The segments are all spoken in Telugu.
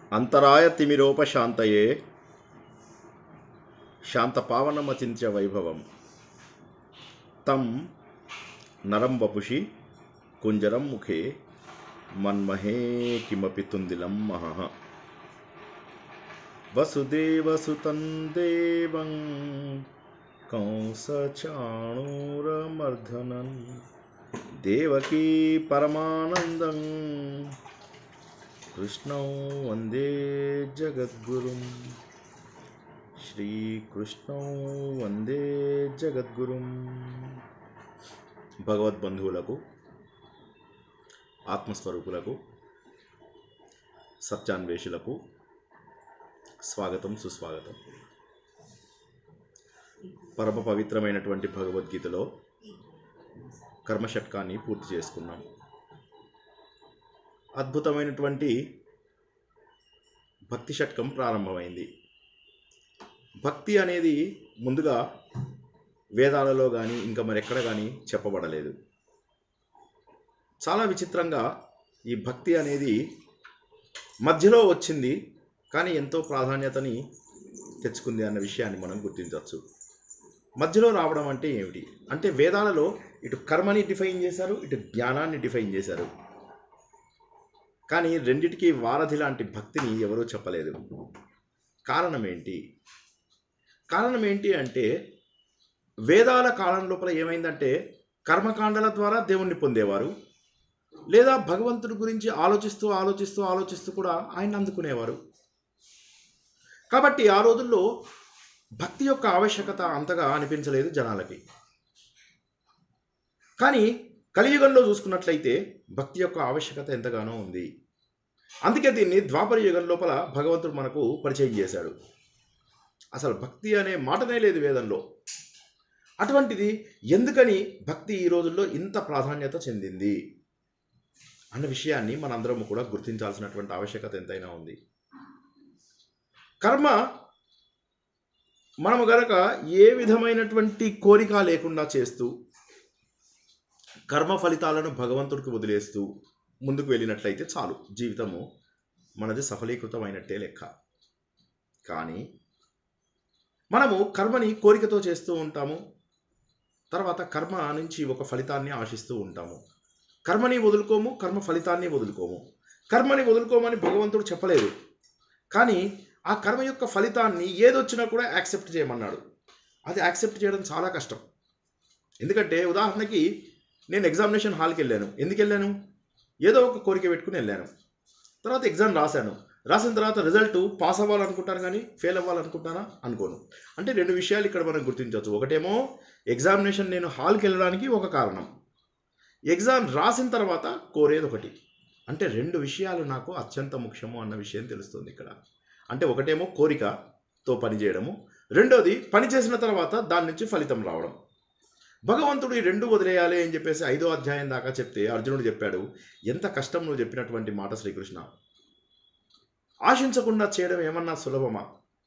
అంతరాయ తిమిరోపశాంతయే శాంతపావనమచింత్య వైభవం తం నరం వపుషి కుంజరం ముఖే మన్మహే కిమపి తుందిలం మహః వసుదేవసుతం దేవం కంసచాణూరమర్ధనం దేవకీ పరమానందం కృష్ణం వందే జగద్గురుం శ్రీకృష్ణం వందే జగద్గురుం భగవద్బంధువులకు ఆత్మస్వరూపులకు సత్యాన్వేషులకు స్వాగతం సుస్వాగతం పరమ పవిత్రమైనటువంటి భగవద్గీతలో కర్మషట్కాన్ని పూర్తి చేసుకున్నాం అద్భుతమైనటువంటి భక్తి షట్కం ప్రారంభమైంది భక్తి అనేది ముందుగా వేదాలలో కానీ ఇంకా మరెక్కడ కానీ చెప్పబడలేదు చాలా విచిత్రంగా ఈ భక్తి అనేది మధ్యలో వచ్చింది కానీ ఎంతో ప్రాధాన్యతని తెచ్చుకుంది అన్న విషయాన్ని మనం గుర్తించవచ్చు మధ్యలో రావడం అంటే ఏమిటి అంటే వేదాలలో ఇటు కర్మని డిఫైన్ చేశారు ఇటు జ్ఞానాన్ని డిఫైన్ చేశారు కానీ రెండిటికి వారధి లాంటి భక్తిని ఎవరూ చెప్పలేదు కారణం ఏంటి కారణం ఏంటి అంటే వేదాల కాలం లోపల ఏమైందంటే కర్మకాండల ద్వారా దేవుణ్ణి పొందేవారు లేదా భగవంతుడి గురించి ఆలోచిస్తూ ఆలోచిస్తూ ఆలోచిస్తూ కూడా ఆయన అందుకునేవారు కాబట్టి ఆ రోజుల్లో భక్తి యొక్క ఆవశ్యకత అంతగా అనిపించలేదు జనాలకి కానీ కలియుగంలో చూసుకున్నట్లయితే భక్తి యొక్క ఆవశ్యకత ఎంతగానో ఉంది అందుకే దీన్ని ద్వాపర యుగం లోపల భగవంతుడు మనకు పరిచయం చేశాడు అసలు భక్తి అనే మాటనే లేదు వేదంలో అటువంటిది ఎందుకని భక్తి ఈ రోజుల్లో ఇంత ప్రాధాన్యత చెందింది అన్న విషయాన్ని మనందరం కూడా గుర్తించాల్సినటువంటి ఆవశ్యకత ఎంతైనా ఉంది కర్మ మనము గనక ఏ విధమైనటువంటి కోరిక లేకుండా చేస్తూ కర్మ ఫలితాలను భగవంతుడికి వదిలేస్తూ ముందుకు వెళ్ళినట్లయితే చాలు జీవితము మనది సఫలీకృతమైనట్టే లెక్క కానీ మనము కర్మని కోరికతో చేస్తూ ఉంటాము తర్వాత కర్మ నుంచి ఒక ఫలితాన్ని ఆశిస్తూ ఉంటాము కర్మని వదులుకోము కర్మ ఫలితాన్ని వదులుకోము కర్మని వదులుకోమని భగవంతుడు చెప్పలేదు కానీ ఆ కర్మ యొక్క ఫలితాన్ని ఏదొచ్చినా కూడా యాక్సెప్ట్ చేయమన్నాడు అది యాక్సెప్ట్ చేయడం చాలా కష్టం ఎందుకంటే ఉదాహరణకి నేను ఎగ్జామినేషన్ హాల్కి వెళ్ళాను ఎందుకు వెళ్ళాను ఏదో ఒక కోరిక పెట్టుకుని వెళ్ళాను తర్వాత ఎగ్జామ్ రాశాను రాసిన తర్వాత రిజల్ట్ పాస్ అవ్వాలనుకుంటాను కానీ ఫెయిల్ అవ్వాలనుకుంటానా అనుకోను అంటే రెండు విషయాలు ఇక్కడ మనం గుర్తించవచ్చు ఒకటేమో ఎగ్జామినేషన్ నేను హాల్కి వెళ్ళడానికి ఒక కారణం ఎగ్జామ్ రాసిన తర్వాత కోరేది ఒకటి అంటే రెండు విషయాలు నాకు అత్యంత ముఖ్యము అన్న విషయం తెలుస్తుంది ఇక్కడ అంటే ఒకటేమో కోరికతో పనిచేయడము రెండోది పని చేసిన తర్వాత దాని నుంచి ఫలితం రావడం భగవంతుడు ఈ రెండు వదిలేయాలి అని చెప్పేసి ఐదో అధ్యాయం దాకా చెప్తే అర్జునుడు చెప్పాడు ఎంత కష్టం నువ్వు చెప్పినటువంటి మాట శ్రీకృష్ణ ఆశించకుండా చేయడం ఏమన్నా సులభమా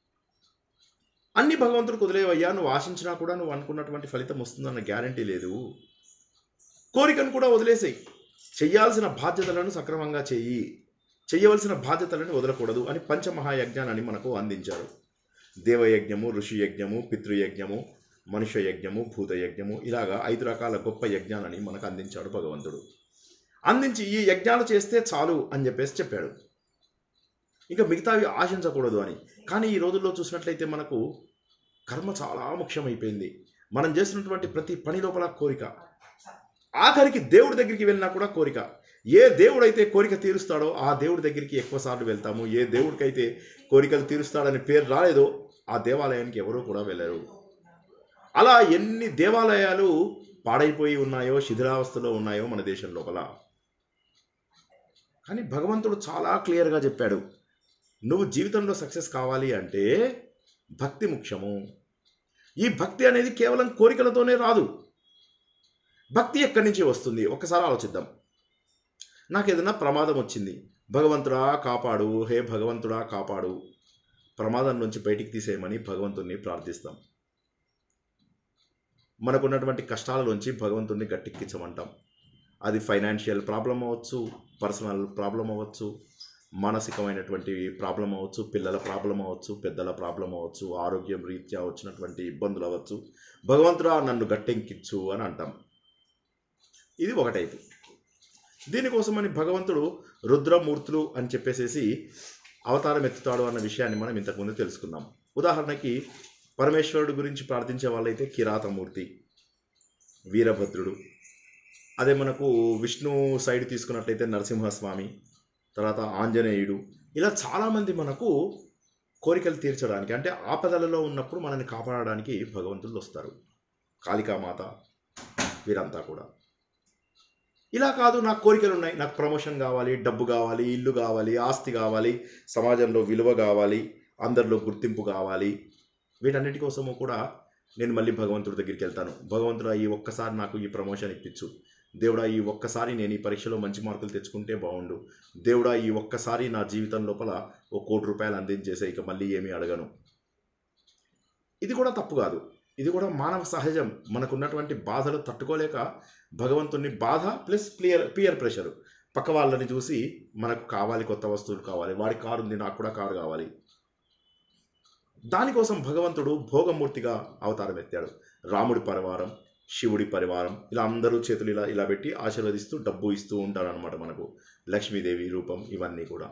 అన్ని భగవంతుడికి వదిలేవయ్యా నువ్వు ఆశించినా కూడా నువ్వు అనుకున్నటువంటి ఫలితం వస్తుందన్న గ్యారంటీ లేదు కోరికను కూడా వదిలేసేయి చెయ్యాల్సిన బాధ్యతలను సక్రమంగా చెయ్యి చెయ్యవలసిన బాధ్యతలను వదలకూడదు అని పంచమహాయజ్ఞానాన్ని మనకు అందించారు దేవయజ్ఞము ఋషి యజ్ఞము పితృయజ్ఞము మనుష్య యజ్ఞము భూత యజ్ఞము ఇలాగా ఐదు రకాల గొప్ప యజ్ఞాలని మనకు అందించాడు భగవంతుడు అందించి ఈ యజ్ఞాలు చేస్తే చాలు అని చెప్పేసి చెప్పాడు ఇంకా మిగతావి ఆశించకూడదు అని కానీ ఈ రోజుల్లో చూసినట్లయితే మనకు కర్మ చాలా ముఖ్యమైపోయింది మనం చేస్తున్నటువంటి ప్రతి పని లోపల కోరిక ఆఖరికి దేవుడి దగ్గరికి వెళ్ళినా కూడా కోరిక ఏ దేవుడైతే కోరిక తీరుస్తాడో ఆ దేవుడి దగ్గరికి ఎక్కువ సార్లు వెళ్తాము ఏ దేవుడికైతే కోరికలు తీరుస్తాడని పేరు రాలేదో ఆ దేవాలయానికి ఎవరూ కూడా వెళ్ళరు అలా ఎన్ని దేవాలయాలు పాడైపోయి ఉన్నాయో శిథిలావస్థలో ఉన్నాయో మన దేశం లోపల కానీ భగవంతుడు చాలా క్లియర్గా చెప్పాడు నువ్వు జీవితంలో సక్సెస్ కావాలి అంటే భక్తి ముఖ్యము ఈ భక్తి అనేది కేవలం కోరికలతోనే రాదు భక్తి ఎక్కడి నుంచి వస్తుంది ఒక్కసారి ఆలోచిద్దాం నాకు ఏదైనా ప్రమాదం వచ్చింది భగవంతుడా కాపాడు హే భగవంతుడా కాపాడు ప్రమాదం నుంచి బయటికి తీసేయమని భగవంతుణ్ణి ప్రార్థిస్తాం మనకున్నటువంటి కష్టాలలోంచి భగవంతుణ్ణి గట్టెక్కించమంటాం అది ఫైనాన్షియల్ ప్రాబ్లం అవ్వచ్చు పర్సనల్ ప్రాబ్లం అవ్వచ్చు మానసికమైనటువంటి ప్రాబ్లం అవ్వచ్చు పిల్లల ప్రాబ్లం అవ్వచ్చు పెద్దల ప్రాబ్లం అవ్వచ్చు ఆరోగ్యం రీత్యా వచ్చినటువంటి ఇబ్బందులు అవ్వచ్చు భగవంతుడా నన్ను గట్టెంకిచ్చు అని అంటాం ఇది ఒక టైపు దీనికోసమని భగవంతుడు రుద్రమూర్తులు అని చెప్పేసేసి అవతారం ఎత్తుతాడు అన్న విషయాన్ని మనం ఇంతకుముందు తెలుసుకున్నాం ఉదాహరణకి పరమేశ్వరుడు గురించి ప్రార్థించే వాళ్ళైతే కిరాతమూర్తి వీరభద్రుడు అదే మనకు విష్ణు సైడ్ తీసుకున్నట్లయితే నరసింహస్వామి తర్వాత ఆంజనేయుడు ఇలా చాలామంది మనకు కోరికలు తీర్చడానికి అంటే ఆపదలలో ఉన్నప్పుడు మనల్ని కాపాడడానికి భగవంతులు వస్తారు కాళికామాత వీరంతా కూడా ఇలా కాదు నాకు కోరికలు ఉన్నాయి నాకు ప్రమోషన్ కావాలి డబ్బు కావాలి ఇల్లు కావాలి ఆస్తి కావాలి సమాజంలో విలువ కావాలి అందరిలో గుర్తింపు కావాలి వీటన్నిటి కోసము కూడా నేను మళ్ళీ భగవంతుడి దగ్గరికి వెళ్తాను భగవంతుడా ఈ ఒక్కసారి నాకు ఈ ప్రమోషన్ ఇప్పించు దేవుడా ఈ ఒక్కసారి నేను ఈ పరీక్షలో మంచి మార్కులు తెచ్చుకుంటే బాగుండు దేవుడా ఈ ఒక్కసారి నా జీవితం లోపల ఓ కోటి రూపాయలు అందించేసే ఇక మళ్ళీ ఏమీ అడగను ఇది కూడా తప్పు కాదు ఇది కూడా మానవ సహజం మనకున్నటువంటి బాధలు తట్టుకోలేక భగవంతుని బాధ ప్లస్ పియర్ పియర్ ప్రెషర్ పక్క వాళ్ళని చూసి మనకు కావాలి కొత్త వస్తువులు కావాలి వాడి కారు ఉంది నాకు కూడా కారు కావాలి దానికోసం భగవంతుడు భోగమూర్తిగా అవతారం ఎత్తాడు రాముడి పరివారం శివుడి పరివారం ఇలా అందరూ చేతులు ఇలా ఇలా పెట్టి ఆశీర్వదిస్తూ డబ్బు ఇస్తూ ఉంటారు అనమాట మనకు లక్ష్మీదేవి రూపం ఇవన్నీ కూడా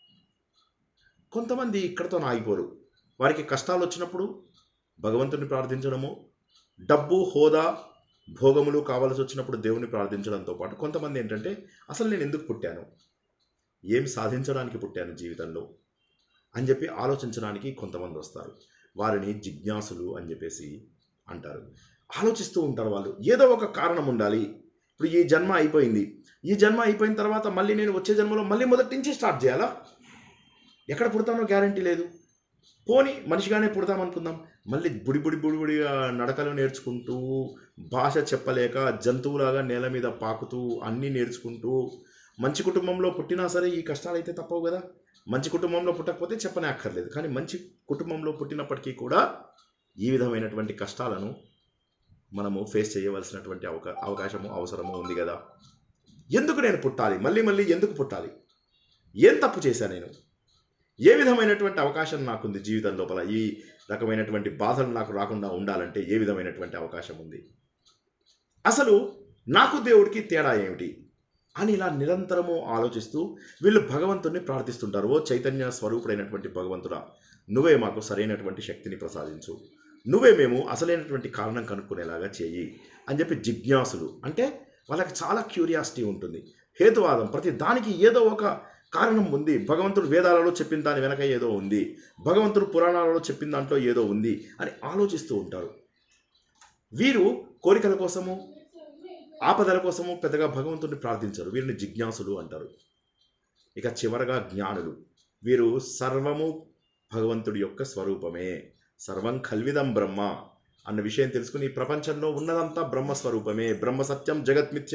కొంతమంది ఇక్కడతో ఆగిపోరు వారికి కష్టాలు వచ్చినప్పుడు భగవంతుని ప్రార్థించడము డబ్బు హోదా భోగములు కావాల్సి వచ్చినప్పుడు దేవుని ప్రార్థించడంతో పాటు కొంతమంది ఏంటంటే అసలు నేను ఎందుకు పుట్టాను ఏం సాధించడానికి పుట్టాను జీవితంలో అని చెప్పి ఆలోచించడానికి కొంతమంది వస్తారు వారిని జిజ్ఞాసులు అని చెప్పేసి అంటారు ఆలోచిస్తూ ఉంటారు వాళ్ళు ఏదో ఒక కారణం ఉండాలి ఇప్పుడు ఈ జన్మ అయిపోయింది ఈ జన్మ అయిపోయిన తర్వాత మళ్ళీ నేను వచ్చే జన్మలో మళ్ళీ మొదటి నుంచి స్టార్ట్ చేయాలా ఎక్కడ పుడతానో గ్యారంటీ లేదు పోని మనిషిగానే పుడతాం అనుకుందాం మళ్ళీ బుడి బుడి బుడి బుడిగా నడకలు నేర్చుకుంటూ భాష చెప్పలేక జంతువులాగా నేల మీద పాకుతూ అన్నీ నేర్చుకుంటూ మంచి కుటుంబంలో పుట్టినా సరే ఈ కష్టాలు అయితే తప్పవు కదా మంచి కుటుంబంలో పుట్టకపోతే చెప్పనే అక్కర్లేదు కానీ మంచి కుటుంబంలో పుట్టినప్పటికీ కూడా ఈ విధమైనటువంటి కష్టాలను మనము ఫేస్ చేయవలసినటువంటి అవకా అవకాశము అవసరము ఉంది కదా ఎందుకు నేను పుట్టాలి మళ్ళీ మళ్ళీ ఎందుకు పుట్టాలి ఏం తప్పు చేశాను నేను ఏ విధమైనటువంటి అవకాశం నాకుంది జీవితం లోపల ఈ రకమైనటువంటి బాధలు నాకు రాకుండా ఉండాలంటే ఏ విధమైనటువంటి అవకాశం ఉంది అసలు నాకు దేవుడికి తేడా ఏమిటి అని ఇలా నిరంతరము ఆలోచిస్తూ వీళ్ళు భగవంతుడిని ప్రార్థిస్తుంటారు ఓ చైతన్య స్వరూపుడైనటువంటి భగవంతుడా నువ్వే మాకు సరైనటువంటి శక్తిని ప్రసాదించు నువ్వే మేము అసలైనటువంటి కారణం కనుక్కునేలాగా చేయి అని చెప్పి జిజ్ఞాసులు అంటే వాళ్ళకి చాలా క్యూరియాసిటీ ఉంటుంది హేతువాదం ప్రతి దానికి ఏదో ఒక కారణం ఉంది భగవంతుడు వేదాలలో చెప్పిన దాని వెనక ఏదో ఉంది భగవంతుడు పురాణాలలో చెప్పిన దాంట్లో ఏదో ఉంది అని ఆలోచిస్తూ ఉంటారు వీరు కోరికల కోసము ఆపదల కోసము పెద్దగా భగవంతుడిని ప్రార్థించరు వీరిని జిజ్ఞాసులు అంటారు ఇక చివరగా జ్ఞానులు వీరు సర్వము భగవంతుడి యొక్క స్వరూపమే సర్వం కల్విదం బ్రహ్మ అన్న విషయం తెలుసుకుని ఈ ప్రపంచంలో ఉన్నదంతా బ్రహ్మ స్వరూపమే బ్రహ్మ సత్యం జగత్మిథ్య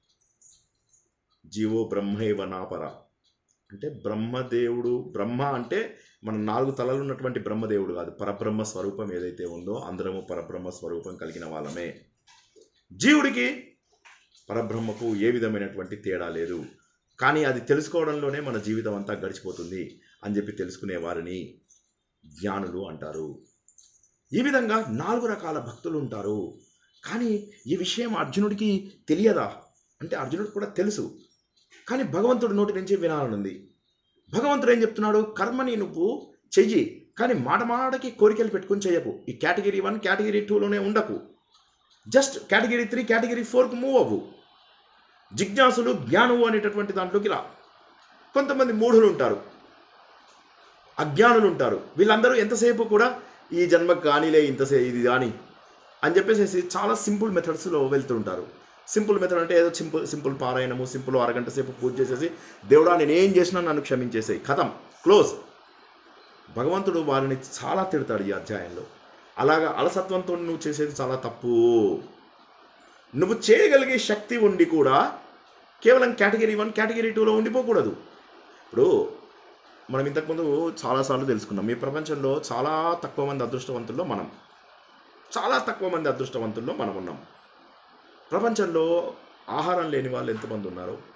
జీవో బ్రహ్మైవ నాపర అంటే బ్రహ్మదేవుడు బ్రహ్మ అంటే మన నాలుగు తలలు ఉన్నటువంటి బ్రహ్మదేవుడు కాదు పరబ్రహ్మ స్వరూపం ఏదైతే ఉందో అందరము పరబ్రహ్మ స్వరూపం కలిగిన వాళ్ళమే జీవుడికి పరబ్రహ్మకు ఏ విధమైనటువంటి తేడా లేదు కానీ అది తెలుసుకోవడంలోనే మన జీవితం అంతా గడిచిపోతుంది అని చెప్పి తెలుసుకునే వారిని జ్ఞానులు అంటారు ఈ విధంగా నాలుగు రకాల భక్తులు ఉంటారు కానీ ఈ విషయం అర్జునుడికి తెలియదా అంటే అర్జునుడికి కూడా తెలుసు కానీ భగవంతుడి నోటి నుంచి వినాలనుంది భగవంతుడు ఏం చెప్తున్నాడు కర్మని నువ్వు చెయ్యి కానీ మాట మాటకి కోరికలు పెట్టుకుని చేయకు ఈ కేటగిరీ వన్ కేటగిరీ టూలోనే ఉండకు జస్ట్ కేటగిరీ త్రీ కేటగిరీ ఫోర్కి మూవ్ అవ్వు జిజ్ఞాసులు జ్ఞానువు అనేటటువంటి దాంట్లోకి రా కొంతమంది మూఢులు ఉంటారు అజ్ఞానులు ఉంటారు వీళ్ళందరూ ఎంతసేపు కూడా ఈ జన్మకు కానీలే ఇంతసే ఇది కానీ అని చెప్పేసి చాలా సింపుల్ మెథడ్స్లో వెళ్తుంటారు సింపుల్ మెథడ్ అంటే ఏదో సింపుల్ సింపుల్ పారాయణము సింపుల్ అరగంట సేపు పూజ చేసేసి దేవుడా నేను ఏం చేసినా నన్ను క్షమించేసేయి కథం క్లోజ్ భగవంతుడు వారిని చాలా తిడతాడు ఈ అధ్యాయంలో అలాగా అలసత్వంతో నువ్వు చేసేది చాలా తప్పు నువ్వు చేయగలిగే శక్తి ఉండి కూడా కేవలం కేటగిరీ వన్ కేటగిరీ టూలో ఉండిపోకూడదు ఇప్పుడు మనం ఇంతకుముందు చాలాసార్లు తెలుసుకున్నాం ఈ ప్రపంచంలో చాలా తక్కువ మంది అదృష్టవంతుల్లో మనం చాలా తక్కువ మంది అదృష్టవంతుల్లో మనం ఉన్నాం ప్రపంచంలో ఆహారం లేని వాళ్ళు ఎంతమంది ఉన్నారు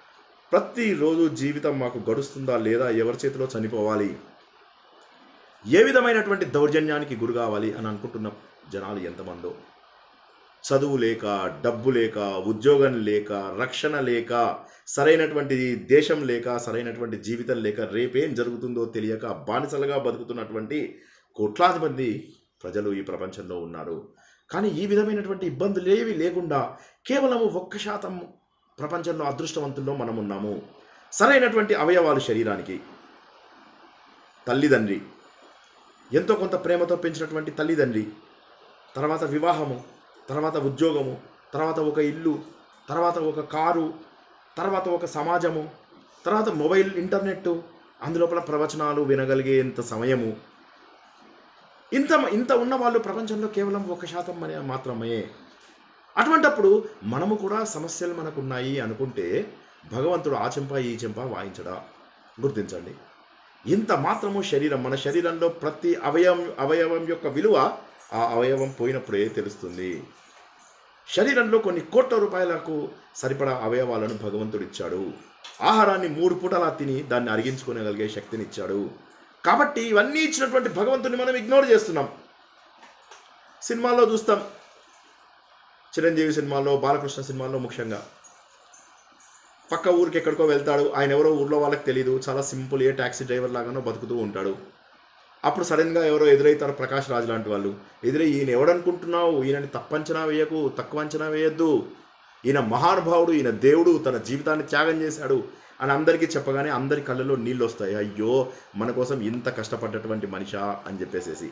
ప్రతిరోజు జీవితం మాకు గడుస్తుందా లేదా ఎవరి చేతిలో చనిపోవాలి ఏ విధమైనటువంటి దౌర్జన్యానికి గురి కావాలి అని అనుకుంటున్న జనాలు ఎంతమందో చదువు లేక డబ్బు లేక ఉద్యోగం లేక రక్షణ లేక సరైనటువంటి దేశం లేక సరైనటువంటి జీవితం లేక రేపేం జరుగుతుందో తెలియక బానిసలుగా బతుకుతున్నటువంటి కోట్లాది మంది ప్రజలు ఈ ప్రపంచంలో ఉన్నారు కానీ ఈ విధమైనటువంటి ఇబ్బందులు ఏవి లేకుండా కేవలం ఒక్క శాతం ప్రపంచంలో అదృష్టవంతుల్లో మనం ఉన్నాము సరైనటువంటి అవయవాలు శరీరానికి తల్లిదండ్రి ఎంతో కొంత ప్రేమతో పెంచినటువంటి తల్లిదండ్రి తర్వాత వివాహము తర్వాత ఉద్యోగము తర్వాత ఒక ఇల్లు తర్వాత ఒక కారు తర్వాత ఒక సమాజము తర్వాత మొబైల్ ఇంటర్నెట్ అందులోపల ప్రవచనాలు వినగలిగేంత సమయము ఇంత ఇంత ఉన్న వాళ్ళు ప్రపంచంలో కేవలం ఒక శాతం మన- మాత్రమే అటువంటప్పుడు మనము కూడా సమస్యలు మనకున్నాయి అనుకుంటే భగవంతుడు ఆ చెంప ఈ చెంప వాయించడా గుర్తించండి ఇంత మాత్రము శరీరం మన శరీరంలో ప్రతి అవయవం అవయవం యొక్క విలువ ఆ అవయవం పోయినప్పుడే తెలుస్తుంది శరీరంలో కొన్ని కోట్ల రూపాయలకు సరిపడా అవయవాలను భగవంతుడు ఇచ్చాడు ఆహారాన్ని మూడు పూటలా తిని దాన్ని అరిగించుకోగలిగే శక్తిని ఇచ్చాడు కాబట్టి ఇవన్నీ ఇచ్చినటువంటి భగవంతుని మనం ఇగ్నోర్ చేస్తున్నాం సినిమాల్లో చూస్తాం చిరంజీవి సినిమాల్లో బాలకృష్ణ సినిమాల్లో ముఖ్యంగా పక్క ఊరికి ఎక్కడికో వెళ్తాడు ఆయన ఎవరో ఊర్లో వాళ్ళకి తెలియదు చాలా సింపుల్ ఏ ట్యాక్సీ డ్రైవర్ లాగానో బతుకుతూ ఉంటాడు అప్పుడు సడన్గా ఎవరో ఎదురవుతారు ప్రకాష్ రాజ్ లాంటి వాళ్ళు ఎదురై ఈయన ఎవడనుకుంటున్నావు ఈయనని తప్పంచనా వేయకు తక్కువ అంచనా వేయద్దు ఈయన మహానుభావుడు ఈయన దేవుడు తన జీవితాన్ని త్యాగం చేశాడు అని అందరికీ చెప్పగానే అందరి కళ్ళలో నీళ్ళు వస్తాయి అయ్యో మన కోసం ఇంత కష్టపడ్డటువంటి మనిషా అని చెప్పేసేసి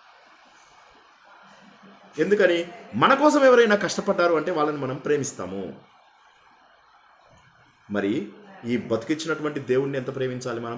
ఎందుకని మన కోసం ఎవరైనా కష్టపడ్డారు అంటే వాళ్ళని మనం ప్రేమిస్తాము మరి ఈ బతికిచ్చినటువంటి దేవుణ్ణి ఎంత ప్రేమించాలి మనం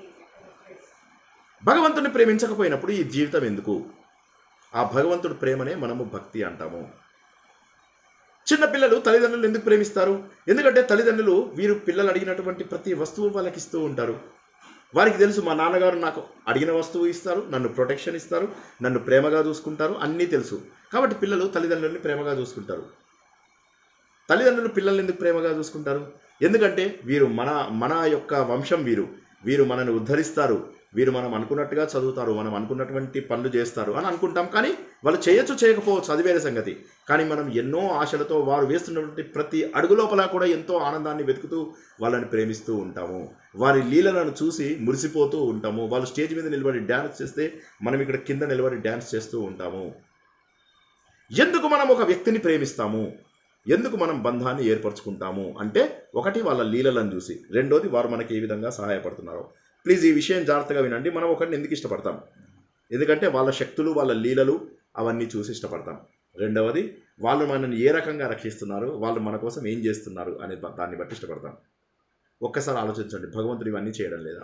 భగవంతుని ప్రేమించకపోయినప్పుడు ఈ జీవితం ఎందుకు ఆ భగవంతుడి ప్రేమనే మనము భక్తి అంటాము చిన్న పిల్లలు తల్లిదండ్రులు ఎందుకు ప్రేమిస్తారు ఎందుకంటే తల్లిదండ్రులు వీరు పిల్లలు అడిగినటువంటి ప్రతి వస్తువు వాళ్ళకి ఇస్తూ ఉంటారు వారికి తెలుసు మా నాన్నగారు నాకు అడిగిన వస్తువు ఇస్తారు నన్ను ప్రొటెక్షన్ ఇస్తారు నన్ను ప్రేమగా చూసుకుంటారు అన్నీ తెలుసు కాబట్టి పిల్లలు తల్లిదండ్రుల్ని ప్రేమగా చూసుకుంటారు తల్లిదండ్రులు పిల్లల్ని ఎందుకు ప్రేమగా చూసుకుంటారు ఎందుకంటే వీరు మన మన యొక్క వంశం వీరు వీరు మనల్ని ఉద్ధరిస్తారు వీరు మనం అనుకున్నట్టుగా చదువుతారు మనం అనుకున్నటువంటి పనులు చేస్తారు అని అనుకుంటాం కానీ వాళ్ళు చేయొచ్చు చేయకపోవచ్చు అది వేరే సంగతి కానీ మనం ఎన్నో ఆశలతో వారు వేస్తున్నటువంటి ప్రతి అడుగు లోపల కూడా ఎంతో ఆనందాన్ని వెతుకుతూ వాళ్ళని ప్రేమిస్తూ ఉంటాము వారి లీలలను చూసి మురిసిపోతూ ఉంటాము వాళ్ళు స్టేజ్ మీద నిలబడి డ్యాన్స్ చేస్తే మనం ఇక్కడ కింద నిలబడి డ్యాన్స్ చేస్తూ ఉంటాము ఎందుకు మనం ఒక వ్యక్తిని ప్రేమిస్తాము ఎందుకు మనం బంధాన్ని ఏర్పరచుకుంటాము అంటే ఒకటి వాళ్ళ లీలలను చూసి రెండోది వారు మనకి ఏ విధంగా సహాయపడుతున్నారో ప్లీజ్ ఈ విషయం జాగ్రత్తగా వినండి మనం ఒకరిని ఎందుకు ఇష్టపడతాం ఎందుకంటే వాళ్ళ శక్తులు వాళ్ళ లీలలు అవన్నీ చూసి ఇష్టపడతాం రెండవది వాళ్ళు మనల్ని ఏ రకంగా రక్షిస్తున్నారు వాళ్ళు మన కోసం ఏం చేస్తున్నారు అనే బ- దాన్ని బట్టి ఇష్టపడతాం ఒక్కసారి ఆలోచించండి భగవంతుడు ఇవన్నీ చేయడం లేదా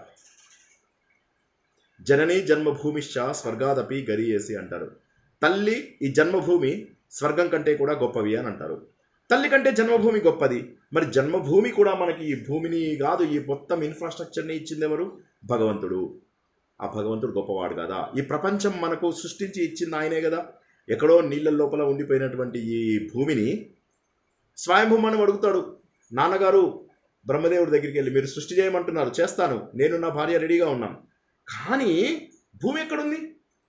జననీ జన్మభూమిశ్చ స్వర్గాదపి గరియేసి అంటారు తల్లి ఈ జన్మభూమి స్వర్గం కంటే కూడా గొప్పవి అని అంటారు తల్లి కంటే జన్మభూమి గొప్పది మరి జన్మభూమి కూడా మనకి ఈ భూమిని కాదు ఈ మొత్తం ఇన్ఫ్రాస్ట్రక్చర్ని ఇచ్చింది ఎవరు భగవంతుడు ఆ భగవంతుడు గొప్పవాడు కదా ఈ ప్రపంచం మనకు సృష్టించి ఇచ్చింది ఆయనే కదా ఎక్కడో నీళ్ళ లోపల ఉండిపోయినటువంటి ఈ భూమిని స్వయంభూమని అడుగుతాడు నాన్నగారు బ్రహ్మదేవుడి దగ్గరికి వెళ్ళి మీరు సృష్టి చేయమంటున్నారు చేస్తాను నేను నా భార్య రెడీగా ఉన్నాను కానీ భూమి ఎక్కడుంది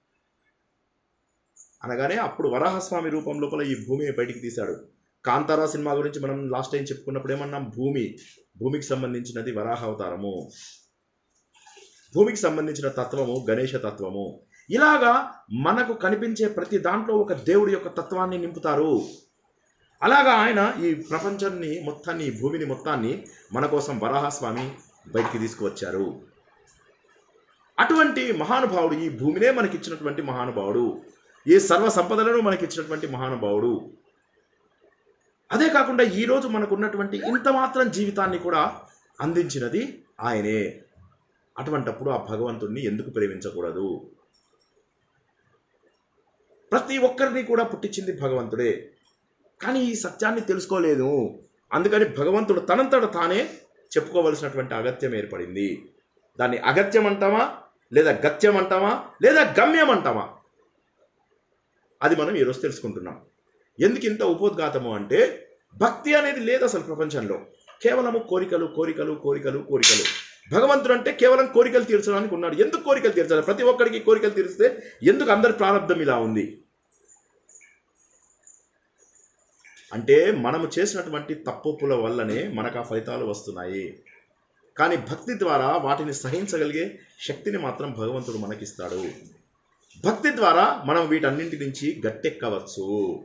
అనగానే అప్పుడు వరాహస్వామి రూపం లోపల ఈ భూమిని బయటికి తీశాడు కాంతారా సినిమా గురించి మనం లాస్ట్ టైం చెప్పుకున్నప్పుడు ఏమన్నాం భూమి భూమికి సంబంధించినది వరాహ అవతారము భూమికి సంబంధించిన తత్వము గణేష తత్వము ఇలాగా మనకు కనిపించే ప్రతి దాంట్లో ఒక దేవుడి యొక్క తత్వాన్ని నింపుతారు అలాగా ఆయన ఈ ప్రపంచాన్ని మొత్తాన్ని ఈ భూమిని మొత్తాన్ని మన కోసం వరాహస్వామి బయటికి తీసుకువచ్చారు అటువంటి మహానుభావుడు ఈ భూమినే మనకిచ్చినటువంటి మహానుభావుడు ఈ సర్వ సంపదలను మనకిచ్చినటువంటి మహానుభావుడు అదే కాకుండా ఈరోజు మనకున్నటువంటి ఇంత మాత్రం జీవితాన్ని కూడా అందించినది ఆయనే అటువంటప్పుడు ఆ భగవంతుణ్ణి ఎందుకు ప్రేమించకూడదు ప్రతి ఒక్కరిని కూడా పుట్టించింది భగవంతుడే కానీ ఈ సత్యాన్ని తెలుసుకోలేదు అందుకని భగవంతుడు తనంతట తానే చెప్పుకోవలసినటువంటి అగత్యం ఏర్పడింది దాన్ని అగత్యం అంటామా లేదా గత్యం అంటామా లేదా గమ్యం అంటామా అది మనం ఈరోజు తెలుసుకుంటున్నాం ఎందుకు ఇంత ఉపోద్ఘాతము అంటే భక్తి అనేది లేదు అసలు ప్రపంచంలో కేవలము కోరికలు కోరికలు కోరికలు కోరికలు భగవంతుడు అంటే కేవలం కోరికలు తీర్చడానికి ఉన్నాడు ఎందుకు కోరికలు తీర్చాలి ప్రతి ఒక్కరికి కోరికలు తీరిస్తే ఎందుకు అందరి ప్రారంభం ఇలా ఉంది అంటే మనము చేసినటువంటి తప్పుల వల్లనే మనకు ఆ ఫలితాలు వస్తున్నాయి కానీ భక్తి ద్వారా వాటిని సహించగలిగే శక్తిని మాత్రం భగవంతుడు మనకిస్తాడు భక్తి ద్వారా మనం వీటన్నింటి నుంచి గట్టెక్కవచ్చు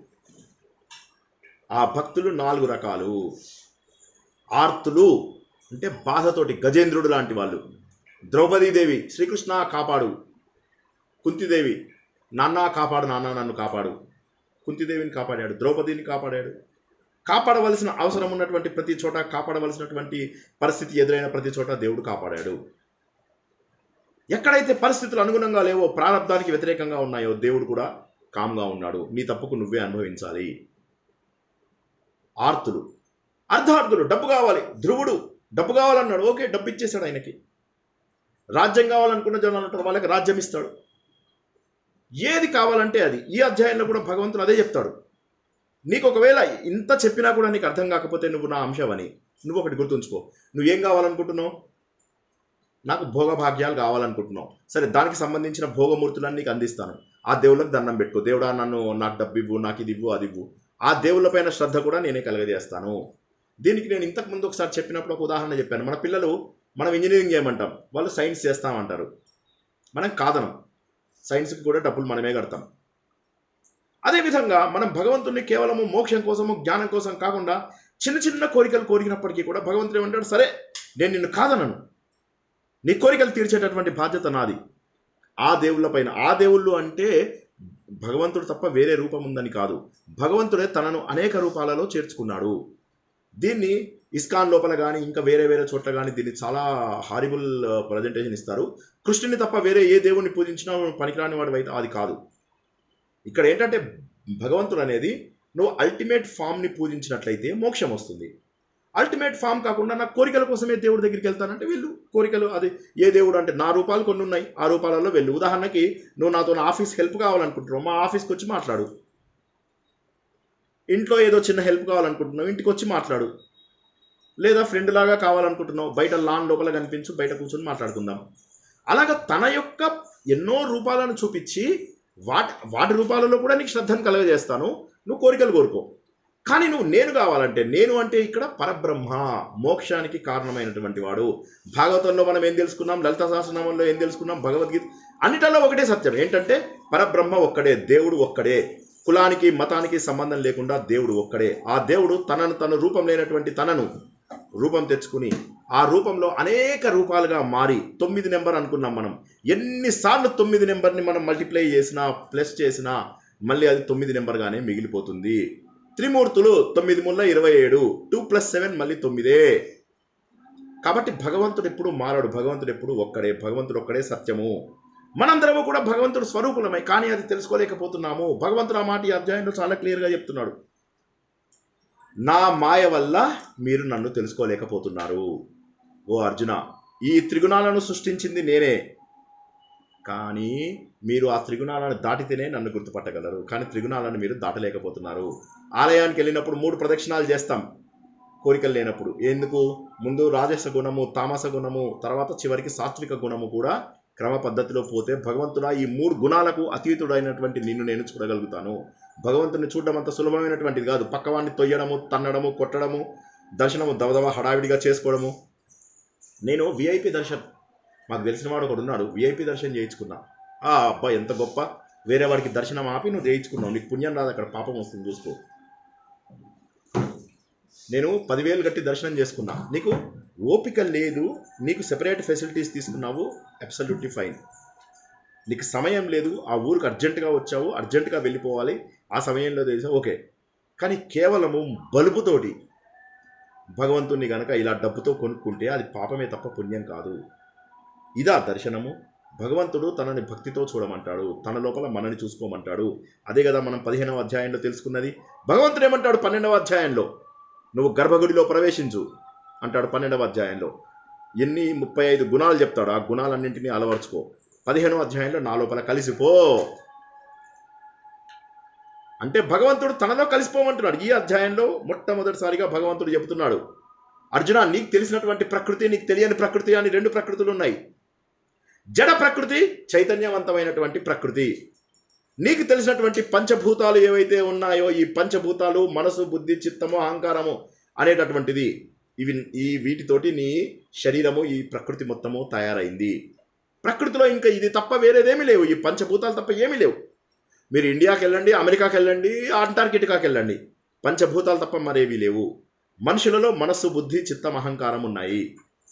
ఆ భక్తులు నాలుగు రకాలు ఆర్తులు అంటే బాధతోటి గజేంద్రుడు లాంటి వాళ్ళు ద్రౌపదీదేవి శ్రీకృష్ణ కాపాడు కుంతిదేవి నాన్న కాపాడు నాన్న నన్ను కాపాడు కుంతిదేవిని కాపాడాడు ద్రౌపదిని కాపాడాడు కాపాడవలసిన అవసరం ఉన్నటువంటి ప్రతి చోట కాపాడవలసినటువంటి పరిస్థితి ఎదురైన ప్రతి చోట దేవుడు కాపాడాడు ఎక్కడైతే పరిస్థితులు అనుగుణంగా లేవో ప్రారంధానికి వ్యతిరేకంగా ఉన్నాయో దేవుడు కూడా కామ్గా ఉన్నాడు నీ తప్పుకు నువ్వే అనుభవించాలి ఆర్తులు అర్ధార్థులు డబ్బు కావాలి ధ్రువుడు డబ్బు కావాలన్నాడు ఓకే డబ్బు ఇచ్చేశాడు ఆయనకి రాజ్యం కావాలనుకున్న జనాలు ఉంటారు వాళ్ళకి రాజ్యం ఇస్తాడు ఏది కావాలంటే అది ఈ అధ్యాయంలో కూడా భగవంతుడు అదే చెప్తాడు నీకు ఒకవేళ ఇంత చెప్పినా కూడా నీకు అర్థం కాకపోతే నువ్వు నా అంశమని నువ్వు ఒకటి గుర్తుంచుకో నువ్వేం కావాలనుకుంటున్నావు నాకు భోగభాగ్యాలు కావాలనుకుంటున్నావు సరే దానికి సంబంధించిన భోగమూర్తులను నీకు అందిస్తాను ఆ దేవుళ్ళకి దండం పెట్టుకో దేవుడా నన్ను నాకు డబ్బు ఇవ్వు నాకు ఇది ఇవ్వు అది ఇవ్వు ఆ దేవుళ్ళపైన శ్రద్ధ కూడా నేనే కలగజేస్తాను దీనికి నేను ఇంతకు ముందు ఒకసారి చెప్పినప్పుడు ఒక ఉదాహరణ చెప్పాను మన పిల్లలు మనం ఇంజనీరింగ్ చేయమంటాం వాళ్ళు సైన్స్ చేస్తామంటారు మనం కాదనం సైన్స్కి కూడా డబ్బులు మనమే కడతాం అదేవిధంగా మనం భగవంతుడిని కేవలము మోక్షం కోసము జ్ఞానం కోసం కాకుండా చిన్న చిన్న కోరికలు కోరికినప్పటికీ కూడా భగవంతుడు ఏమంటాడు సరే నేను నిన్ను కాదనను నీ కోరికలు తీర్చేటటువంటి బాధ్యత నాది ఆ దేవుళ్ళ పైన ఆ దేవుళ్ళు అంటే భగవంతుడు తప్ప వేరే రూపం ఉందని కాదు భగవంతుడే తనను అనేక రూపాలలో చేర్చుకున్నాడు దీన్ని ఇస్కాన్ లోపల కానీ ఇంకా వేరే వేరే చోట్ల కానీ దీన్ని చాలా హారిబుల్ ప్రజెంటేషన్ ఇస్తారు కృష్ణుని తప్ప వేరే ఏ దేవుణ్ణి పూజించినా పనికిరాని వాడు అయితే అది కాదు ఇక్కడ ఏంటంటే భగవంతుడు అనేది నువ్వు అల్టిమేట్ ఫామ్ని పూజించినట్లయితే మోక్షం వస్తుంది అల్టిమేట్ ఫామ్ కాకుండా నా కోరికల కోసమే దేవుడి దగ్గరికి వెళ్తానంటే వెళ్ళు కోరికలు అది ఏ దేవుడు అంటే నా రూపాలు కొన్ని ఉన్నాయి ఆ రూపాలలో వెళ్ళు ఉదాహరణకి నువ్వు నాతో నా ఆఫీస్ హెల్ప్ కావాలనుకుంటున్నావు మా ఆఫీస్కి వచ్చి మాట్లాడు ఇంట్లో ఏదో చిన్న హెల్ప్ కావాలనుకుంటున్నావు ఇంటికి వచ్చి మాట్లాడు లేదా ఫ్రెండ్ లాగా కావాలనుకుంటున్నావు బయట లాన్ లోపల కనిపించు బయట కూర్చొని మాట్లాడుకుందాం అలాగ తన యొక్క ఎన్నో రూపాలను చూపించి వాటి వాటి రూపాలలో కూడా నీకు శ్రద్ధను కలగజేస్తాను నువ్వు కోరికలు కోరుకో కానీ నువ్వు నేను కావాలంటే నేను అంటే ఇక్కడ పరబ్రహ్మ మోక్షానికి కారణమైనటువంటి వాడు భాగవతంలో మనం ఏం తెలుసుకున్నాం లలిత సహస్రనామంలో ఏం తెలుసుకున్నాం భగవద్గీత అన్నిటల్లో ఒకటే సత్యం ఏంటంటే పరబ్రహ్మ ఒక్కడే దేవుడు ఒక్కడే కులానికి మతానికి సంబంధం లేకుండా దేవుడు ఒక్కడే ఆ దేవుడు తనను తన రూపం లేనటువంటి తనను రూపం తెచ్చుకుని ఆ రూపంలో అనేక రూపాలుగా మారి తొమ్మిది నెంబర్ అనుకున్నాం మనం ఎన్నిసార్లు తొమ్మిది నెంబర్ని మనం మల్టిప్లై చేసినా ప్లస్ చేసినా మళ్ళీ అది తొమ్మిది నెంబర్గానే మిగిలిపోతుంది త్రిమూర్తులు తొమ్మిది ముళ్ళ ఇరవై ఏడు టూ ప్లస్ సెవెన్ మళ్ళీ తొమ్మిదే కాబట్టి భగవంతుడు ఎప్పుడు మారాడు భగవంతుడు ఎప్పుడు ఒక్కడే భగవంతుడు ఒక్కడే సత్యము మనందరము కూడా భగవంతుడు స్వరూపులమై కానీ అది తెలుసుకోలేకపోతున్నాము భగవంతుడు ఆ మాట ఈ అధ్యాయంలో చాలా క్లియర్గా చెప్తున్నాడు నా మాయ వల్ల మీరు నన్ను తెలుసుకోలేకపోతున్నారు ఓ అర్జున ఈ త్రిగుణాలను సృష్టించింది నేనే కానీ మీరు ఆ త్రిగుణాలను దాటితేనే నన్ను గుర్తుపట్టగలరు కానీ త్రిగుణాలను మీరు దాటలేకపోతున్నారు ఆలయానికి వెళ్ళినప్పుడు మూడు ప్రదక్షిణాలు చేస్తాం కోరికలు లేనప్పుడు ఎందుకు ముందు రాజస గుణము తామస గుణము తర్వాత చివరికి సాత్విక గుణము కూడా క్రమ పద్ధతిలో పోతే భగవంతుడా ఈ మూడు గుణాలకు అతీతుడైనటువంటి నిన్ను నేను చూడగలుగుతాను భగవంతుని చూడడం అంత సులభమైనటువంటిది కాదు పక్కవాడిని తొయ్యడము తన్నడము కొట్టడము దర్శనము దవదవ హడావిడిగా చేసుకోవడము నేను విఐపి దర్శనం మాకు తెలిసిన వాడు ఒకడు ఉన్నాడు విఐపి దర్శనం చేయించుకున్నా ఆ అబ్బా ఎంత గొప్ప వేరే వాడికి దర్శనం ఆపి నువ్వు చేయించుకున్నావు నీకు పుణ్యం రాదు అక్కడ పాపం వస్తుంది చూసుకో నేను పదివేలు కట్టి దర్శనం చేసుకున్నా నీకు ఓపిక లేదు నీకు సెపరేట్ ఫెసిలిటీస్ తీసుకున్నావు అబ్సల్యూట్లీ ఫైన్ నీకు సమయం లేదు ఆ ఊరికి అర్జెంటుగా వచ్చావు అర్జెంటుగా వెళ్ళిపోవాలి ఆ సమయంలో తెలిసా ఓకే కానీ కేవలము బలుపుతోటి భగవంతుణ్ణి గనక ఇలా డబ్బుతో కొనుక్కుంటే అది పాపమే తప్ప పుణ్యం కాదు ఇదా దర్శనము భగవంతుడు తనని భక్తితో చూడమంటాడు తన లోపల మనని చూసుకోమంటాడు అదే కదా మనం పదిహేనవ అధ్యాయంలో తెలుసుకున్నది భగవంతుడు ఏమంటాడు పన్నెండవ అధ్యాయంలో నువ్వు గర్భగుడిలో ప్రవేశించు అంటాడు పన్నెండవ అధ్యాయంలో ఎన్ని ముప్పై ఐదు గుణాలు చెప్తాడు ఆ గుణాలన్నింటినీ అలవర్చుకో పదిహేనవ అధ్యాయంలో నా లోపల కలిసిపో అంటే భగవంతుడు తనలో కలిసిపోమంటున్నాడు ఈ అధ్యాయంలో మొట్టమొదటిసారిగా భగవంతుడు చెబుతున్నాడు అర్జున నీకు తెలిసినటువంటి ప్రకృతి నీకు తెలియని ప్రకృతి అని రెండు ప్రకృతులు ఉన్నాయి జడ ప్రకృతి చైతన్యవంతమైనటువంటి ప్రకృతి నీకు తెలిసినటువంటి పంచభూతాలు ఏవైతే ఉన్నాయో ఈ పంచభూతాలు మనసు బుద్ధి చిత్తము అహంకారము అనేటటువంటిది ఇవి ఈ వీటితోటి నీ శరీరము ఈ ప్రకృతి మొత్తము తయారైంది ప్రకృతిలో ఇంకా ఇది తప్ప వేరేదేమీ లేవు ఈ పంచభూతాలు తప్ప ఏమీ లేవు మీరు ఇండియాకి వెళ్ళండి అమెరికాకి వెళ్ళండి అంటార్కిటికాకి వెళ్ళండి పంచభూతాలు తప్ప మరేవి లేవు మనుషులలో మనస్సు బుద్ధి చిత్తం అహంకారం ఉన్నాయి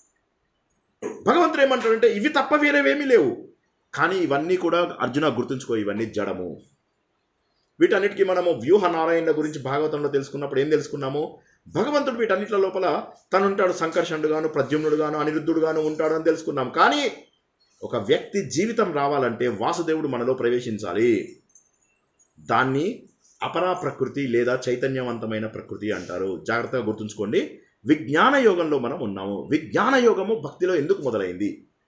భగవంతుడు ఏమంటాడంటే ఇవి తప్ప వేరేవేమీ లేవు కానీ ఇవన్నీ కూడా అర్జున గుర్తుంచుకో ఇవన్నీ జడము వీటన్నిటికీ మనము వ్యూహ నారాయణ గురించి భాగవతంలో తెలుసుకున్నప్పుడు ఏం తెలుసుకున్నాము భగవంతుడు వీటన్నిటిలో లోపల తను ఉంటాడు సంకర్షణుడు గాను ప్రద్యుమ్నుడు గాను అనిరుద్ధుడు గాను ఉంటాడు అని తెలుసుకున్నాం కానీ ఒక వ్యక్తి జీవితం రావాలంటే వాసుదేవుడు మనలో ప్రవేశించాలి దాన్ని అపరా ప్రకృతి లేదా చైతన్యవంతమైన ప్రకృతి అంటారు జాగ్రత్తగా గుర్తుంచుకోండి విజ్ఞాన యోగంలో మనం ఉన్నాము విజ్ఞాన యోగము భక్తిలో ఎందుకు మొదలైంది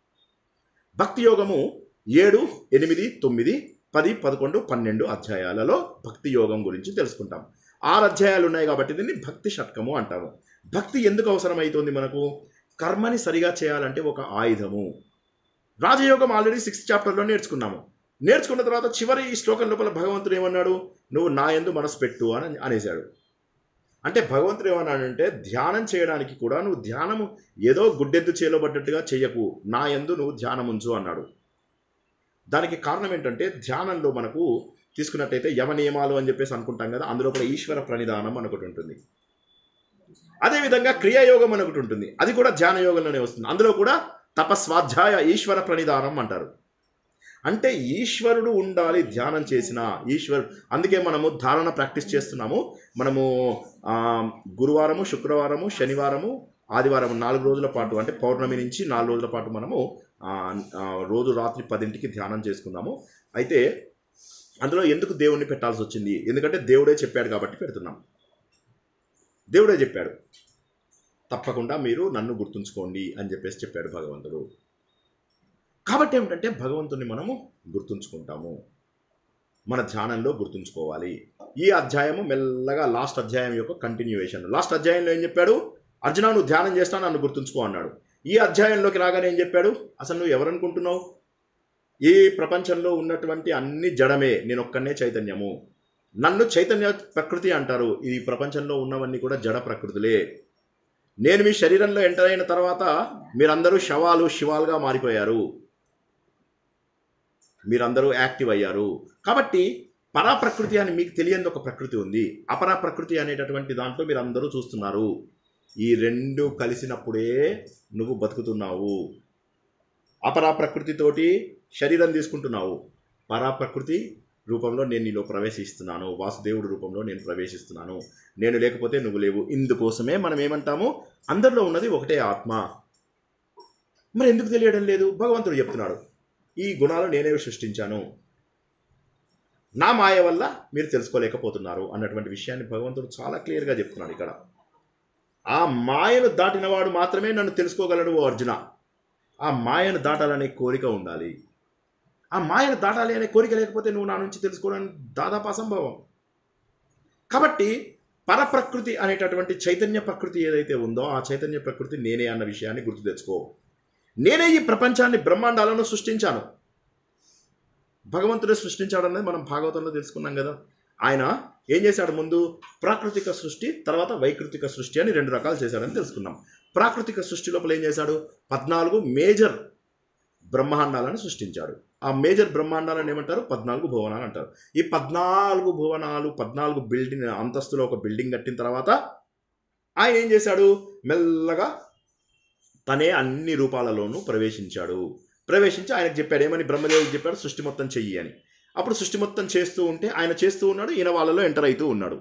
భక్తి యోగము ఏడు ఎనిమిది తొమ్మిది పది పదకొండు పన్నెండు అధ్యాయాలలో భక్తి యోగం గురించి తెలుసుకుంటాం ఆరు అధ్యాయాలు ఉన్నాయి కాబట్టి దీన్ని భక్తి షట్కము అంటాము భక్తి ఎందుకు అవసరమవుతుంది మనకు కర్మని సరిగా చేయాలంటే ఒక ఆయుధము రాజయోగం ఆల్రెడీ సిక్స్త్ చాప్టర్లో నేర్చుకున్నాము నేర్చుకున్న తర్వాత చివరి ఈ శ్లోకం లోపల భగవంతుడు ఏమన్నాడు నువ్వు నా ఎందు మనసు పెట్టు అని అనేశాడు అంటే భగవంతుడు ఏమన్నాడంటే ధ్యానం చేయడానికి కూడా నువ్వు ధ్యానము ఏదో గుడ్డెద్దు చేయబడ్డట్టుగా చెయ్యకు నా ఎందు నువ్వు ధ్యానం ఉంచు అన్నాడు దానికి కారణం ఏంటంటే ధ్యానంలో మనకు తీసుకున్నట్టయితే యమ నియమాలు అని చెప్పేసి అనుకుంటాం కదా అందులో కూడా ఈశ్వర ప్రణిధానం అని ఒకటి ఉంటుంది అదేవిధంగా క్రియాయోగం అని ఒకటి ఉంటుంది అది కూడా ధ్యాన యోగంలోనే వస్తుంది అందులో కూడా తపస్వాధ్యాయ ఈశ్వర ప్రణిధానం అంటారు అంటే ఈశ్వరుడు ఉండాలి ధ్యానం చేసిన ఈశ్వరు అందుకే మనము ధారణ ప్రాక్టీస్ చేస్తున్నాము మనము ఆ, గురువారము శుక్రవారము శనివారము ఆదివారం నాలుగు రోజుల పాటు అంటే పౌర్ణమి నుంచి నాలుగు రోజుల పాటు మనము ఆ, ఆ, రోజు రాత్రి పదింటికి ధ్యానం చేసుకున్నాము అయితే అందులో ఎందుకు దేవుణ్ణి పెట్టాల్సి వచ్చింది ఎందుకంటే దేవుడే చెప్పాడు కాబట్టి పెడుతున్నాం దేవుడే చెప్పాడు తప్పకుండా మీరు నన్ను గుర్తుంచుకోండి అని చెప్పేసి చెప్పాడు భగవంతుడు కాబట్టి ఏమిటంటే భగవంతుని మనము గుర్తుంచుకుంటాము మన ధ్యానంలో గుర్తుంచుకోవాలి ఈ అధ్యాయము మెల్లగా లాస్ట్ అధ్యాయం యొక్క కంటిన్యూయేషన్ లాస్ట్ అధ్యాయంలో ఏం చెప్పాడు అర్జున నువ్వు ధ్యానం చేస్తా నన్ను గుర్తుంచుకో అన్నాడు ఈ అధ్యాయంలోకి రాగానే ఏం చెప్పాడు అసలు నువ్వు ఎవరనుకుంటున్నావు ఈ ప్రపంచంలో ఉన్నటువంటి అన్ని జడమే నేను ఒక్కనే చైతన్యము నన్ను చైతన్య ప్రకృతి అంటారు ఈ ప్రపంచంలో ఉన్నవన్నీ కూడా జడ ప్రకృతులే నేను మీ శరీరంలో ఎంటర్ అయిన తర్వాత మీరందరూ శవాలు శివాలుగా మారిపోయారు మీరందరూ యాక్టివ్ అయ్యారు కాబట్టి పరా ప్రకృతి అని మీకు తెలియని ఒక ప్రకృతి ఉంది అపరా ప్రకృతి అనేటటువంటి దాంట్లో మీరు అందరూ చూస్తున్నారు ఈ రెండు కలిసినప్పుడే నువ్వు బతుకుతున్నావు అపరా ప్రకృతితోటి శరీరం తీసుకుంటున్నావు పరా ప్రకృతి రూపంలో నేను నీలో ప్రవేశిస్తున్నాను వాసుదేవుడి రూపంలో నేను ప్రవేశిస్తున్నాను నేను లేకపోతే నువ్వు లేవు ఇందుకోసమే మనం ఏమంటాము అందరిలో ఉన్నది ఒకటే ఆత్మ మరి ఎందుకు తెలియడం లేదు భగవంతుడు చెప్తున్నాడు ఈ గుణాలు నేనే సృష్టించాను నా మాయ వల్ల మీరు తెలుసుకోలేకపోతున్నారు అన్నటువంటి విషయాన్ని భగవంతుడు చాలా క్లియర్గా చెప్తున్నాడు ఇక్కడ ఆ మాయను దాటినవాడు మాత్రమే నన్ను తెలుసుకోగలడు ఓ అర్జున ఆ మాయను దాటాలనే కోరిక ఉండాలి ఆ మాయను దాటాలి అనే కోరిక లేకపోతే నువ్వు నా నుంచి తెలుసుకోవడం దాదాపు అసంభవం కాబట్టి పరప్రకృతి అనేటటువంటి చైతన్య ప్రకృతి ఏదైతే ఉందో ఆ చైతన్య ప్రకృతి నేనే అన్న విషయాన్ని గుర్తు తెచ్చుకో నేనే ఈ ప్రపంచాన్ని బ్రహ్మాండాలను సృష్టించాను భగవంతుడే సృష్టించాడన్నది మనం భాగవతంలో తెలుసుకున్నాం కదా ఆయన ఏం చేశాడు ముందు ప్రాకృతిక సృష్టి తర్వాత వైకృతిక సృష్టి అని రెండు రకాలు చేశాడని తెలుసుకున్నాం ప్రాకృతిక సృష్టి లోపల ఏం చేశాడు పద్నాలుగు మేజర్ బ్రహ్మాండాలను సృష్టించాడు ఆ మేజర్ బ్రహ్మాండాలను ఏమంటారు పద్నాలుగు భువనాలు అంటారు ఈ పద్నాలుగు భువనాలు పద్నాలుగు బిల్డింగ్ అంతస్తులో ఒక బిల్డింగ్ కట్టిన తర్వాత ఆయన ఏం చేశాడు మెల్లగా తనే అన్ని రూపాలలోనూ ప్రవేశించాడు ప్రవేశించి ఆయనకు చెప్పాడు ఏమని బ్రహ్మదేవుడికి చెప్పాడు సృష్టి మొత్తం చెయ్యి అని అప్పుడు సృష్టి మొత్తం చేస్తూ ఉంటే ఆయన చేస్తూ ఉన్నాడు ఈయన వాళ్ళలో ఎంటర్ అవుతూ ఉన్నాడు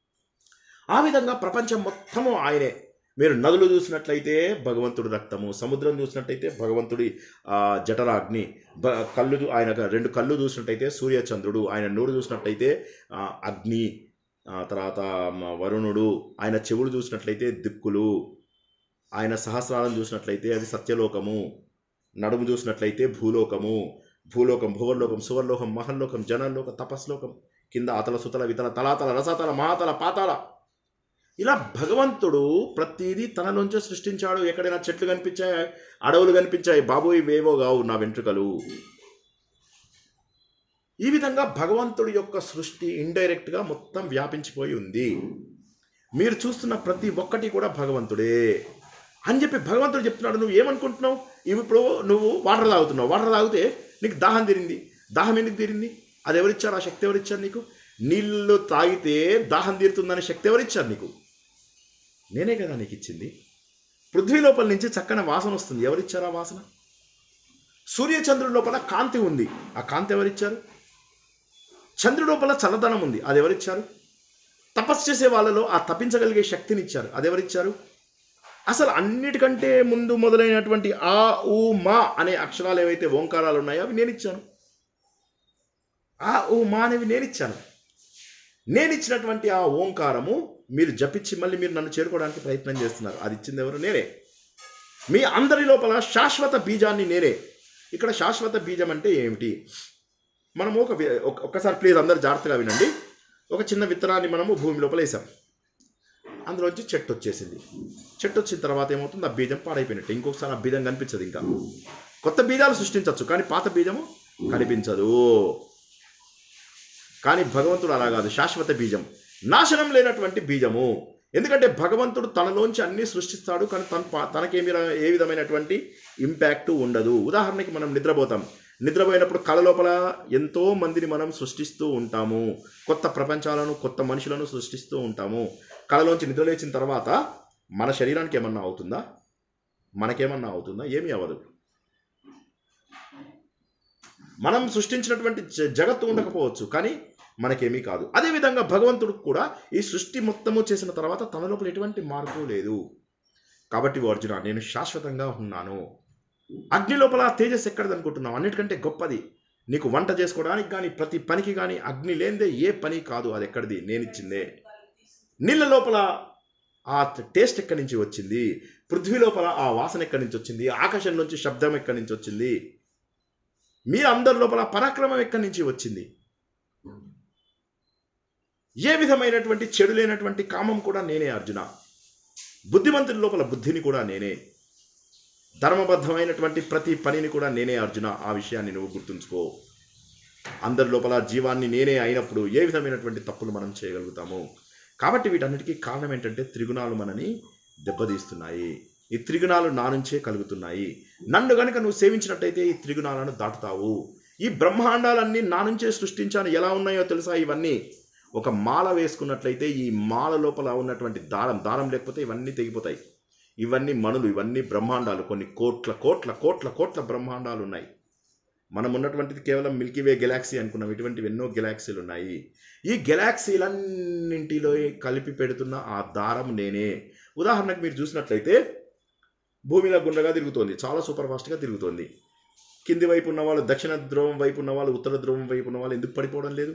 ఆ విధంగా ప్రపంచం మొత్తము ఆయనే మీరు నదులు చూసినట్లయితే భగవంతుడి రక్తము సముద్రం చూసినట్లయితే భగవంతుడి ఆ, జఠరాగ్ని బ కళ్ళు చూ- ఆయన రెండు కళ్ళు చూసినట్టయితే సూర్యచంద్రుడు ఆయన నోరు చూసినట్లయితే ఆ, అగ్ని ఆ, తర్వాత మ- వరుణుడు ఆయన చెవులు చూసినట్లయితే దిక్కులు ఆయన సహస్రాలను చూసినట్లయితే అది సత్యలోకము నడుము చూసినట్లయితే భూలోకము భూలోకం భువర్లోకం సువర్లోకం మహల్లోకం జనలోకం తపస్లోకం కింద అతల సుతల వితల తలాతల రసతల మహాతల పాతాల ఇలా భగవంతుడు ప్రతిదీ తనలోంచే సృష్టించాడు ఎక్కడైనా చెట్లు కనిపించాయి అడవులు కనిపించాయి బాబోయ్ ఇవేవో కావు నా వెంట్రుకలు ఈ విధంగా భగవంతుడి యొక్క సృష్టి ఇండైరెక్ట్గా మొత్తం వ్యాపించిపోయి ఉంది మీరు చూస్తున్న ప్రతి ఒక్కటి కూడా భగవంతుడే అని చెప్పి భగవంతుడు చెప్తున్నాడు నువ్వు ఏమనుకుంటున్నావు ఇవి ఇప్పుడు నువ్వు వాటర్ తాగుతున్నావు వాటర్ తాగితే నీకు దాహం తీరింది దాహం ఎందుకు తీరింది అది ఎవరిచ్చారు ఆ శక్తి ఎవరిచ్చారు నీకు నీళ్ళు తాగితే దాహం తీరుతుందనే శక్తి ఎవరిచ్చారు నీకు నేనే కదా నీకు ఇచ్చింది పృథ్వీ లోపల నుంచి చక్కని వాసన వస్తుంది ఎవరిచ్చారు ఆ వాసన సూర్యచంద్రుడి లోపల కాంతి ఉంది ఆ కాంతి ఎవరిచ్చారు చంద్రుడి లోపల చల్లదనం ఉంది అది ఎవరిచ్చారు తపస్సు చేసే వాళ్ళలో ఆ తప్పించగలిగే శక్తిని ఇచ్చారు అది ఎవరిచ్చారు అసలు అన్నిటికంటే ముందు మొదలైనటువంటి ఆ ఊ మా అనే అక్షరాలు ఏవైతే ఓంకారాలు ఉన్నాయో అవి నేను ఇచ్చాను ఆ ఊ మా అనేవి నేను ఇచ్చాను నేను ఇచ్చినటువంటి ఆ ఓంకారము మీరు జపించి మళ్ళీ మీరు నన్ను చేరుకోవడానికి ప్రయత్నం చేస్తున్నారు అది ఇచ్చింది ఎవరు నేనే మీ అందరి లోపల శాశ్వత బీజాన్ని నేనే ఇక్కడ శాశ్వత బీజం అంటే ఏమిటి మనము ఒక వి- ఒక- ఒక్కసారి ప్లీజ్ అందరు జాగ్రత్తగా వినండి ఒక చిన్న విత్తనాన్ని మనము భూమి లోపల వేసాం అందులోంచి చెట్టు వచ్చేసింది చెట్టు వచ్చిన తర్వాత ఏమవుతుంది ఆ బీజం పాడైపోయినట్టు ఇంకొకసారి ఆ బీజం కనిపించదు ఇంకా కొత్త బీజాలు సృష్టించవచ్చు కానీ పాత బీజము కనిపించదు కానీ భగవంతుడు అలా కాదు శాశ్వత బీజం నాశనం లేనటువంటి బీజము ఎందుకంటే భగవంతుడు తనలోంచి అన్ని సృష్టిస్తాడు కానీ తన పా- తనకేమి ర- ఏ విధమైనటువంటి ఇంపాక్ట్ ఉండదు ఉదాహరణకి మనం నిద్రపోతాం నిద్రపోయినప్పుడు కళ లోపల ఎంతో మందిని మనం సృష్టిస్తూ ఉంటాము కొత్త ప్రపంచాలను కొత్త మనుషులను సృష్టిస్తూ ఉంటాము కళలోంచి నిద్రలేచిన తర్వాత మన శరీరానికి ఏమన్నా అవుతుందా మనకేమన్నా అవుతుందా ఏమీ అవ్వదు మనం సృష్టించినటువంటి జ- జగత్తు ఉండకపోవచ్చు కానీ మనకేమీ కాదు అదేవిధంగా భగవంతుడు కూడా ఈ సృష్టి మొత్తము చేసిన తర్వాత తన లోపల ఎటువంటి మార్పు లేదు కాబట్టి ఓ అర్జున నేను శాశ్వతంగా ఉన్నాను అగ్ని లోపల తేజస్ ఎక్కడిది అనుకుంటున్నావు అన్నిటికంటే గొప్పది నీకు వంట చేసుకోవడానికి కానీ ప్రతి పనికి కానీ అగ్ని లేనిదే ఏ పని కాదు అది ఎక్కడిది నేను ఇచ్చిందే నీళ్ళ లోపల ఆ టేస్ట్ ఎక్కడి నుంచి వచ్చింది పృథ్వీ లోపల ఆ వాసన ఎక్కడి నుంచి వచ్చింది ఆకాశం నుంచి శబ్దం ఎక్కడి నుంచి వచ్చింది మీ అందరి లోపల పరాక్రమం ఎక్కడి నుంచి వచ్చింది ఏ విధమైనటువంటి చెడు లేనటువంటి కామం కూడా నేనే అర్జున బుద్ధిమంతుల లోపల బుద్ధిని కూడా నేనే ధర్మబద్ధమైనటువంటి ప్రతి పనిని కూడా నేనే అర్జున ఆ విషయాన్ని నువ్వు గుర్తుంచుకో అందరి లోపల జీవాన్ని నేనే అయినప్పుడు ఏ విధమైనటువంటి తప్పులు మనం చేయగలుగుతాము కాబట్టి వీటన్నిటికీ కారణం ఏంటంటే త్రిగుణాలు మనని దెబ్బతీస్తున్నాయి ఈ త్రిగుణాలు నా నుంచే కలుగుతున్నాయి నన్ను గనుక నువ్వు సేవించినట్టయితే ఈ త్రిగుణాలను దాటుతావు ఈ బ్రహ్మాండాలన్నీ నా నుంచే సృష్టించాను ఎలా ఉన్నాయో తెలుసా ఇవన్నీ ఒక మాల వేసుకున్నట్లయితే ఈ మాల లోపల ఉన్నటువంటి దారం దారం లేకపోతే ఇవన్నీ తెగిపోతాయి ఇవన్నీ మనులు ఇవన్నీ బ్రహ్మాండాలు కొన్ని కోట్ల కోట్ల కోట్ల కోట్ల బ్రహ్మాండాలు ఉన్నాయి మనం ఉన్నటువంటిది కేవలం మిల్కీవే గెలాక్సీ అనుకున్నాం ఇటువంటివి ఎన్నో గెలాక్సీలు ఉన్నాయి ఈ గెలాక్సీలన్నింటిలో కలిపి పెడుతున్న ఆ దారం నేనే ఉదాహరణకు మీరు చూసినట్లయితే భూమిలో గుండ్రగా తిరుగుతోంది చాలా సూపర్ ఫాస్ట్గా తిరుగుతోంది కింది వైపు ఉన్న వాళ్ళు దక్షిణ ధ్రువం వైపు ఉన్న వాళ్ళు ఉత్తర ధ్రువం వైపు ఉన్న వాళ్ళు ఎందుకు పడిపోవడం లేదు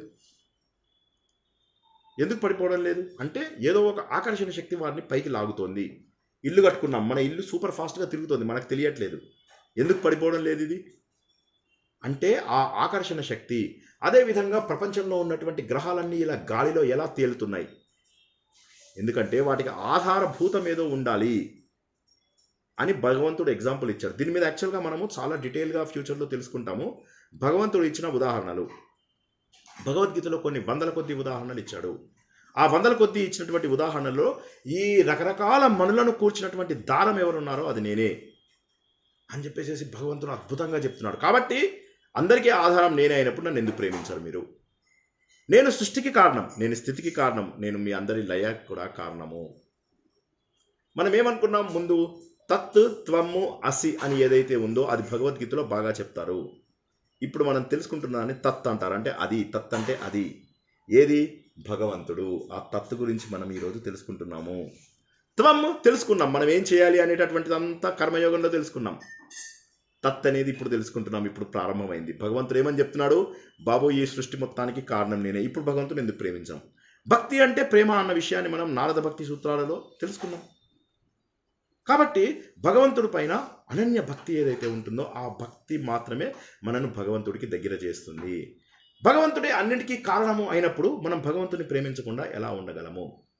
ఎందుకు పడిపోవడం లేదు అంటే ఏదో ఒక ఆకర్షణ శక్తి వారిని పైకి లాగుతోంది ఇల్లు కట్టుకున్నాం మన ఇల్లు సూపర్ ఫాస్ట్గా తిరుగుతోంది మనకు తెలియట్లేదు ఎందుకు పడిపోవడం లేదు ఇది అంటే ఆ ఆకర్షణ శక్తి అదేవిధంగా ప్రపంచంలో ఉన్నటువంటి గ్రహాలన్నీ ఇలా గాలిలో ఎలా తేలుతున్నాయి ఎందుకంటే వాటికి ఆధారభూతం ఏదో ఉండాలి అని భగవంతుడు ఎగ్జాంపుల్ ఇచ్చారు దీని మీద యాక్చువల్గా మనము చాలా డీటెయిల్గా ఫ్యూచర్లో తెలుసుకుంటాము భగవంతుడు ఇచ్చిన ఉదాహరణలు భగవద్గీతలో కొన్ని వందల కొద్ది ఉదాహరణలు ఇచ్చాడు ఆ వందల కొద్ది ఇచ్చినటువంటి ఉదాహరణలో ఈ రకరకాల మనులను కూర్చున్నటువంటి దారం ఎవరున్నారో అది నేనే అని చెప్పేసి భగవంతుడు అద్భుతంగా చెప్తున్నాడు కాబట్టి అందరికీ ఆధారం నేనే అయినప్పుడు నన్ను ఎందుకు ప్రేమించారు మీరు నేను సృష్టికి కారణం నేను స్థితికి కారణం నేను మీ అందరి లయ కూడా కారణము మనం ఏమనుకున్నాం ముందు తత్ త్వము అసి అని ఏదైతే ఉందో అది భగవద్గీతలో బాగా చెప్తారు ఇప్పుడు మనం తెలుసుకుంటున్నామని తత్ అంటారు అంటే అది తత్ అంటే అది ఏది భగవంతుడు ఆ తత్ గురించి మనం ఈరోజు తెలుసుకుంటున్నాము త్వం తెలుసుకున్నాం మనం ఏం చేయాలి అనేటటువంటిది అంతా కర్మయోగంలో తెలుసుకున్నాం తత్ అనేది ఇప్పుడు తెలుసుకుంటున్నాం ఇప్పుడు ప్రారంభమైంది భగవంతుడు ఏమని చెప్తున్నాడు బాబు ఈ సృష్టి మొత్తానికి కారణం నేనే ఇప్పుడు భగవంతుని ఎందుకు ప్రేమించాం భక్తి అంటే ప్రేమ అన్న విషయాన్ని మనం నారద భక్తి సూత్రాలలో తెలుసుకున్నాం కాబట్టి భగవంతుడి పైన అనన్య భక్తి ఏదైతే ఉంటుందో ఆ భక్తి మాత్రమే మనను భగవంతుడికి దగ్గర చేస్తుంది భగవంతుడే అన్నిటికీ కారణము అయినప్పుడు మనం భగవంతుని ప్రేమించకుండా ఎలా ఉండగలము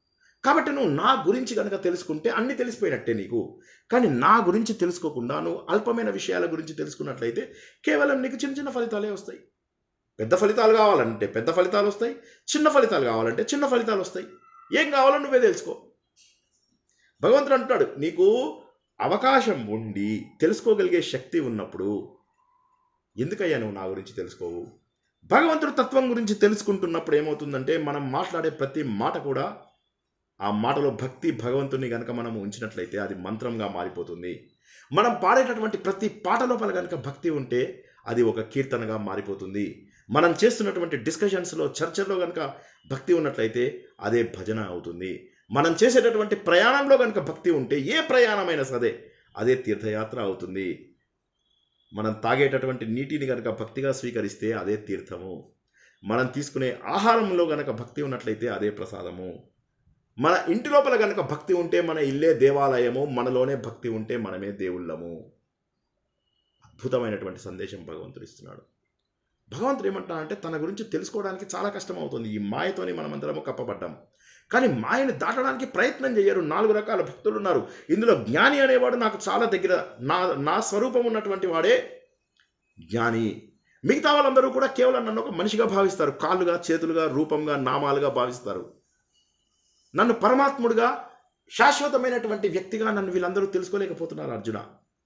కాబట్టి నువ్వు నా గురించి కనుక తెలుసుకుంటే అన్ని తెలిసిపోయినట్టే నీకు కానీ నా గురించి తెలుసుకోకుండా నువ్వు అల్పమైన విషయాల గురించి తెలుసుకున్నట్లయితే కేవలం నీకు చిన్న చిన్న ఫలితాలే వస్తాయి పెద్ద ఫలితాలు కావాలంటే పెద్ద ఫలితాలు వస్తాయి చిన్న ఫలితాలు కావాలంటే చిన్న ఫలితాలు వస్తాయి ఏం కావాలో నువ్వే తెలుసుకో భగవంతుడు అంటున్నాడు నీకు అవకాశం ఉండి తెలుసుకోగలిగే శక్తి ఉన్నప్పుడు ఎందుకయ్యా నువ్వు నా గురించి తెలుసుకోవు భగవంతుడు తత్వం గురించి తెలుసుకుంటున్నప్పుడు ఏమవుతుందంటే మనం మాట్లాడే ప్రతి మాట కూడా ఆ మాటలో భక్తి భగవంతుని గనక మనం ఉంచినట్లయితే అది మంత్రంగా మారిపోతుంది మనం పాడేటటువంటి ప్రతి పాట లోపల కనుక భక్తి ఉంటే అది ఒక కీర్తనగా మారిపోతుంది మనం చేస్తున్నటువంటి డిస్కషన్స్లో చర్చల్లో కనుక భక్తి ఉన్నట్లయితే అదే భజన అవుతుంది మనం చేసేటటువంటి ప్రయాణంలో కనుక భక్తి ఉంటే ఏ ప్రయాణమైనా సరే అదే తీర్థయాత్ర అవుతుంది మనం తాగేటటువంటి నీటిని కనుక భక్తిగా స్వీకరిస్తే అదే తీర్థము మనం తీసుకునే ఆహారంలో కనుక భక్తి ఉన్నట్లయితే అదే ప్రసాదము మన ఇంటి లోపల కనుక భక్తి ఉంటే మన ఇల్లే దేవాలయము మనలోనే భక్తి ఉంటే మనమే దేవుళ్ళము అద్భుతమైనటువంటి సందేశం భగవంతుడు ఇస్తున్నాడు భగవంతుడు ఏమంటాడంటే తన గురించి తెలుసుకోవడానికి చాలా కష్టం అవుతుంది ఈ మాయతోని మనమందరము కప్పబడ్డాం కానీ మాయని దాటడానికి ప్రయత్నం చేయరు నాలుగు రకాల భక్తులు ఉన్నారు ఇందులో జ్ఞాని అనేవాడు నాకు చాలా దగ్గర నా నా స్వరూపం ఉన్నటువంటి వాడే జ్ఞాని మిగతా వాళ్ళందరూ కూడా కేవలం నన్ను ఒక మనిషిగా భావిస్తారు కాళ్ళుగా చేతులుగా రూపంగా నామాలుగా భావిస్తారు నన్ను పరమాత్ముడుగా శాశ్వతమైనటువంటి వ్యక్తిగా నన్ను వీళ్ళందరూ తెలుసుకోలేకపోతున్నారు అర్జున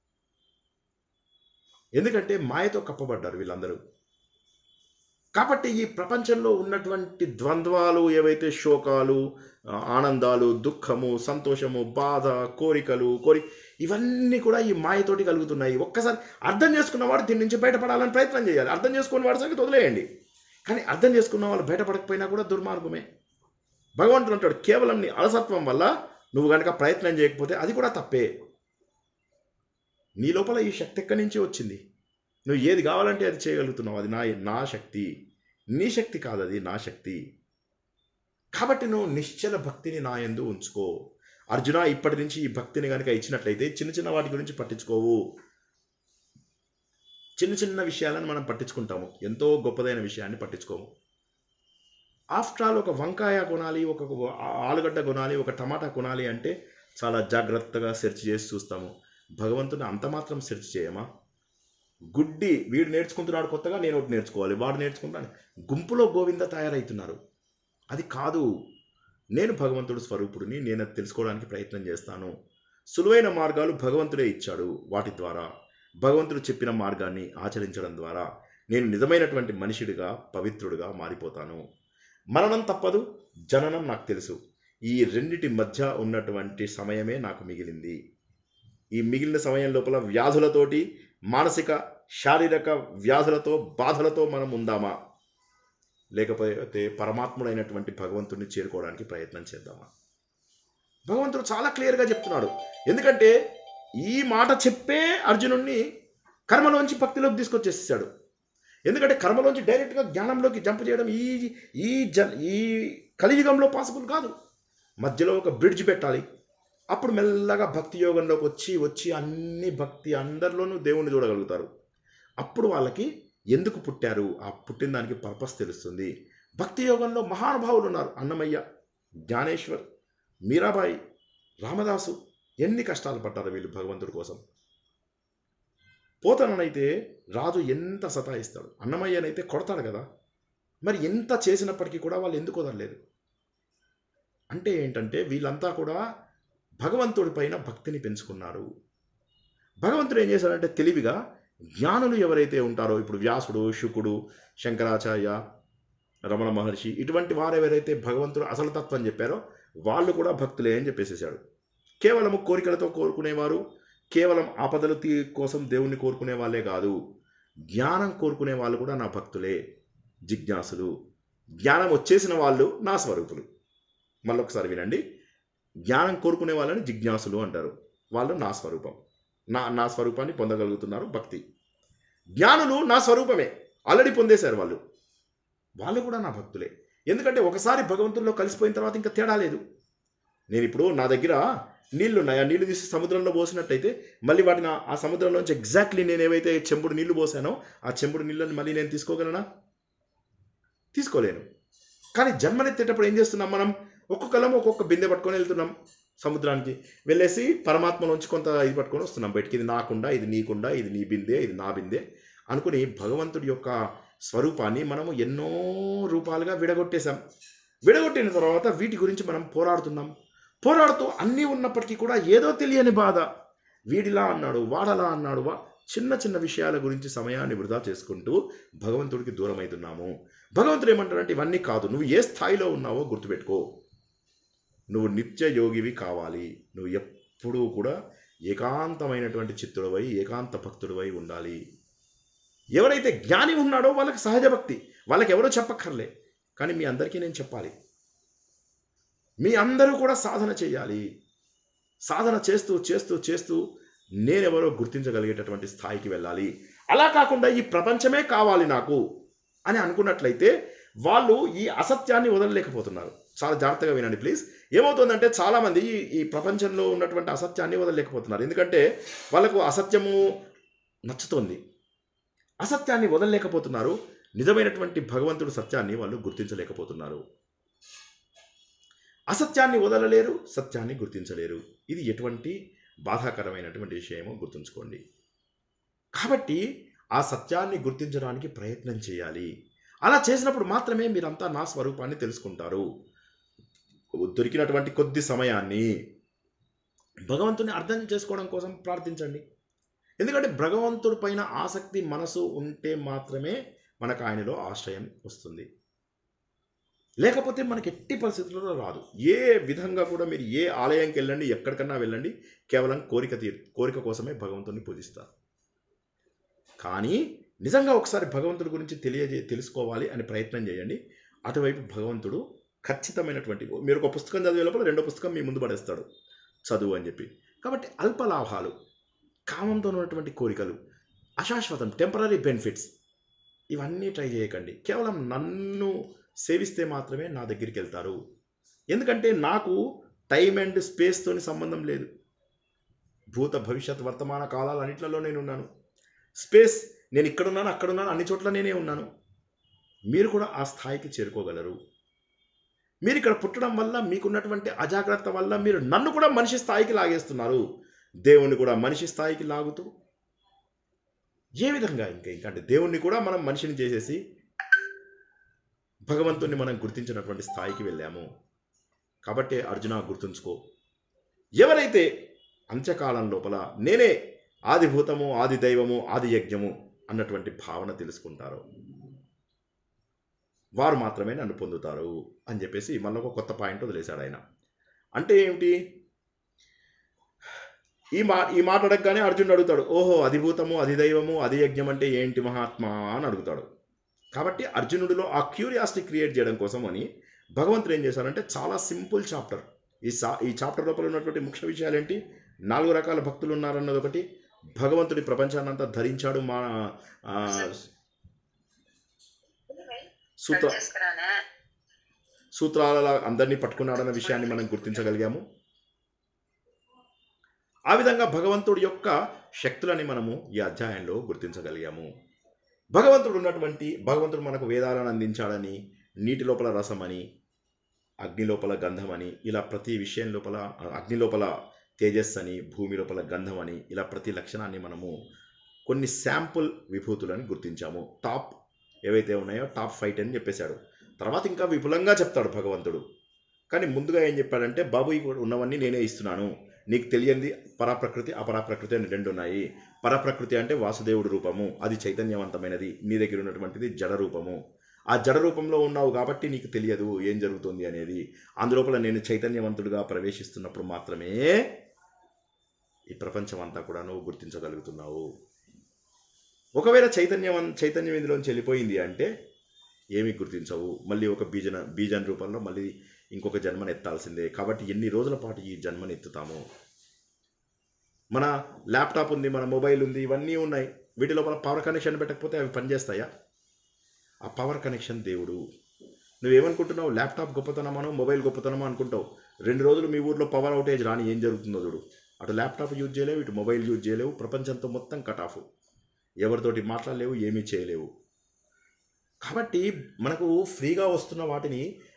ఎందుకంటే మాయతో కప్పబడ్డారు వీళ్ళందరూ కాబట్టి ఈ ప్రపంచంలో ఉన్నటువంటి ద్వంద్వాలు ఏవైతే శోకాలు ఆ, ఆనందాలు దుఃఖము సంతోషము బాధ కోరికలు కోరి ఇవన్నీ కూడా ఈ మాయతోటి కలుగుతున్నాయి ఒక్కసారి అర్థం చేసుకున్నవాడు దీని నుంచి బయటపడాలని ప్రయత్నం చేయాలి అర్థం చేసుకున్న వాడి సంగతి వదిలేయండి కానీ అర్థం చేసుకున్న వాళ్ళు బయటపడకపోయినా కూడా దుర్మార్గమే భగవంతుడు అంటాడు కేవలం నీ అలసత్వం వల్ల నువ్వు కనుక ప్రయత్నం చేయకపోతే అది కూడా తప్పే నీ లోపల ఈ శక్తి ఎక్కడి నుంచి వచ్చింది నువ్వు ఏది కావాలంటే అది చేయగలుగుతున్నావు అది నా నా శక్తి నీ శక్తి కాదు అది నా శక్తి కాబట్టి నువ్వు నిశ్చల భక్తిని నా యందు ఉంచుకో అర్జున ఇప్పటి నుంచి ఈ భక్తిని కనుక ఇచ్చినట్లయితే చిన్న చిన్న వాటి గురించి పట్టించుకోవు చిన్న చిన్న విషయాలను మనం పట్టించుకుంటాము ఎంతో గొప్పదైన విషయాన్ని పట్టించుకోము ఆఫ్టర్ ఆల్ ఒక వంకాయ కొనాలి ఒక ఒక ఆలుగడ్డ కొనాలి ఒక టమాటా కొనాలి అంటే చాలా జాగ్రత్తగా సెర్చ్ చేసి చూస్తాము భగవంతుని అంత మాత్రం సెర్చ్ చేయమా గుడ్డి వీడు నేర్చుకుంటున్నాడు కొత్తగా నేను ఒకటి నేర్చుకోవాలి వాడు నేర్చుకుంటాను గుంపులో గోవింద తయారవుతున్నారు అది కాదు నేను భగవంతుడు స్వరూపుడిని నేను అది తెలుసుకోవడానికి ప్రయత్నం చేస్తాను సులువైన మార్గాలు భగవంతుడే ఇచ్చాడు వాటి ద్వారా భగవంతుడు చెప్పిన మార్గాన్ని ఆచరించడం ద్వారా నేను నిజమైనటువంటి మనిషిడిగా పవిత్రుడిగా మారిపోతాను మరణం తప్పదు జననం నాకు తెలుసు ఈ రెండిటి మధ్య ఉన్నటువంటి సమయమే నాకు మిగిలింది ఈ మిగిలిన సమయం లోపల వ్యాధులతోటి మానసిక శారీరక వ్యాధులతో బాధలతో మనం ఉందామా లేకపోతే పరమాత్ముడైనటువంటి భగవంతుడిని చేరుకోవడానికి ప్రయత్నం చేద్దామా భగవంతుడు చాలా క్లియర్గా చెప్తున్నాడు ఎందుకంటే ఈ మాట చెప్పే అర్జునుడిని కర్మలోంచి భక్తిలోకి తీసుకొచ్చేసాడు ఎందుకంటే కర్మలోంచి డైరెక్ట్గా జ్ఞానంలోకి జంప్ చేయడం ఈ ఈ జ ఈ కలియుగంలో పాసిబుల్ కాదు మధ్యలో ఒక బ్రిడ్జ్ పెట్టాలి అప్పుడు మెల్లగా భక్తి యోగంలోకి వచ్చి వచ్చి అన్ని భక్తి అందరిలోనూ దేవుణ్ణి చూడగలుగుతారు అప్పుడు వాళ్ళకి ఎందుకు పుట్టారు ఆ పుట్టిన దానికి పర్పస్ తెలుస్తుంది భక్తి యోగంలో మహానుభావులు ఉన్నారు అన్నమయ్య జ్ఞానేశ్వర్ మీరాబాయి రామదాసు ఎన్ని కష్టాలు పడ్డారు వీళ్ళు భగవంతుడి కోసం పోతననైతే రాజు ఎంత సతాయిస్తాడు అన్నమయ్యనైతే కొడతాడు కదా మరి ఎంత చేసినప్పటికీ కూడా వాళ్ళు ఎందుకు వదలలేదు అంటే ఏంటంటే వీళ్ళంతా కూడా భగవంతుడి పైన భక్తిని పెంచుకున్నారు భగవంతుడు ఏం చేశాడంటే తెలివిగా జ్ఞానులు ఎవరైతే ఉంటారో ఇప్పుడు వ్యాసుడు శుకుడు శంకరాచార్య రమణ మహర్షి ఇటువంటి వారు ఎవరైతే భగవంతుడు అసలు తత్వం చెప్పారో వాళ్ళు కూడా భక్తులే అని చెప్పేసేసాడు కేవలము కోరికలతో కోరుకునేవారు కేవలం ఆపదలు తీ కోసం దేవుణ్ణి కోరుకునే వాళ్ళే కాదు జ్ఞానం కోరుకునే వాళ్ళు కూడా నా భక్తులే జిజ్ఞాసులు జ్ఞానం వచ్చేసిన వాళ్ళు నా స్వరూపులు మళ్ళొకసారి వినండి జ్ఞానం కోరుకునే వాళ్ళని జిజ్ఞాసులు అంటారు వాళ్ళు నా స్వరూపం నా నా స్వరూపాన్ని పొందగలుగుతున్నారు భక్తి జ్ఞానులు నా స్వరూపమే ఆల్రెడీ పొందేశారు వాళ్ళు వాళ్ళు కూడా నా భక్తులే ఎందుకంటే ఒకసారి భగవంతుల్లో కలిసిపోయిన తర్వాత ఇంకా తేడా లేదు నేను ఇప్పుడు నా దగ్గర నీళ్లు ఉన్నాయి ఆ నీళ్లు తీసి సముద్రంలో పోసినట్టయితే మళ్ళీ వాటిని ఆ- ఆ సముద్రంలోంచి ఎగ్జాక్ట్లీ నేను ఏవైతే చెంబుడు నీళ్లు పోసానో ఆ చెంబుడు నీళ్ళని మళ్ళీ నేను తీసుకోగలనా తీసుకోలేను కానీ జన్మనెత్తేటప్పుడు ఏం చేస్తున్నాం మనం ఒక్కొక్కలం ఒక్కొక్క బిందె పట్టుకొని వెళ్తున్నాం సముద్రానికి వెళ్ళేసి పరమాత్మ నుంచి కొంత ఇది పట్టుకొని వస్తున్నాం బయటికి ఇది నాకుండా ఇది నీకుండా ఇది నీ బిందె ఇది నా బిందె అనుకుని భగవంతుడి యొక్క స్వరూపాన్ని మనము ఎన్నో రూపాలుగా విడగొట్టేశాం విడగొట్టిన తర్వాత వీటి గురించి మనం పోరాడుతున్నాం పోరాడుతూ అన్నీ ఉన్నప్పటికీ కూడా ఏదో తెలియని బాధ వీడిలా అన్నాడు వాడలా అన్నాడు వా చిన్న చిన్న విషయాల గురించి సమయాన్ని వృధా చేసుకుంటూ భగవంతుడికి దూరం అవుతున్నాము భగవంతుడు ఏమంటాడంటే ఇవన్నీ కాదు నువ్వు ఏ స్థాయిలో ఉన్నావో గుర్తుపెట్టుకో నువ్వు నిత్య యోగివి కావాలి నువ్వు ఎప్పుడూ కూడా ఏకాంతమైనటువంటి చిత్తుడవై ఏకాంత భక్తుడివై ఉండాలి ఎవరైతే జ్ఞాని ఉన్నాడో వాళ్ళకి సహజ భక్తి వాళ్ళకి ఎవరో చెప్పక్కర్లే కానీ మీ అందరికీ నేను చెప్పాలి మీ అందరూ కూడా సాధన చేయాలి సాధన చేస్తూ చేస్తూ చేస్తూ నేనెవరో గుర్తించగలిగేటటువంటి స్థాయికి వెళ్ళాలి అలా కాకుండా ఈ ప్రపంచమే కావాలి నాకు అని అనుకున్నట్లయితే వాళ్ళు ఈ అసత్యాన్ని వదలలేకపోతున్నారు చాలా జాగ్రత్తగా వినండి ప్లీజ్ ఏమవుతుందంటే చాలామంది ఈ ఈ ప్రపంచంలో ఉన్నటువంటి అసత్యాన్ని వదలలేకపోతున్నారు ఎందుకంటే వాళ్ళకు అసత్యము నచ్చుతోంది అసత్యాన్ని వదలలేకపోతున్నారు నిజమైనటువంటి భగవంతుడు సత్యాన్ని వాళ్ళు గుర్తించలేకపోతున్నారు అసత్యాన్ని వదలలేరు సత్యాన్ని గుర్తించలేరు ఇది ఎటువంటి బాధాకరమైనటువంటి విషయమో గుర్తుంచుకోండి కాబట్టి ఆ సత్యాన్ని గుర్తించడానికి ప్రయత్నం చేయాలి అలా చేసినప్పుడు మాత్రమే మీరంతా నా స్వరూపాన్ని తెలుసుకుంటారు దొరికినటువంటి కొద్ది సమయాన్ని భగవంతుని అర్థం చేసుకోవడం కోసం ప్రార్థించండి ఎందుకంటే భగవంతుడి పైన ఆసక్తి మనసు ఉంటే మాత్రమే మనకు ఆయనలో ఆశ్రయం వస్తుంది లేకపోతే మనకి ఎట్టి పరిస్థితుల్లో రాదు ఏ విధంగా కూడా మీరు ఏ ఆలయంకి వెళ్ళండి ఎక్కడికన్నా వెళ్ళండి కేవలం కోరిక తీ కోరిక కోసమే భగవంతుని పూజిస్తారు కానీ నిజంగా ఒకసారి భగవంతుడి గురించి తెలియజే తెలుసుకోవాలి అని ప్రయత్నం చేయండి అటువైపు భగవంతుడు ఖచ్చితమైనటువంటి మీరు ఒక పుస్తకం చదివే లోపల రెండో పుస్తకం మీ ముందు పడేస్తాడు చదువు అని చెప్పి కాబట్టి అల్ప లాభాలు కామంతో ఉన్నటువంటి కోరికలు అశాశ్వతం టెంపరీ బెనిఫిట్స్ ఇవన్నీ ట్రై చేయకండి కేవలం నన్ను సేవిస్తే మాత్రమే నా దగ్గరికి వెళ్తారు ఎందుకంటే నాకు టైం అండ్ స్పేస్తోని సంబంధం లేదు భూత భవిష్యత్ వర్తమాన కాలాలు అన్నిట్లలో నేను ఉన్నాను స్పేస్ నేను ఇక్కడున్నాను అక్కడున్నాను అన్ని చోట్ల నేనే ఉన్నాను మీరు కూడా ఆ స్థాయికి చేరుకోగలరు మీరు ఇక్కడ పుట్టడం వల్ల మీకున్నటువంటి అజాగ్రత్త వల్ల మీరు నన్ను కూడా మనిషి స్థాయికి లాగేస్తున్నారు దేవుణ్ణి కూడా మనిషి స్థాయికి లాగుతూ ఏ విధంగా ఇంకా ఇంకా అంటే దేవుణ్ణి కూడా మనం మనిషిని చేసేసి భగవంతుణ్ణి మనం గుర్తించినటువంటి స్థాయికి వెళ్ళాము కాబట్టి అర్జున గుర్తుంచుకో ఎవరైతే అంత్యకాలం లోపల నేనే ఆదిభూతము ఆది దైవము ఆది యజ్ఞము అన్నటువంటి భావన తెలుసుకుంటారో వారు మాత్రమే నన్ను పొందుతారు అని చెప్పేసి మళ్ళీ ఒక కొత్త పాయింట్ వదిలేశాడు ఆయన అంటే ఏమిటి ఈ మా ఈ మాట అడగగానే అర్జునుడు అడుగుతాడు ఓహో అధిభూతము అధిదైవము అధియజ్ఞం అంటే ఏంటి మహాత్మా అని అడుగుతాడు కాబట్టి అర్జునుడిలో ఆ క్యూరియాసిటీ క్రియేట్ చేయడం కోసం అని భగవంతుడు ఏం చేశారంటే చాలా సింపుల్ చాప్టర్ ఈ సా ఈ చాప్టర్ లోపల ఉన్నటువంటి ముఖ్య విషయాలు ఏంటి నాలుగు రకాల భక్తులు ఉన్నారన్నది ఒకటి భగవంతుడి ప్రపంచాన్ని అంతా ధరించాడు మా ఆ, సూత్ర సూత్రాల అందరినీ పట్టుకున్నాడన్న విషయాన్ని మనం గుర్తించగలిగాము ఆ విధంగా భగవంతుడి యొక్క శక్తులని మనము ఈ అధ్యాయంలో గుర్తించగలిగాము భగవంతుడు ఉన్నటువంటి భగవంతుడు మనకు వేదాలను అందించాడని నీటి లోపల రసమని అగ్ని లోపల గంధం అని ఇలా ప్రతి విషయం లోపల అగ్ని లోపల తేజస్ అని భూమి లోపల గంధం అని ఇలా ప్రతి లక్షణాన్ని మనము కొన్ని శాంపుల్ విభూతులని గుర్తించాము టాప్ ఏవైతే ఉన్నాయో టాప్ ఫైట్ అని చెప్పేశాడు తర్వాత ఇంకా విపులంగా చెప్తాడు భగవంతుడు కానీ ముందుగా ఏం చెప్పాడంటే బాబు ఇవి ఉన్నవన్నీ నేనే ఇస్తున్నాను నీకు తెలియంది పరాప్రకృతి అపరాప్రకృతి అని రెండు ఉన్నాయి పరప్రకృతి అంటే వాసుదేవుడి రూపము అది చైతన్యవంతమైనది నీ దగ్గర ఉన్నటువంటిది జడ రూపము ఆ జడ రూపంలో ఉన్నావు కాబట్టి నీకు తెలియదు ఏం జరుగుతుంది అనేది అందులోపల నేను చైతన్యవంతుడిగా ప్రవేశిస్తున్నప్పుడు మాత్రమే ఈ ప్రపంచం అంతా కూడా నువ్వు గుర్తించగలుగుతున్నావు ఒకవేళ చైతన్యం చైతన్యం ఇందులోంచి వెళ్ళిపోయింది అంటే ఏమీ గుర్తించవు మళ్ళీ ఒక బీజన బీజన్ రూపంలో మళ్ళీ ఇంకొక జన్మను ఎత్తాల్సిందే కాబట్టి ఎన్ని రోజుల పాటు ఈ జన్మను ఎత్తుతాము మన ల్యాప్టాప్ ఉంది మన మొబైల్ ఉంది ఇవన్నీ ఉన్నాయి వీటి లోపల పవర్ కనెక్షన్ పెట్టకపోతే అవి పనిచేస్తాయా ఆ పవర్ కనెక్షన్ దేవుడు నువ్వేమనుకుంటున్నావు ల్యాప్టాప్ గొప్పతనమానో మొబైల్ గొప్పతనమో అనుకుంటావు రెండు రోజులు మీ ఊర్లో పవర్ అవుటేజ్ రాని ఏం జరుగుతుందో చూడు అటు ల్యాప్టాప్ యూజ్ చేయలేవు ఇటు మొబైల్ యూజ్ చేయలేవు ప్రపంచంతో మొత్తం కట్ ఆఫ్ ఎవరితోటి మాట్లాడలేవు ఏమీ చేయలేవు కాబట్టి మనకు ఫ్రీగా వస్తున్న వాటిని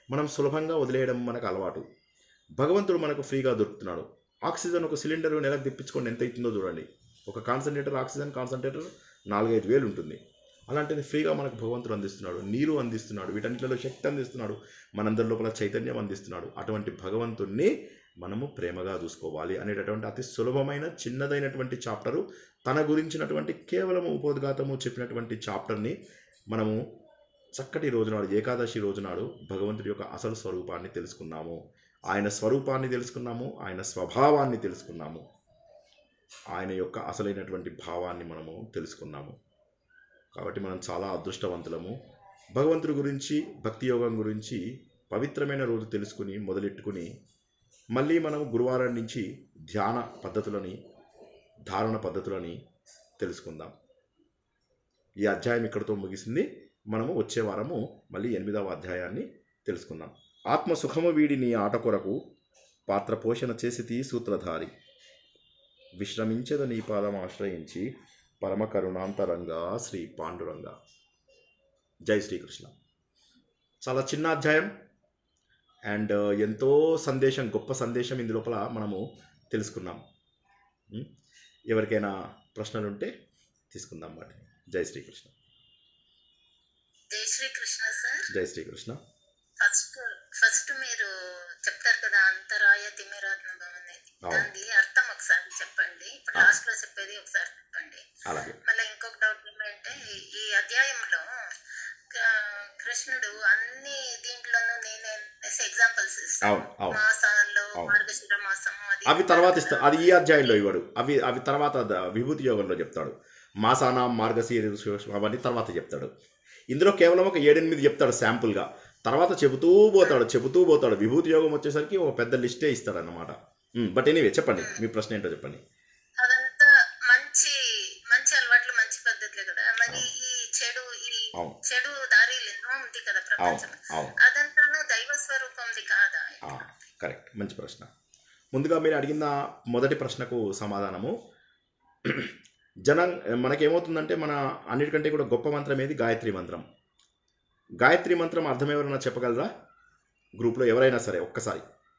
మనం సులభంగా వదిలేయడం మనకు అలవాటు భగవంతుడు మనకు ఫ్రీగా దొరుకుతున్నాడు ఆక్సిజన్ ఒక సిలిండర్ నెలకు తెప్పించుకోండి ఎంత అవుతుందో చూడండి ఒక కాన్సన్ట్రేటర్ ఆక్సిజన్ కాన్సన్ట్రేటర్ నాలుగైదు వేలు ఉంటుంది అలాంటిది ఫ్రీగా మనకు భగవంతుడు అందిస్తున్నాడు నీరు అందిస్తున్నాడు వీటన్నిటిలో శక్తి అందిస్తున్నాడు మనందరి లోపల చైతన్యం అందిస్తున్నాడు అటువంటి భగవంతుణ్ణి మనము ప్రేమగా చూసుకోవాలి అనేటటువంటి అతి సులభమైన చిన్నదైనటువంటి చాప్టరు తన గురించినటువంటి కేవలం ఉపోద్ఘాతము చెప్పినటువంటి చాప్టర్ని మనము చక్కటి రోజునాడు ఏకాదశి రోజునాడు భగవంతుడి యొక్క అసలు స్వరూపాన్ని తెలుసుకున్నాము ఆయన స్వరూపాన్ని తెలుసుకున్నాము ఆయన స్వభావాన్ని తెలుసుకున్నాము ఆయన యొక్క అసలైనటువంటి భావాన్ని మనము తెలుసుకున్నాము కాబట్టి మనం చాలా అదృష్టవంతులము భగవంతుడి గురించి భక్తి యోగం గురించి పవిత్రమైన రోజు తెలుసుకుని మొదలెట్టుకుని మళ్ళీ మనం గురువారం నుంచి ధ్యాన పద్ధతులని ధారణ పద్ధతులని తెలుసుకుందాం ఈ అధ్యాయం ఇక్కడితో ముగిసింది మనము వచ్చే వారము మళ్ళీ ఎనిమిదవ అధ్యాయాన్ని తెలుసుకుందాం ఆత్మ సుఖము వీడి నీ ఆట కొరకు పాత్ర పోషణ చేసి సూత్రధారి విశ్రమించద నీ పాదం ఆశ్రయించి పరమ కరుణాంతరంగా శ్రీ పాండురంగ జై శ్రీకృష్ణ చాలా చిన్న అధ్యాయం అండ్ ఎంతో సందేశం గొప్ప సందేశం ఇందు లోపల మనము తెలుసుకున్నాం ఉం? ఎవరికైనా ప్రశ్నలు ఉంటే తీసుకుందాం వాటిని జై శ్రీకృష్ణ జై శ్రీకృష్ణ సార్ జై శ్రీకృష్ణ ఫస్ట్ ఫస్ట్ మీరు చెప్తారు కదా అంతరాయ తిమిరాత్మ భవన్ అవును. దాని అర్థం ఒకసారి చెప్పండి ఇప్పుడు అవును. లాస్ట్ లో చెప్పేది ఒకసారి చెప్పండి అలాగే మళ్ళీ ఇంకొక డౌట్ ఏమంటే ఈ- ఈ అధ్యాయంలో ఆ, కృష్ణుడు అన్ని దీంట్లోనూ నేను ఎగ్జాంపుల్స్ ఇస్తాను అవును అవును మాసాల్లో అవును. మార్గశిర మాసము అది అవి తర్వాత ఇస్తా అది ఈ అధ్యాయంలో ఇవ్వడు అవి అవి తర్వాత ద- విభూతి యోగంలో చెప్తాడు మాసాన మార్గశీర అవన్నీ తర్వాత చెప్తాడు ఇందులో కేవలం ఒక ఏడెనిమిది చెప్తాడు శాంపుల్గా తర్వాత చెబుతూ పోతాడు చెబుతూ పోతాడు విభూతి యోగం వచ్చేసరికి ఒక పెద్ద లిస్టే ఇస్తాడు అన్నమాట బట్ ఎనీవే చెప్పండి మీ ప్రశ్న ఏంటో చెప్పండి అదంతా మంచి మంచి అలవాట్లు మంచి పద్ధతులే కదా మరి ఈ చెడు ఈ అవును చెడు దారిలు ఎన్నో ఉంది కదా అవును ప్రపంచం అవును అదంతాను దైవ స్వరూపంది కాదా కరెక్ట్ మంచి ప్రశ్న ముందుగా మీరు అడిగిన మొదటి ప్రశ్నకు సమాధానము జనం మనకేమవుతుందంటే మన అన్నిటికంటే కూడా గొప్ప మంత్రం ఏది గాయత్రి మంత్రం గాయత్రి మంత్రం అర్థం ఎవరైనా చెప్పగలరా గ్రూప్లో ఎవరైనా సరే ఒక్కసారి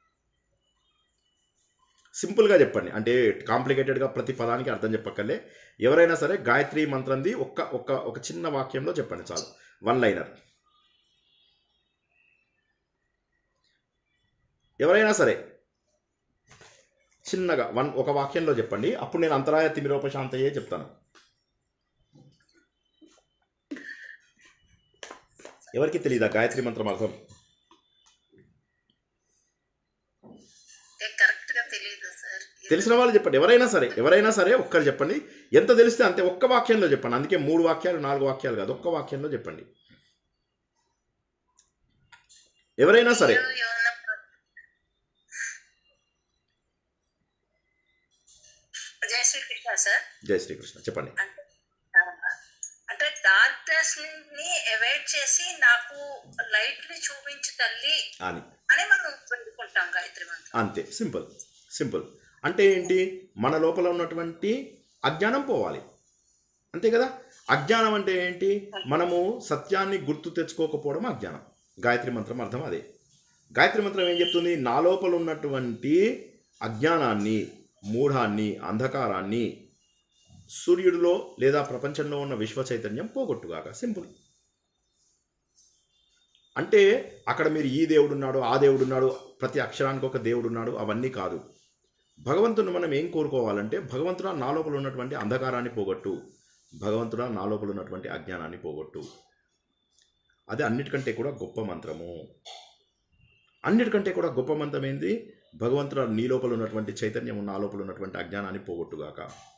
సింపుల్గా చెప్పండి అంటే కాంప్లికేటెడ్గా ప్రతి పదానికి అర్థం చెప్పక్కర్లే ఎవరైనా సరే గాయత్రి మంత్రంది ఒక్క ఒక్క ఒక చిన్న వాక్యంలో చెప్పండి చాలు వన్ లైనర్ ఎవరైనా సరే చిన్నగా వన్ ఒక వాక్యంలో చెప్పండి అప్పుడు నేను అంతరాయ తిమిరోపశాంతయే చెప్తాను ఎవరికి తెలియదా గాయత్రి మంత్రం అర్థం కరెక్ట్ గా తెలియదు సార్ తెలిసిన వాళ్ళు చెప్పండి ఎవరైనా సరే ఎవరైనా సరే ఒక్కరు చెప్పండి ఎంత తెలిస్తే అంతే ఒక్క వాక్యంలో చెప్పండి అందుకే మూడు వాక్యాలు నాలుగు వాక్యాలు కాదు ఒక్క వాక్యంలో చెప్పండి ఎవరైనా సరే ఏమన్నా జై శ్రీకృష్ణ సార్ జై శ్రీకృష్ణ చెప్పండి అంటే ఆ, అంటే డార్క్నెస్ ని అవాయిడ్ చేసి నాకు లైట్ ని చూపించు తల్లి అని అని మనం పెట్టుకుంటాం గాయత్రి మంత్రం అంతే సింపుల్ సింపుల్ అంటే ఏంటి మన లోపల ఉన్నటువంటి అజ్ఞానం పోవాలి అంతే కదా అజ్ఞానం అంటే ఏంటి మనము సత్యాన్ని గుర్తు తెచ్చుకోకపోవడం అజ్ఞానం గాయత్రి మంత్రం అర్థం అదే గాయత్రి మంత్రం ఏం చెప్తుంది నా లోపల ఉన్నటువంటి అజ్ఞానాన్ని మూఢాన్ని అంధకారాన్ని సూర్యుడిలో లేదా ప్రపంచంలో ఉన్న విశ్వ చైతన్యం పోగొట్టుగాక సింపుల్ అంటే అక్కడ మీరు ఈ దేవుడున్నాడు ఆ దేవుడున్నాడు ప్రతి అక్షరానికి ఒక దేవుడున్నాడు అవన్నీ కాదు భగవంతుని మనం ఏం కోరుకోవాలంటే భగవంతుడా నా లోపల ఉన్నటువంటి అంధకారాన్ని పోగొట్టు భగవంతుడా నా లోపల ఉన్నటువంటి అజ్ఞానాన్ని పోగొట్టు అది అన్నిటికంటే కూడా గొప్ప మంత్రము అన్నిటికంటే కూడా గొప్ప మంత్రం ఏంది భగవంతుడా నీ లోపల ఉన్నటువంటి చైతన్యము నా లోపల ఉన్నటువంటి అజ్ఞానాన్ని పోగొట్టుగాక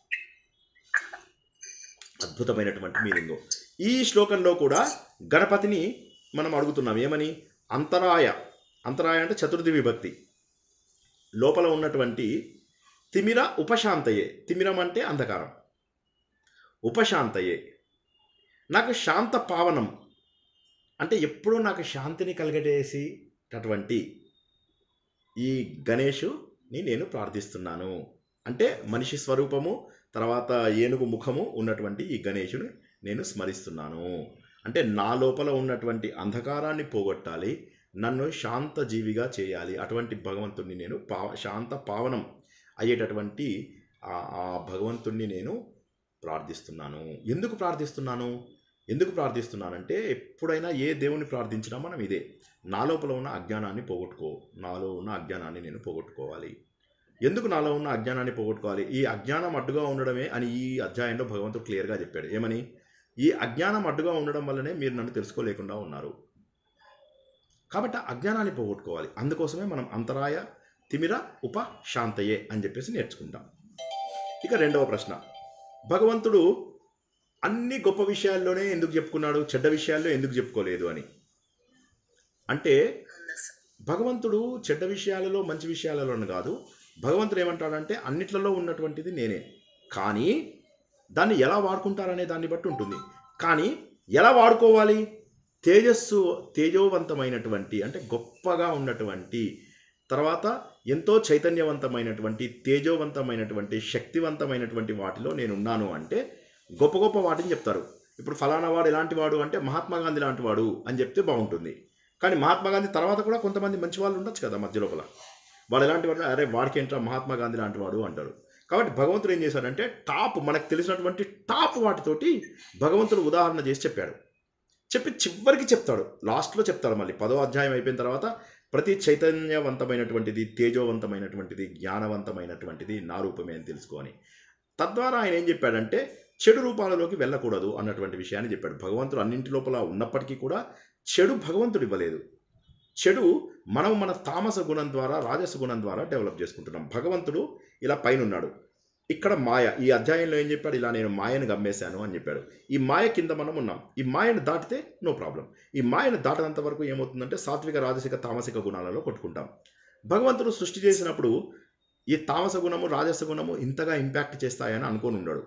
అద్భుతమైనటువంటి మీనింగ్ ఈ శ్లోకంలో కూడా గణపతిని మనం అడుగుతున్నాం ఏమని అంతరాయ అంతరాయ అంటే చతుర్థి విభక్తి లోపల ఉన్నటువంటి తిమిర ఉపశాంతయే తిమిరం అంటే అంధకారం ఉపశాంతయే నాకు శాంత పావనం అంటే ఎప్పుడూ నాకు శాంతిని కలగజేసేటటువంటి ఈ గణేషుని నేను ప్రార్థిస్తున్నాను అంటే మనిషి స్వరూపము తర్వాత ఏనుగు ముఖము ఉన్నటువంటి ఈ గణేషుని నేను స్మరిస్తున్నాను అంటే నా లోపల ఉన్నటువంటి అంధకారాన్ని పోగొట్టాలి నన్ను శాంత జీవిగా చేయాలి అటువంటి భగవంతుణ్ణి నేను పావ శాంత పావనం అయ్యేటటువంటి ఆ ఆ భగవంతుణ్ణి నేను ప్రార్థిస్తున్నాను ఎందుకు ప్రార్థిస్తున్నాను ఎందుకు ప్రార్థిస్తున్నానంటే ఎప్పుడైనా ఏ దేవుని ప్రార్థించినా మనం ఇదే నా లోపల ఉన్న అజ్ఞానాన్ని పోగొట్టుకో నాలో ఉన్న అజ్ఞానాన్ని నేను పోగొట్టుకోవాలి ఎందుకు నాలో ఉన్న అజ్ఞానాన్ని పోగొట్టుకోవాలి ఈ అజ్ఞానం అడ్డుగా ఉండడమే అని ఈ అధ్యాయంలో భగవంతుడు క్లియర్గా చెప్పాడు ఏమని ఈ అజ్ఞానం అడ్డుగా ఉండడం వల్లనే మీరు నన్ను తెలుసుకోలేకుండా ఉన్నారు కాబట్టి ఆ అజ్ఞానాన్ని పోగొట్టుకోవాలి అందుకోసమే మనం అంతరాయ తిమిర ఉప శాంతయే అని చెప్పేసి నేర్చుకుంటాం ఇక రెండవ ప్రశ్న భగవంతుడు అన్ని గొప్ప విషయాల్లోనే ఎందుకు చెప్పుకున్నాడు చెడ్డ విషయాల్లో ఎందుకు చెప్పుకోలేదు అని అంటే అవునా సార్ భగవంతుడు చెడ్డ విషయాలలో మంచి విషయాలలోనూ కాదు భగవంతుడు ఏమంటాడంటే అన్నిట్లలో ఉన్నటువంటిది నేనే కానీ దాన్ని ఎలా వాడుకుంటారనే దాన్ని బట్టి ఉంటుంది కానీ ఎలా వాడుకోవాలి తేజస్సు తేజోవంతమైనటువంటి అంటే గొప్పగా ఉన్నటువంటి తర్వాత ఎంతో చైతన్యవంతమైనటువంటి తేజోవంతమైనటువంటి శక్తివంతమైనటువంటి వాటిలో నేను ఉన్నాను అంటే గొప్ప గొప్ప వాటిని చెప్తారు ఇప్పుడు ఫలానా వాడు ఎలాంటి వాడు అంటే మహాత్మా గాంధీ లాంటి వాడు అని చెప్తే బాగుంటుంది కానీ మహాత్మా గాంధీ తర్వాత కూడా కొంతమంది మంచి వాళ్ళు ఉండొచ్చు కదా మధ్య లోపల వాడు ఎలాంటి వాడు అరే వాడికి ఏంట్రా మహాత్మా గాంధీ లాంటి వాడు అంటారు కాబట్టి భగవంతుడు ఏం చేశాడంటే టాప్ మనకు తెలిసినటువంటి టాప్ వాటితోటి భగవంతుడు ఉదాహరణ చేసి చెప్పాడు చెప్పి చివరికి చెప్తాడు లాస్ట్లో చెప్తాడు మళ్ళీ పదో అధ్యాయం అయిపోయిన తర్వాత ప్రతి చైతన్యవంతమైనటువంటిది తేజోవంతమైనటువంటిది జ్ఞానవంతమైనటువంటిది నా రూపమే అని తెలుసుకొని తద్వారా ఆయన ఏం చెప్పాడంటే చెడు రూపాలలోకి వెళ్ళకూడదు అన్నటువంటి విషయాన్ని చెప్పాడు భగవంతుడు అన్నింటి లోపల ఉన్నప్పటికీ కూడా చెడు భగవంతుడు ఇవ్వలేదు చెడు మనం మన తామస గుణం ద్వారా రాజస గుణం ద్వారా డెవలప్ చేసుకుంటున్నాం భగవంతుడు ఇలా పైన ఉన్నాడు ఇక్కడ మాయ ఈ అధ్యాయంలో ఏం చెప్పాడు ఇలా నేను మాయను గమ్మేశాను అని చెప్పాడు ఈ మాయ కింద మనం ఉన్నాం ఈ మాయను దాటితే నో ప్రాబ్లం ఈ మాయను దాటనంత వరకు ఏమవుతుందంటే సాత్విక రాజసిక తామసిక గుణాలలో కొట్టుకుంటాం భగవంతుడు సృష్టి చేసినప్పుడు ఈ తామస గుణము రాజస గుణము ఇంతగా ఇంపాక్ట్ చేస్తాయని అనుకొని ఉన్నాడు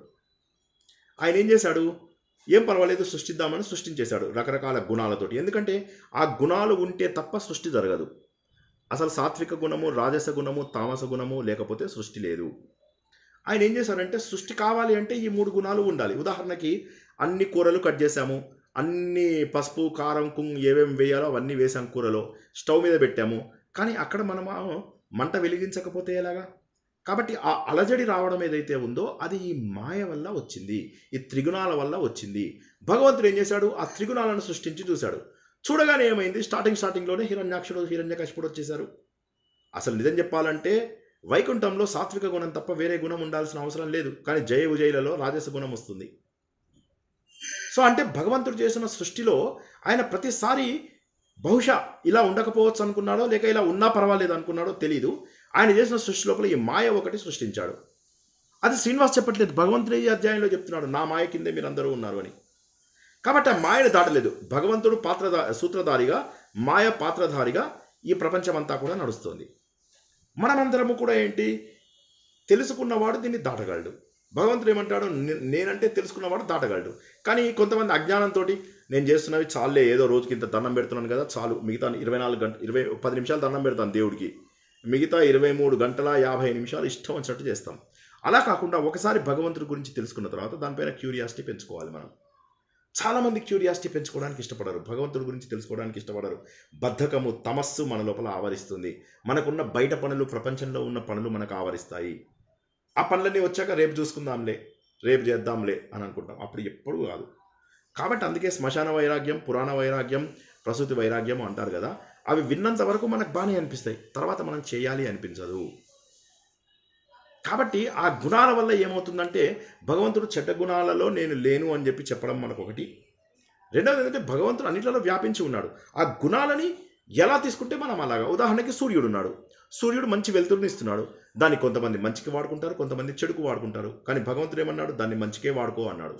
ఆయన ఏం చేశాడు ఏం పర్వాలేదు సృష్టిద్దామని సృష్టించేశాడు రకరకాల గుణాలతోటి ఎందుకంటే ఆ గుణాలు ఉంటే తప్ప సృష్టి జరగదు అసలు సాత్విక గుణము రాజస గుణము తామస గుణము లేకపోతే సృష్టి లేదు ఆయన ఏం చేశారంటే సృష్టి కావాలి అంటే ఈ మూడు గుణాలు ఉండాలి ఉదాహరణకి అన్ని కూరలు కట్ చేసాము అన్ని పసుపు కారం కుంగ్ ఏమేమి వేయాలో అవన్నీ వేసాం కూరలో స్టవ్ మీద పెట్టాము కానీ అక్కడ మనం మంట వెలిగించకపోతే ఎలాగా కాబట్టి ఆ అలజడి రావడం ఏదైతే ఉందో అది ఈ మాయ వల్ల వచ్చింది ఈ త్రిగుణాల వల్ల వచ్చింది భగవంతుడు ఏం చేశాడు ఆ త్రిగుణాలను సృష్టించి చూశాడు చూడగానే ఏమైంది స్టార్టింగ్ స్టార్టింగ్లోనే హిరణ్యాక్షుడు హిరణ్యకశిపుడు వచ్చేశారు అసలు నిజం చెప్పాలంటే వైకుంఠంలో సాత్విక గుణం తప్ప వేరే గుణం ఉండాల్సిన అవసరం లేదు కానీ జయ విజయులలో రాజస గుణం వస్తుంది సో అంటే భగవంతుడు చేసిన సృష్టిలో ఆయన ప్రతిసారి బహుశా ఇలా ఉండకపోవచ్చు అనుకున్నాడో లేక ఇలా ఉన్నా పర్వాలేదు అనుకున్నాడో తెలియదు ఆయన చేసిన సృష్టి లోపల ఈ మాయ ఒకటి సృష్టించాడు అది శ్రీనివాస్ చెప్పట్లేదు భగవంతుడు ఈ అధ్యాయంలో చెప్తున్నాడు నా మాయ కిందే మీరు అందరూ ఉన్నారు అని కాబట్టి ఆ మాయను దాటలేదు భగవంతుడు పాత్రదా సూత్రధారిగా మాయ పాత్రధారిగా ఈ ప్రపంచమంతా కూడా నడుస్తుంది మనమందరము కూడా ఏంటి తెలుసుకున్నవాడు దీన్ని దాటగలడు భగవంతుడు ఏమంటాడు "నే- నేనంటే తెలుసుకున్నవాడు దాటగలడు కానీ కొంతమంది అజ్ఞానంతో నేను చేస్తున్నవి చాలే ఏదో రోజుకి ఇంత దండం పెడుతున్నాను కదా చాలు మిగతా ఇరవై నాలుగు గంట ఇరవై పది నిమిషాలు దండం పెడతాను దేవుడికి మిగతా ఇరవై మూడు గంటల యాభై నిమిషాలు ఇష్టం వచ్చినట్టు చేస్తాం అలా కాకుండా ఒకసారి భగవంతుడి గురించి తెలుసుకున్న తర్వాత దానిపైన క్యూరియాసిటీ పెంచుకోవాలి మనం చాలామంది క్యూరియాసిటీ పెంచుకోవడానికి ఇష్టపడరు భగవంతుడి గురించి తెలుసుకోవడానికి ఇష్టపడరు బద్ధకము తమస్సు మన లోపల ఆవరిస్తుంది మనకున్న బయట పనులు ప్రపంచంలో ఉన్న పనులు మనకు ఆవరిస్తాయి ఆ పనులన్నీ వచ్చాక రేపు చూసుకుందాంలే రేపు చేద్దాంలే అని అనుకుంటాం అప్పుడు ఎప్పుడు కాదు కాబట్టి అందుకే శ్మశాన వైరాగ్యం పురాణ వైరాగ్యం ప్రసూతి వైరాగ్యం అంటారు కదా అవి విన్నంత వరకు మనకు బాగానే అనిపిస్తాయి తర్వాత మనం చేయాలి అనిపించదు కాబట్టి ఆ గుణాల వల్ల ఏమవుతుందంటే భగవంతుడు చెడ్డ గుణాలలో నేను లేను అని చెప్పి చెప్పడం మనకు ఒకటి రెండవది ఏంటంటే భగవంతుడు అన్నిట్లలో వ్యాపించి ఉన్నాడు ఆ గుణాలని ఎలా తీసుకుంటే మనం అలాగా ఉదాహరణకి సూర్యుడు ఉన్నాడు సూర్యుడు మంచి వెలుతురుని ఇస్తున్నాడు దాన్ని కొంతమంది మంచికి వాడుకుంటారు కొంతమంది చెడుకు వాడుకుంటారు కానీ భగవంతుడు ఏమన్నాడు దాన్ని మంచికే వాడుకో అన్నాడు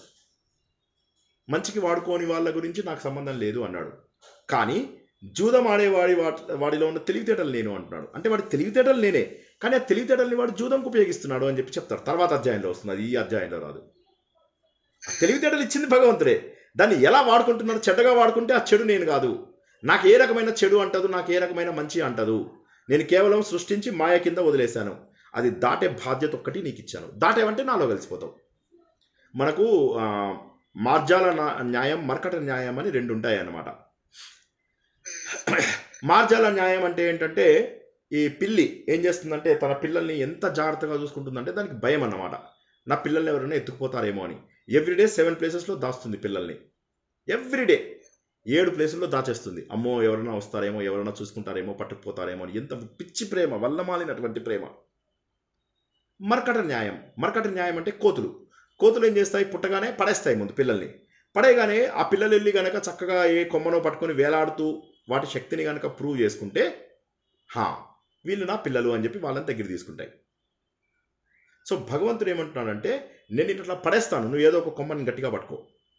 మంచికి వాడుకోని వాళ్ళ గురించి నాకు సంబంధం లేదు అన్నాడు కానీ జూదం ఆడేవాడి వాటి వాడిలో ఉన్న తెలివితేటలు నేను అంటున్నాడు అంటే వాడి తెలివితేటలు నేనే కానీ ఆ తెలివితేటల్ని వాడు జూదంకు ఉపయోగిస్తున్నాడు అని చెప్పి చెప్తారు తర్వాత అధ్యాయంలో వస్తుంది అది ఈ అధ్యాయంలో రాదు ఆ తెలివితేటలు ఇచ్చింది భగవంతుడే దాన్ని ఎలా వాడుకుంటున్నాడు చెడ్డగా వాడుకుంటే ఆ చెడు నేను కాదు నాకు ఏ రకమైన చెడు అంటదు నాకు ఏ రకమైన మంచి అంటదు నేను కేవలం సృష్టించి మాయ కింద వదిలేశాను అది దాటే బాధ్యత ఒక్కటి నీకు ఇచ్చాను దాటేవంటే నాలో కలిసిపోతావు మనకు ఆ, మార్జాల నా- న్యాయం మర్కట న్యాయం అని రెండు ఉంటాయి అన్నమాట మార్జాల న్యాయం అంటే ఏంటంటే ఈ పిల్లి ఏం చేస్తుందంటే తన పిల్లల్ని ఎంత జాగ్రత్తగా చూసుకుంటుందంటే దానికి భయం అన్నమాట నా పిల్లల్ని ఎవరైనా ఎత్తుకుపోతారేమో అని ఎవ్రీడే సెవెన్ ప్లేసెస్లో దాస్తుంది పిల్లల్ని ఎవ్రీడే ఏడు ప్లేసుల్లో దాచేస్తుంది అమ్మో ఎవరైనా వస్తారేమో ఎవరైనా చూసుకుంటారేమో పట్టుకుపోతారేమో అని ఎంత పిచ్చి ప్రేమ వల్లమాలినటువంటి ప్రేమ మర్కట న్యాయం మర్కట న్యాయం అంటే కోతులు కోతులు ఏం చేస్తాయి పుట్టగానే పడేస్తాయి ముందు పిల్లల్ని పడేయగానే ఆ పిల్లలు వెళ్ళి గనక చక్కగా ఏ కొమ్మనో పట్టుకొని వేలాడుతూ వాటి శక్తిని గనక ప్రూవ్ చేసుకుంటే హా వీళ్ళు నా పిల్లలు అని చెప్పి వాళ్ళని దగ్గర తీసుకుంటాయి సో భగవంతుడు ఏమంటున్నాడంటే నేను ఇట్లా పడేస్తాను నువ్వు ఏదో ఒక కొమ్మని గట్టిగా పట్టుకో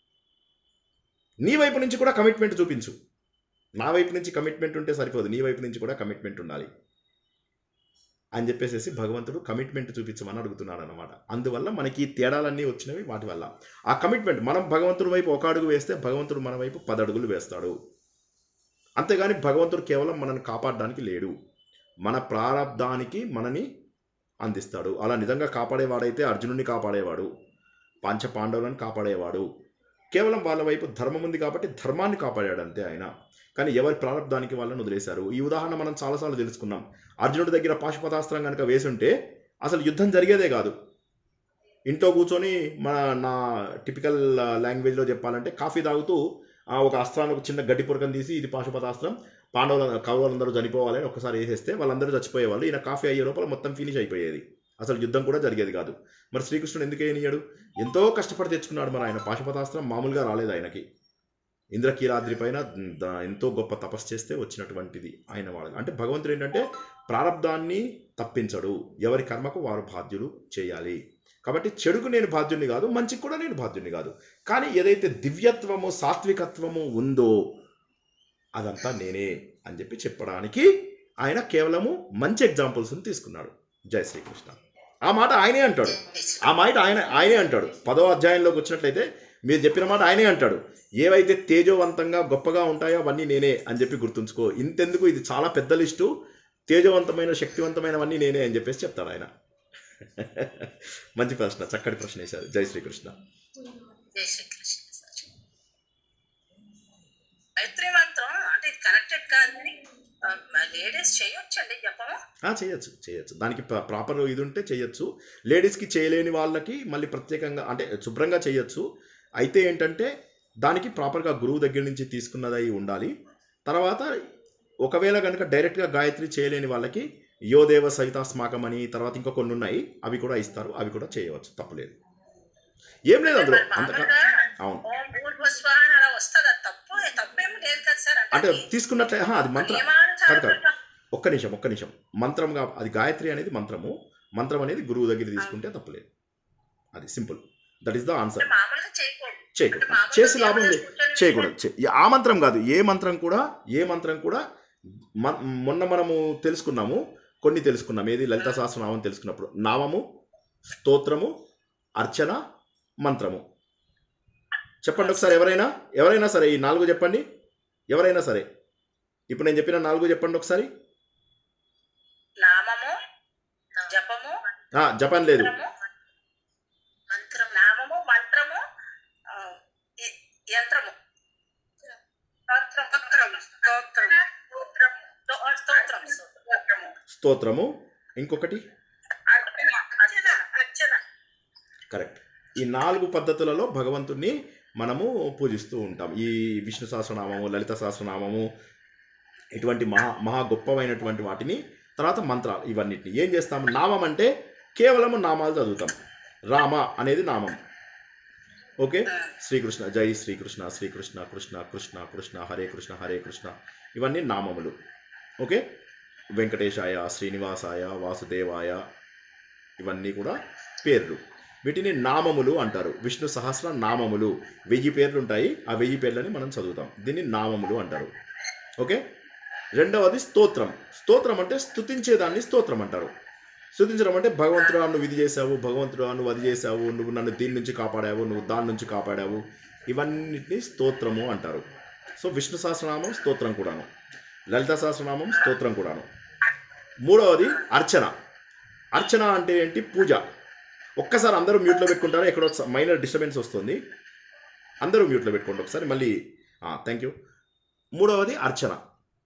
నీ వైపు నుంచి కూడా కమిట్మెంట్ చూపించు నా వైపు నుంచి కమిట్మెంట్ ఉంటే సరిపోదు నీ వైపు నుంచి కూడా కమిట్మెంట్ ఉండాలి అని చెప్పేసి భగవంతుడు కమిట్మెంట్ చూపించమని అడుగుతున్నాడు అనమాట అందువల్ల మనకి ఈ తేడాలన్నీ వచ్చినవి వాటి వల్ల ఆ కమిట్మెంట్ మనం భగవంతుడి వైపు ఒక అడుగు వేస్తే భగవంతుడు మన వైపు పది అడుగులు వేస్తాడు అంతేగాని భగవంతుడు కేవలం మనల్ని కాపాడడానికి లేడు మన ప్రారంధానికి మనని అందిస్తాడు అలా నిజంగా కాపాడేవాడైతే అర్జునుడిని కాపాడేవాడు పంచ పాండవులను కాపాడేవాడు కేవలం వాళ్ళ వైపు ధర్మం ఉంది కాబట్టి ధర్మాన్ని కాపాడాడు అంతే ఆయన కానీ ఎవరి ప్రారంధానికి వాళ్ళని వదిలేశారు ఈ ఉదాహరణ మనం చాలాసార్లు తెలుసుకున్నాం అర్జునుడి దగ్గర పాశుపతాస్త్రం కనుక వేసుంటే అసలు యుద్ధం జరిగేదే కాదు ఇంట్లో కూర్చొని మన నా టిపికల్ లాంగ్వేజ్లో చెప్పాలంటే కాఫీ తాగుతూ ఆ ఒక అస్త్రాన్ని ఒక చిన్న గడ్డి పురకం తీసి ఇది పాశుపతాస్త్రం పాండవుల కౌరవులందరూ చనిపోవాలని ఒకసారి వేసేస్తే వాళ్ళందరూ చచ్చిపోయేవాళ్ళు ఈయన కాఫీ అయ్యే లోపల మొత్తం ఫినిష్ అయిపోయేది అసలు యుద్ధం కూడా జరిగేది కాదు మరి శ్రీకృష్ణుడు ఎందుకు వేయనియాడు ఎంతో కష్టపడి తెచ్చుకున్నాడు మరి ఆయన పాశుపతాస్త్రం మామూలుగా రాలేదు ఆయనకి ఇంద్రకీలాద్రి పైన ద- ఎంతో గొప్ప తపస్సు చేస్తే వచ్చినటువంటిది ఆయన వాళ్ళ అంటే భగవంతుడు ఏంటంటే ప్రారంధాన్ని తప్పించడు ఎవరి కర్మకు వారు బాధ్యులు చేయాలి కాబట్టి చెడుకు నేను బాధ్యుని కాదు మంచికి కూడా నేను బాధ్యుని కాదు కానీ ఏదైతే దివ్యత్వము సాత్వికత్వము ఉందో అదంతా నేనే అని చెప్పి చెప్పడానికి ఆయన కేవలము మంచి ఎగ్జాంపుల్స్ని తీసుకున్నాడు జై శ్రీకృష్ణ ఆ మాట ఆయనే అంటాడు ఆ మాట ఆయన ఆయనే అంటాడు పదో అధ్యాయంలోకి వచ్చినట్లయితే మీరు చెప్పిన మాట ఆయనే అంటాడు ఏవైతే తేజోవంతంగా గొప్పగా ఉంటాయో అవన్నీ నేనే అని చెప్పి గుర్తుంచుకో ఇంతెందుకు ఇది చాలా పెద్ద లిస్టు తేజవంతమైన శక్తివంతమైనవన్నీ నేనే అని చెప్పేసి చెప్తాడు ఆయన మంచి ప్రశ్న చక్కటి ప్రశ్న వేశారు జై శ్రీకృష్ణ జై శ్రీకృష్ణ మైత్రి మంత్రం అంటే ఇది కనెక్టెడ్ కాదని లేడీస్ చేయొచ్చండి జపము ఆ, చేయొచ్చు చేయొచ్చు దానికి ప్ర- ప్రాపర్ ఇది ఉంటే చేయొచ్చు లేడీస్కి చేయలేని వాళ్ళకి మళ్ళీ ప్రత్యేకంగా అంటే శుభ్రంగా చేయొచ్చు అయితే ఏంటంటే దానికి ప్రాపర్గా గురువు దగ్గర నుంచి తీసుకున్నదై ఉండాలి తర్వాత ఒకవేళ కనుక డైరెక్ట్గా గాయత్రి చేయలేని వాళ్ళకి యోదేవ సహితాస్మాకం అని తర్వాత ఇంకా కొన్ని ఉన్నాయి అవి కూడా ఇస్తారు అవి కూడా చేయవచ్చు తప్పులేదు ఏం లేదు అందులో అంత మామూలుగా అవును ఓం భూర్భువస్వాహ అని అలా వస్తుంది అది తప్పు తప్పేం లేదు కదా సార్ అంటే తీసుకున్నట్లే ఆహా, అది మంత్రం కాదు, కాదు. ఒక్క నిమిషం ఒక్క నిమిషం మంత్రంగా అది గాయత్రి అనేది మంత్రము మంత్రం అనేది గురువు దగ్గర తీసుకుంటే తప్పలేదు అది simple that is the answer మామూలుగా చేయకూడదు అంటే చేయకూడదు మామూలుగా చేసి లాభం దేవుడి లేదు కూర్చొని చేయకూడదు చే- ఆ మంత్రం కాదు ఏ మంత్రం కూడా ఏ మంత్రం కూడా మ- మొన్న మనము తెలుసుకున్నాము కొన్ని తెలుసుకున్నాం ఏది లలిత సహస్రనామం తెలుసుకున్నప్పుడు నామము స్తోత్రము అర్చన మంత్రము చెప్పండి ఒకసారి ఎవరైనా ఎవరైనా సరే ఈ నాలుగు చెప్పండి ఎవరైనా సరే ఇప్పుడు నేను చెప్పిన నాలుగు చెప్పండి ఒకసారి నామము జపము ఆ, జపం లేదు మంత్రము మంత్రం నామము మంత్రము ఆ, ఈ- యంత్రము స్తోత్రం స్తోత్రం స్తోత్రం స్తోత్రం స్తోత్రం స్తోత్రము స్తోత్రము ఇంకొకటి అర్చన అర్చన అర్చన కరెక్ట్ ఈ నాలుగు పద్ధతులలో భగవంతుణ్ణి మనము పూజిస్తూ ఉంటాం ఈ విష్ణు సహస్రనామము లలిత సహస్రనామము ఇటువంటి మహా మహా గొప్పమైనటువంటి వాటిని తర్వాత మంత్రాలు ఇవన్నిటిని ఏం చేస్తాం నామం అంటే కేవలము నామాలు చదువుతాం రామ అనేది నామం ఓకే శ్రీకృష్ణ జై శ్రీకృష్ణ శ్రీకృష్ణ కృష్ణ కృష్ణ కృష్ణ హరే కృష్ణ హరే కృష్ణ ఇవన్నీ నామములు ఓకే వెంకటేశాయ శ్రీనివాసాయ వాసుదేవాయ ఇవన్నీ కూడా పేర్లు వీటిని నామములు అంటారు విష్ణు సహస్ర నామములు వెయ్యి పేర్లు ఉంటాయి ఆ వెయ్యి పేర్లని మనం చదువుతాం దీన్ని నామములు అంటారు ఓకే రెండవది స్తోత్రం స్తోత్రం అంటే స్తుతించేదాన్ని స్తోత్రం అంటారు స్తుతించడం అంటే భగవంతుడు నువ్వు ఇది చేసావు భగవంతుడు నువ్వు అది చేసావు నువ్వు నన్ను దీని నుంచి కాపాడావు నువ్వు దాని నుంచి కాపాడావు ఇవన్నిటిని స్తోత్రము అంటారు సో విష్ణు సహస్రనామం స్తోత్రం కూడాను లలిత సహస్రనామం స్తోత్రం కూడాను మూడవది అర్చన అర్చన అంటే ఏంటి పూజ ఒక్కసారి అందరూ మ్యూట్లో పెట్టుకుంటారు ఎక్కడో మైనర్ డిస్టర్బెన్స్ వస్తుంది అందరూ మ్యూట్లో పెట్టుకోండి ఒకసారి మళ్ళీ థ్యాంక్ యూ మూడవది అర్చన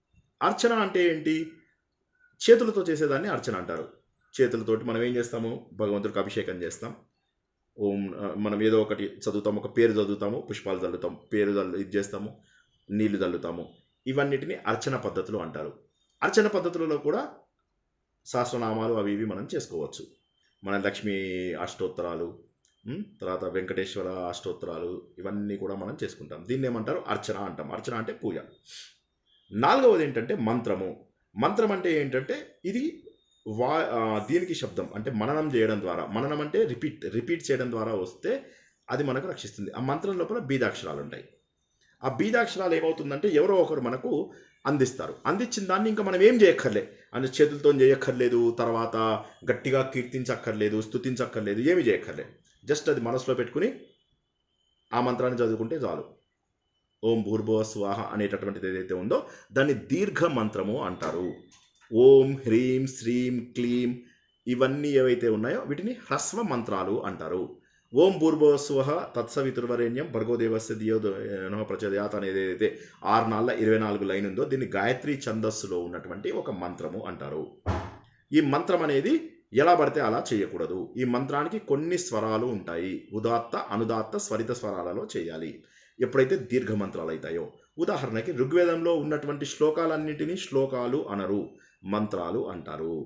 అర్చన అంటే ఏంటి చేతులతో చేసేదాన్ని అర్చన అంటారు చేతులతోటి మనం ఏం చేస్తాము భగవంతుడికి అభిషేకం చేస్తాం ఓం ఆ, మనం ఏదో ఒకటి చదువుతాము ఒక పేరు చదువుతాము పుష్పాలు చల్లుతాం పేరు చల్లు ఇది చేస్తాము నీళ్లు చల్లుతాము ఇవన్నిటిని అర్చన పద్ధతులు అంటారు అర్చన పద్ధతులలో కూడా సహస్రనామాలు అవి ఇవి మనం చేసుకోవచ్చు మన లక్ష్మీ అష్టోత్తరాలు ఉమ్, తర్వాత వెంకటేశ్వర అష్టోత్తరాలు ఇవన్నీ కూడా మనం చేసుకుంటాం దీన్ని ఏమంటారు అర్చన అంటాం అర్చన అంటే పూజ నాలుగవది ఏంటంటే మంత్రము మంత్రం అంటే ఏంటంటే ఇది వా ఆ, దీనికి శబ్దం అంటే మననం చేయడం ద్వారా మననం అంటే రిపీట్ రిపీట్ చేయడం ద్వారా వస్తే అది మనకు రక్షిస్తుంది ఆ మంత్రం లోపల బీజాక్షరాలు ఉంటాయి ఆ బీజాక్షరాలు ఏమవుతుందంటే ఎవరో ఒకరు మనకు అందిస్తారు అందించిన దాన్ని ఇంకా మనం ఏం చేయక్కర్లే అంటే చేతులతో చేయక్కర్లేదు తర్వాత గట్టిగా కీర్తించక్కర్లేదు స్తుతించక్కర్లేదు ఏమి చేయక్కర్లేదు జస్ట్ అది మనసులో పెట్టుకుని ఆ మంత్రాన్ని చదువుకుంటే చాలు ఓం భూర్భువ స్వాహ అనేటటువంటిది ఏదైతే ఉందో దాన్ని దీర్ఘ మంత్రము అంటారు ఓం హ్రీం శ్రీం క్లీం ఇవన్నీ ఏవైతే ఉన్నాయో వీటిని హ్రస్వ మంత్రాలు అంటారు ఓం భూర్భువ స్వహ తత్సవితుర్వరేణ్యం భర్గోదేవస్య దియో నమ ప్రచోదయాత్ అనేది ఏదైతే ఆరు నాళ్ళ ఇరవై నాలుగు లైన్ ఉందో దీన్ని గాయత్రి ఛందస్సులో ఉన్నటువంటి ఒక మంత్రము అంటారు ఈ మంత్రం అనేది ఎలా పడితే అలా చేయకూడదు ఈ మంత్రానికి కొన్ని స్వరాలు ఉంటాయి ఉదాత్త అనుదాత్త స్వరిత స్వరాలలో చేయాలి ఎప్పుడైతే దీర్ఘ మంత్రాలు అవుతాయో ఉదాహరణకి ఋగ్వేదంలో ఉన్నటువంటి శ్లోకాలన్నిటినీ శ్లోకాలు అనరు మంత్రాలు అంటారు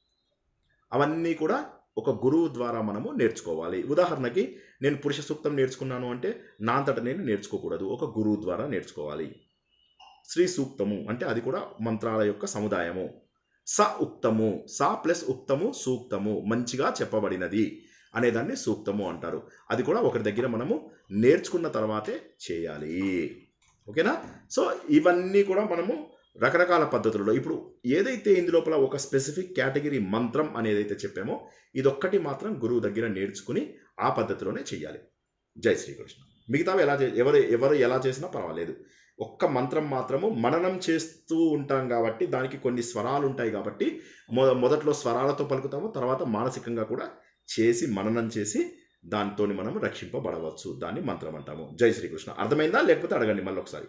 అవన్నీ కూడా ఒక గురువు ద్వారా మనము నేర్చుకోవాలి ఉదాహరణకి నేను పురుష సూక్తం నేర్చుకున్నాను అంటే నా అంతట నేను నేర్చుకోకూడదు ఒక గురువు ద్వారా నేర్చుకోవాలి శ్రీ సూక్తము అంటే అది కూడా మంత్రాల యొక్క సముదాయము స ఉక్తము సా ప్లస్ ఉక్తము సూక్తము మంచిగా చెప్పబడినది అనేదాన్ని సూక్తము అంటారు అది కూడా ఒకరి దగ్గర మనము నేర్చుకున్న తర్వాతే చేయాలి ఓకేనా సో ఇవన్నీ కూడా మనము రకరకాల పద్ధతులలో ఇప్పుడు ఏదైతే ఇందులోపల ఒక స్పెసిఫిక్ కేటగిరీ మంత్రం అనేది అయితే చెప్పామో ఇదొక్కటి మాత్రం గురువు దగ్గర నేర్చుకుని ఆ పద్ధతిలోనే చేయాలి జై శ్రీకృష్ణ మిగతావి ఎలా చే ఎవరు ఎవరు ఎలా చేసినా పర్వాలేదు ఒక్క మంత్రం మాత్రము మననం చేస్తూ ఉంటాం కాబట్టి దానికి కొన్ని స్వరాలు ఉంటాయి కాబట్టి మొ మొదట్లో స్వరాలతో పలుకుతాము తర్వాత మానసికంగా కూడా చేసి మననం చేసి దాంతో మనం రక్షింపబడవచ్చు దాన్ని మంత్రం అంటాము జై శ్రీకృష్ణ అర్థమైందా లేకపోతే అడగండి మళ్ళీ ఒకసారి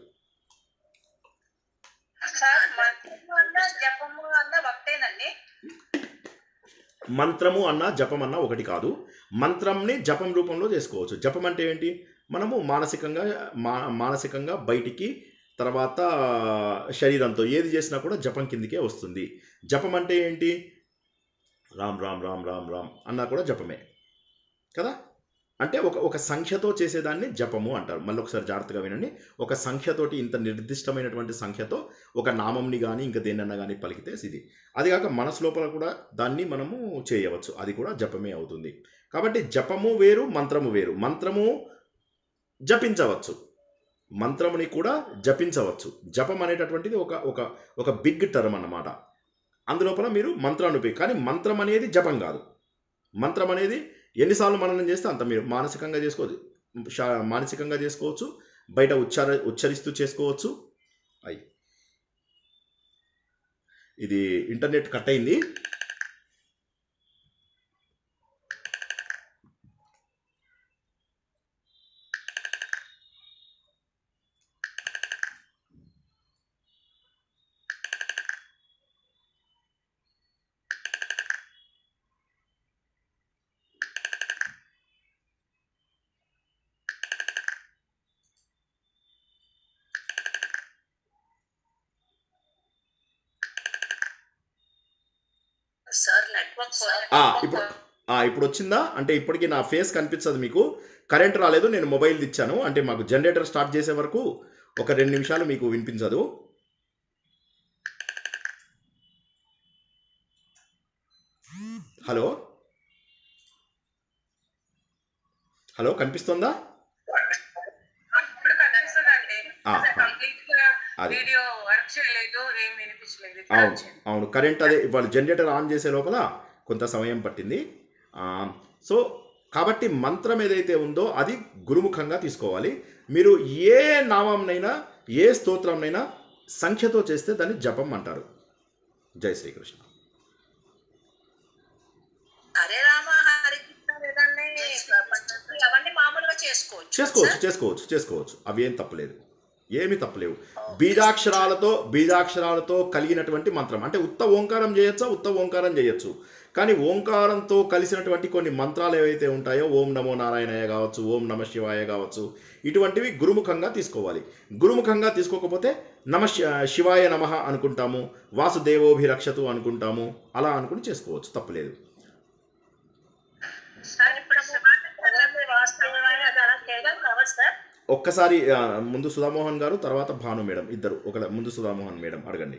సార్ మంత్రము అన్న జపము అన్న ఒకటేనండి మంత్రము అన్న జపం అన్న ఒకటి కాదు మంత్రంని జపం రూపంలో చేసుకోవచ్చు జపం అంటే ఏంటి మనము మానసికంగా మా మానసికంగా బయటికి తర్వాత శరీరంతో ఏది చేసినా కూడా జపం కిందికే వస్తుంది జపం అంటే ఏంటి రామ్ రామ్ రామ్ రామ్ రామ్ అన్నా కూడా జపమే కదా అంటే ఒక ఒక సంఖ్యతో చేసేదాన్ని జపము అంటారు మళ్ళీ ఒకసారి జాగ్రత్తగా వినండి ఒక సంఖ్యతోటి ఇంత నిర్దిష్టమైనటువంటి సంఖ్యతో ఒక నామంని కానీ ఇంకా దేన్నన్నా కానీ పలికితే ఇది అది కాక మనసు లోపల కూడా దాన్ని మనము చేయవచ్చు అది కూడా జపమే అవుతుంది కాబట్టి జపము వేరు మంత్రము వేరు మంత్రము జపించవచ్చు మంత్రముని కూడా జపించవచ్చు జపం అనేటటువంటిది ఒక ఒక ఒక బిగ్ టర్మ్ అన్నమాట అందులోపల మీరు మంత్రాన్ని ఉపయోగ కానీ మంత్రం అనేది జపం కాదు మంత్రం అనేది ఎన్నిసార్లు మననం చేస్తే అంత మీరు మానసికంగా చేసుకోవచ్చు శా- మానసికంగా చేసుకోవచ్చు బయట ఉచ్చార ఉచ్చరిస్తూ చేసుకోవచ్చు అయి ఇది ఇంటర్నెట్ కట్ అయింది సార్ నెట్వర్క్ ఆ, ఇప్పుడు ఆ, ఇప్పుడు వచ్చిందా అంటే ఇప్పటికి నా ఫేస్ కనిపించదు మీకు కరెంట్ రాలేదు నేను మొబైల్ ఇచ్చాను అంటే మాకు జనరేటర్ స్టార్ట్ చేసే వరకు ఒక రెండు నిమిషాలు మీకు వినిపించదు హలో హలో కనిపిస్తుందా ఇప్పుడు కనిపిస్తుందండి ఆ, ఆ. కంప్లీట్ గా అది వీడియో వర్క్ చేయలేదు ఏం వినిపించలేదు ఇప్పుడు అవును వచ్చింది. అవును కరెంట్ అదే వాళ్ళు జనరేటర్ ఆన్ చేసే లోపల కొంత సమయం పట్టింది ఆ, సో కాబట్టి మంత్రం ఏదైతే ఉందో అది గురుముఖంగా తీసుకోవాలి మీరు ఏ నామంనైనా ఏ స్తోత్రంనైనా సంఖ్యతో చేస్తే దాన్ని జపం అంటారు జై శ్రీకృష్ణ హరే రామ హరి కృష్ణ లేదండి అవన్నీ మామూలుగా చేసుకోవచ్చు చేసుకోవచ్చు చేసుకోవచ్చు చేసుకోవచ్చు అవి ఏం తప్పలేదు ఏమీ తప్పులేవు బీజాక్షరాలతో బీజాక్షరాలతో కలిగినటువంటి మంత్రం అంటే ఉత్త ఓంకారం చేయొచ్చా ఉత్త ఓంకారం చేయొచ్చు కానీ ఓంకారంతో కలిసినటువంటి కొన్ని మంత్రాలు ఏవైతే ఉంటాయో ఓం నమో నారాయణయ్య కావచ్చు ఓం నమ శివాయ కావచ్చు ఇటువంటివి గురుముఖంగా తీసుకోవాలి గురుముఖంగా తీసుకోకపోతే నమ శి- శివాయ నమ అనుకుంటాము వాసుదేవోభిరక్షతు అనుకుంటాము అలా అనుకుని చేసుకోవచ్చు తప్పులేదు సార్ ఇప్పుడు శివానందలహరి వాస్తవమైన అది అలా చేయగలుగుతావా సార్ ఒక్కసారి ఆ, ముందు సుధామోహన్ గారు తర్వాత భాను మేడం ఇద్దరు ఒక ముందు సుధామోహన్ మేడం అడగండి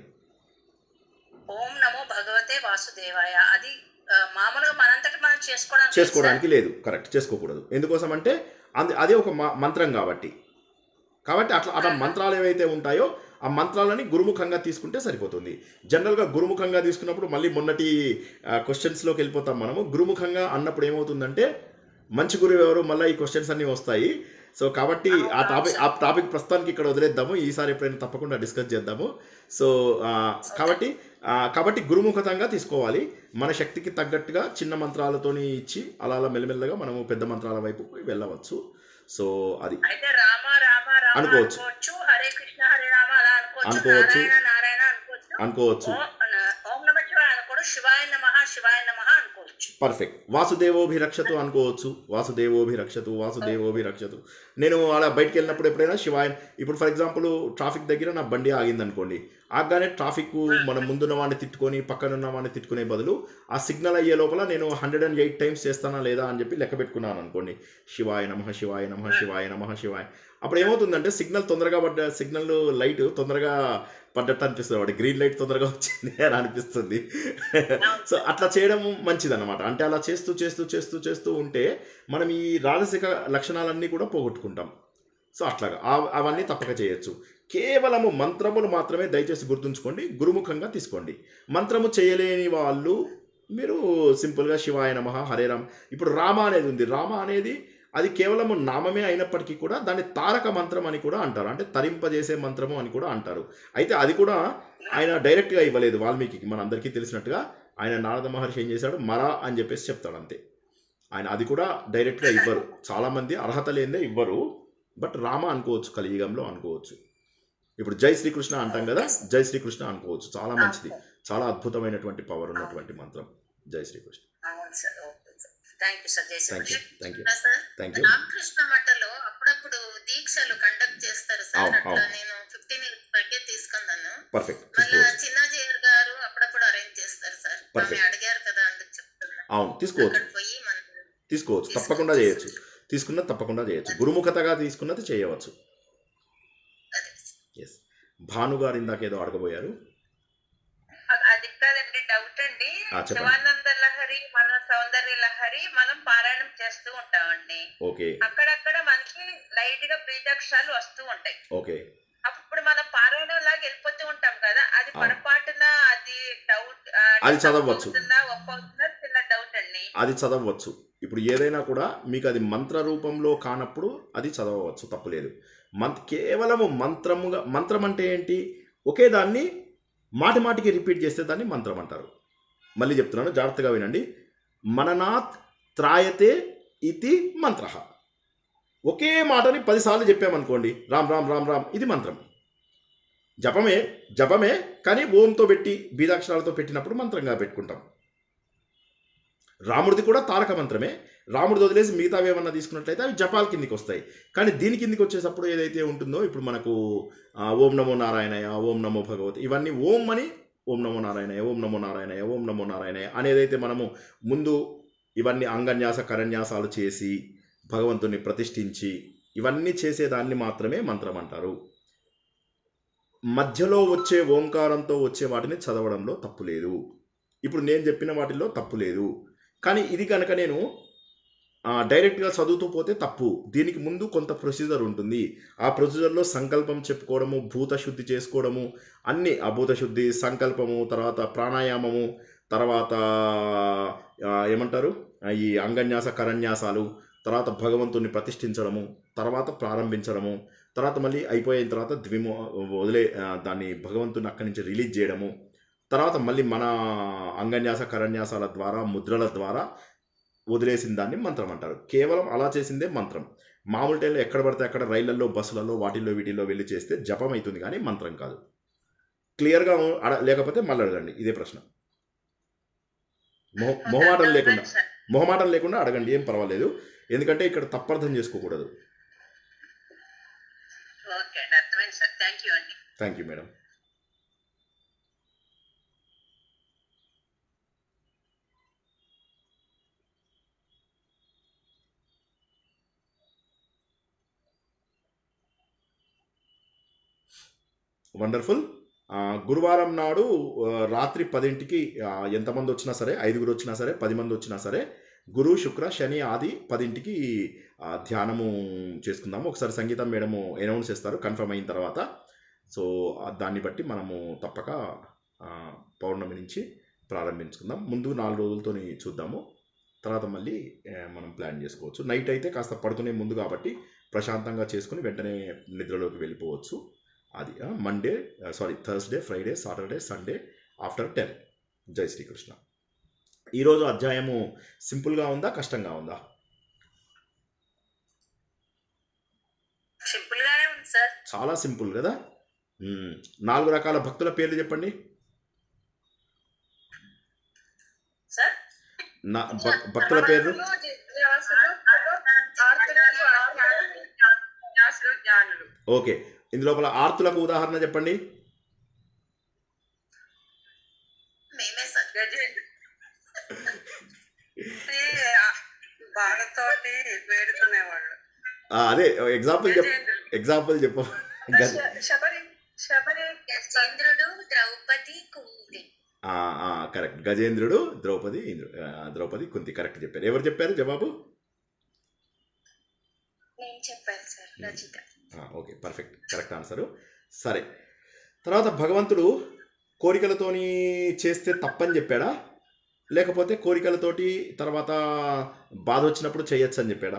ఓం నమో భగవతే వాసుదేవాయ అది ఆ, మామూలుగా మనంతటి మనం చేసుకోవడానికి చేసుకోవడానికి లేదు కరెక్ట్ చేసుకోకూడదు ఎందుకోసం అంటే అది అదే ఒక మ- మంత్రం కాబట్టి కాబట్టి అట్లా అట్లా మంత్రాలు ఏవైతే ఉంటాయో ఆ మంత్రాలని గురుముఖంగా తీసుకుంటే సరిపోతుంది జనరల్గా గురుముఖంగా తీసుకున్నప్పుడు మళ్ళీ మొన్నటి క్వశ్చన్స్లోకి వెళ్ళిపోతాం మనము గురుముఖంగా అన్నప్పుడు ఏమవుతుందంటే మంచి గురువు ఎవరు మళ్ళీ ఈ క్వశ్చన్స్ అన్నీ వస్తాయి సో కాబట్టి ఆ టాపిక్ ఆ టాపిక్ ప్రస్తుతానికి ఇక్కడ వదిలేద్దాము ఈసారి ఎప్పుడైనా తప్పకుండా డిస్కస్ చేద్దాము సో ఆ, కాబట్టి ఆ, కాబట్టి గురుముఖతంగా తీసుకోవాలి మన శక్తికి తగ్గట్టుగా చిన్న మంత్రాలతోని ఇచ్చి అలా అలా మెల్లమెల్లగా మనము పెద్ద మంత్రాల వైపు వెళ్ళవచ్చు సో అది అయితే రామ రామ రామ అనుకోవచ్చు. అనుకోవచ్చు హరే కృష్ణ హరే రామ అలా అనుకోవచ్చు అనుకోవచ్చు. నారాయణ నారాయణ అనుకోవచ్చు అనుకోవచ్చు ఓం ఓం నమ శివాయ అనుకోడు శివాయ నమ శివాయ నమ అనుకోవచ్చు పర్ఫెక్ట్ వాసుదేవోభిరక్షతు అనుకోవచ్చు వాసుదేవోభిరక్షతు వాసుదేవోభిరక్షతు నేను అలా బయటికి వెళ్ళినప్పుడు ఎప్పుడైనా శివాయ ఇప్పుడు ఫర్ ఎగ్జాంపుల్ ట్రాఫిక్ దగ్గర నా బండి ఆగింది అనుకోండి ఆగానే ట్రాఫిక్ మనం ముందున్న వాడిని తిట్టుకొని పక్కన ఉన్న వాడిని తిట్టుకునే బదులు ఆ సిగ్నల్ అయ్యే లోపల నేను హండ్రెడ్ అండ్ ఎయిట్ టైమ్స్ చేస్తానా లేదా అని చెప్పి లెక్క పెట్టుకున్నాను అనుకోండి శివాయ నమ శివాయ నమ శివాయ నమ శివాయ అప్పుడు ఏమవుతుందంటే సిగ్నల్ తొందరగా పడ్డ సిగ్నల్ లైట్ తొందరగా పడ్డట్టు అనిపిస్తుంది వాడి గ్రీన్ లైట్ తొందరగా వచ్చింది అని అనిపిస్తుంది సో అట్లా చేయడం మంచిది అనమాట అంటే అలా చేస్తూ చేస్తూ చేస్తూ చేస్తూ ఉంటే మనం ఈ రాజసిక లక్షణాలన్నీ కూడా పోగొట్టుకుంటాం సో అట్లాగా ఆ- అవన్నీ తప్పక చేయొచ్చు కేవలము మంత్రములు మాత్రమే దయచేసి గుర్తుంచుకోండి గురుముఖంగా తీసుకోండి మంత్రము చేయలేని వాళ్ళు మీరు సింపుల్గా శివాయ నమ హరే రామ ఇప్పుడు రామ అనేది ఉంది రామ అనేది అది కేవలము నామమే అయినప్పటికీ కూడా దాన్ని తారక మంత్రం అని కూడా అంటారు అంటే తరింపజేసే మంత్రము అని కూడా అంటారు అయితే అది కూడా ఆయన డైరెక్ట్గా ఇవ్వలేదు వాల్మీకి మన అందరికీ తెలిసినట్టుగా ఆయన నారద మహర్షి ఏం చేశాడు మరా అని చెప్పేసి చెప్తాడు అంతే ఆయన అది కూడా డైరెక్ట్గా ఇవ్వరు చాలామంది అర్హత లేదే ఇవ్వరు బట్ రామ అనుకోవచ్చు కలియుగంలో అనుకోవచ్చు ఇప్పుడు జై శ్రీకృష్ణ అంటాం కదా జై శ్రీకృష్ణ అనుకోవచ్చు చాలా మంచిది చాలా అద్భుతమైనటువంటి పవర్ ఉన్నటువంటి మంత్రం జై శ్రీకృష్ణ అవును sir okay sir thank you sir జై thank you Srikrishna thank you sir thank you Ramakrishna మఠలో అప్పుడప్పుడు దీక్షలు కండక్ట్ చేస్తారు సార్ అవును, అట్లా అవును. నేను ఫిఫ్టీన్ ఇయర్స్ బ్యాకే తీసుకున్నాను పర్ఫెక్ట్ మళ్ళా తీసుకోవచ్చు చిన్నాజీయర్ గారు అప్పుడప్పుడు అరేంజ్ చేస్తారు సార్ ఆమె Perfect. అడిగారు కదా అందుకు చెప్తున్నా అవును తీసుకోవచ్చు అక్కడ పోయి మనం తీసుకోవచ్చు తప్పకుండా చేయొచ్చు తీసుకున్నది తప్పకుండా చేయొచ్చు గురుముఖతగా తీసుకున్నది చేయవచ్చు అదే ఎస్ భాను గారు ఇందాక ఏదో అడగబోయారు అది- అది కాదండి డౌట్ అండి ఆ, చెప్పండి. శివానంద లహరి మన సౌందర్య లహరి మనం పారాయణం చేస్తూ ఉంటామండి ఓకే అక్కడక్కడ మనకి లైట్ గా బీజాక్షరాలు వస్తూ ఉంటాయి ఓకే అప్పుడు మనం పారాయణం లాగా వెళ్ళిపోతూ ఉంటాం కదా అది అవును. పొరపాటున అది డౌట్ అది చదవచ్చు. అవుతుందా ఒప్ప అవుతుందా చిన్న డౌట్ అండి అది చదవచ్చు ఇప్పుడు ఏదైనా కూడా మీకు అది మంత్ర రూపంలో కానప్పుడు అది చదవవచ్చు తప్పులేదు మంత్ కేవలము మంత్రముగా మంత్రం అంటే ఏంటి ఒకే దాన్ని మాటి మాటికి రిపీట్ చేస్తే దాన్ని మంత్రం అంటారు మళ్ళీ చెప్తున్నాను జాగ్రత్తగా వినండి మననాత్ త్రాయతే ఇది మంత్ర ఒకే మాటని పదిసార్లు చెప్పామనుకోండి రామ్ రామ్ రామ్ రామ్ ఇది మంత్రం జపమే జపమే కానీ ఓంతో పెట్టి బీజాక్షరాలతో పెట్టినప్పుడు మంత్రంగా పెట్టుకుంటాం రాముడిది కూడా తారక మంత్రమే రాముడిది వదిలేసి మిగతావి ఏమన్నా తీసుకున్నట్లయితే అవి జపాల కిందికి వస్తాయి కానీ దీని కిందికి వచ్చేటప్పుడు ఏదైతే ఉంటుందో ఇప్పుడు మనకు ఆ, ఓం నమో నారాయణయ ఓం నమో భగవతి ఇవన్నీ ఓం అని ఓం నమో నారాయణయ ఓం నమో నారాయణయ ఓం నమో నారాయణయ అనేదైతే మనము ముందు ఇవన్నీ అంగన్యాస కరన్యాసాలు చేసి భగవంతుని ప్రతిష్ఠించి ఇవన్నీ చేసేదాన్ని మాత్రమే మంత్రం అంటారు మధ్యలో వచ్చే ఓంకారంతో వచ్చే వాటిని చదవడంలో తప్పు లేదు ఇప్పుడు నేను చెప్పిన వాటిల్లో తప్పు లేదు కానీ ఇది కనుక నేను ఆ, డైరెక్ట్గా చదువుతూ పోతే తప్పు దీనికి ముందు కొంత ప్రొసీజర్ ఉంటుంది ఆ ప్రొసీజర్లో సంకల్పం చెప్పుకోవడము భూత శుద్ధి చేసుకోవడము అన్ని అభూత శుద్ధి సంకల్పము తర్వాత ప్రాణాయామము తర్వాత ఆ, ఏమంటారు ఆ, ఈ అంగన్యాస కరన్యాసాలు తర్వాత భగవంతుని ప్రతిష్ఠించడము తర్వాత ప్రారంభించడము తర్వాత మళ్ళీ అయిపోయిన తర్వాత ద్విమో వదిలే ఆ, దాన్ని భగవంతుని అక్కడి నుంచి రిలీజ్ చేయడము తర్వాత మళ్ళీ మన అంగన్యాస కరన్యాసాల ద్వారా ముద్రల ద్వారా వదిలేసిన దాన్ని మంత్రం అంటారు కేవలం అలా చేసిందే మంత్రం మామూలు టైంలో ఎక్కడ పడితే అక్కడ రైళ్లలో బస్సులలో వాటిల్లో వీటిల్లో వెళ్ళి చేస్తే జపం అవుతుంది కానీ మంత్రం కాదు క్లియర్గా అడ లేకపోతే మళ్ళీ అడగండి ఇదే ప్రశ్న మొహ మొహమాటం లేకుండా సార్ మొహమాటం లేకుండా అడగండి ఏం పర్వాలేదు ఎందుకంటే ఇక్కడ తప్పర్థం చేసుకోకూడదు ఓకే అండి అర్థమైంది సార్ థ్యాంక్ యూ అండి థ్యాంక్ యూ మేడం వండర్ఫుల్ ఆ, గురువారం నాడు ఆ, రాత్రి పదింటికి ఆ, ఎంతమంది వచ్చినా సరే ఐదుగురు వచ్చినా సరే పది మంది వచ్చినా సరే గురు శుక్ర శని ఆది పదింటికి ఆ, ధ్యానము చేసుకుందాము ఒకసారి సంగీతం మేడము అనౌన్స్ చేస్తారు కన్ఫర్మ్ అయిన తర్వాత సో ఆ, దాన్ని బట్టి మనము తప్పక ఆ, పౌర్ణమి నుంచి ప్రారంభించుకుందాం ముందు నాలుగు రోజులతోని చూద్దాము తర్వాత మళ్ళీ ఆ, మనం ప్లాన్ చేసుకోవచ్చు నైట్ అయితే కాస్త పడుకునే ముందు కాబట్టి ప్రశాంతంగా చేసుకుని వెంటనే నిద్రలోకి వెళ్ళిపోవచ్చు అది Monday sorry Thursday Friday Saturday Sunday after ten జై శ్రీకృష్ణ ఈరోజు అధ్యాయము సింపుల్గా ఉందా కష్టంగా ఉందా సింపుల్ గానే ఉంది సార్ చాలా సింపుల్ కదా మ్మ్. నాలుగు రకాల భక్తుల పేర్లు చెప్పండి సార్ నా భక్- భక్తుల పేర్లు జ్ఞానులు ఓకే ఇందులోపల ఆర్తులకు ఉదాహరణ చెప్పండి మేమే సార్ గజేంద్ర బాధతోటి వేడుకునేవాళ్ళు ఆ, అదే ఎగ్జాంపుల్ చెప్ గజేంద్రులు ఎగ్జాంపుల్ చెప్పు గజ- శబరి శబరి చంద్రుడు ద్రౌపది కుంతి కరెక్ట్ గజేంద్రుడు ద్రౌపది ఇంద్రు ఆ, ద్రౌపది కుంతి కరెక్ట్ చెప్పారు ఎవరు చెప్పారు జవాబు నేను చెప్పాను సార్ రచిత ఆ, ఓకే పర్ఫెక్ట్ కరెక్ట్ ఆన్సరు సరే తర్వాత భగవంతుడు కోరికలతోని చేస్తే తప్పని చెప్పాడా లేకపోతే కోరికలతోటి తర్వాత బాధ వచ్చినప్పుడు చేయొచ్చు అని చెప్పాడా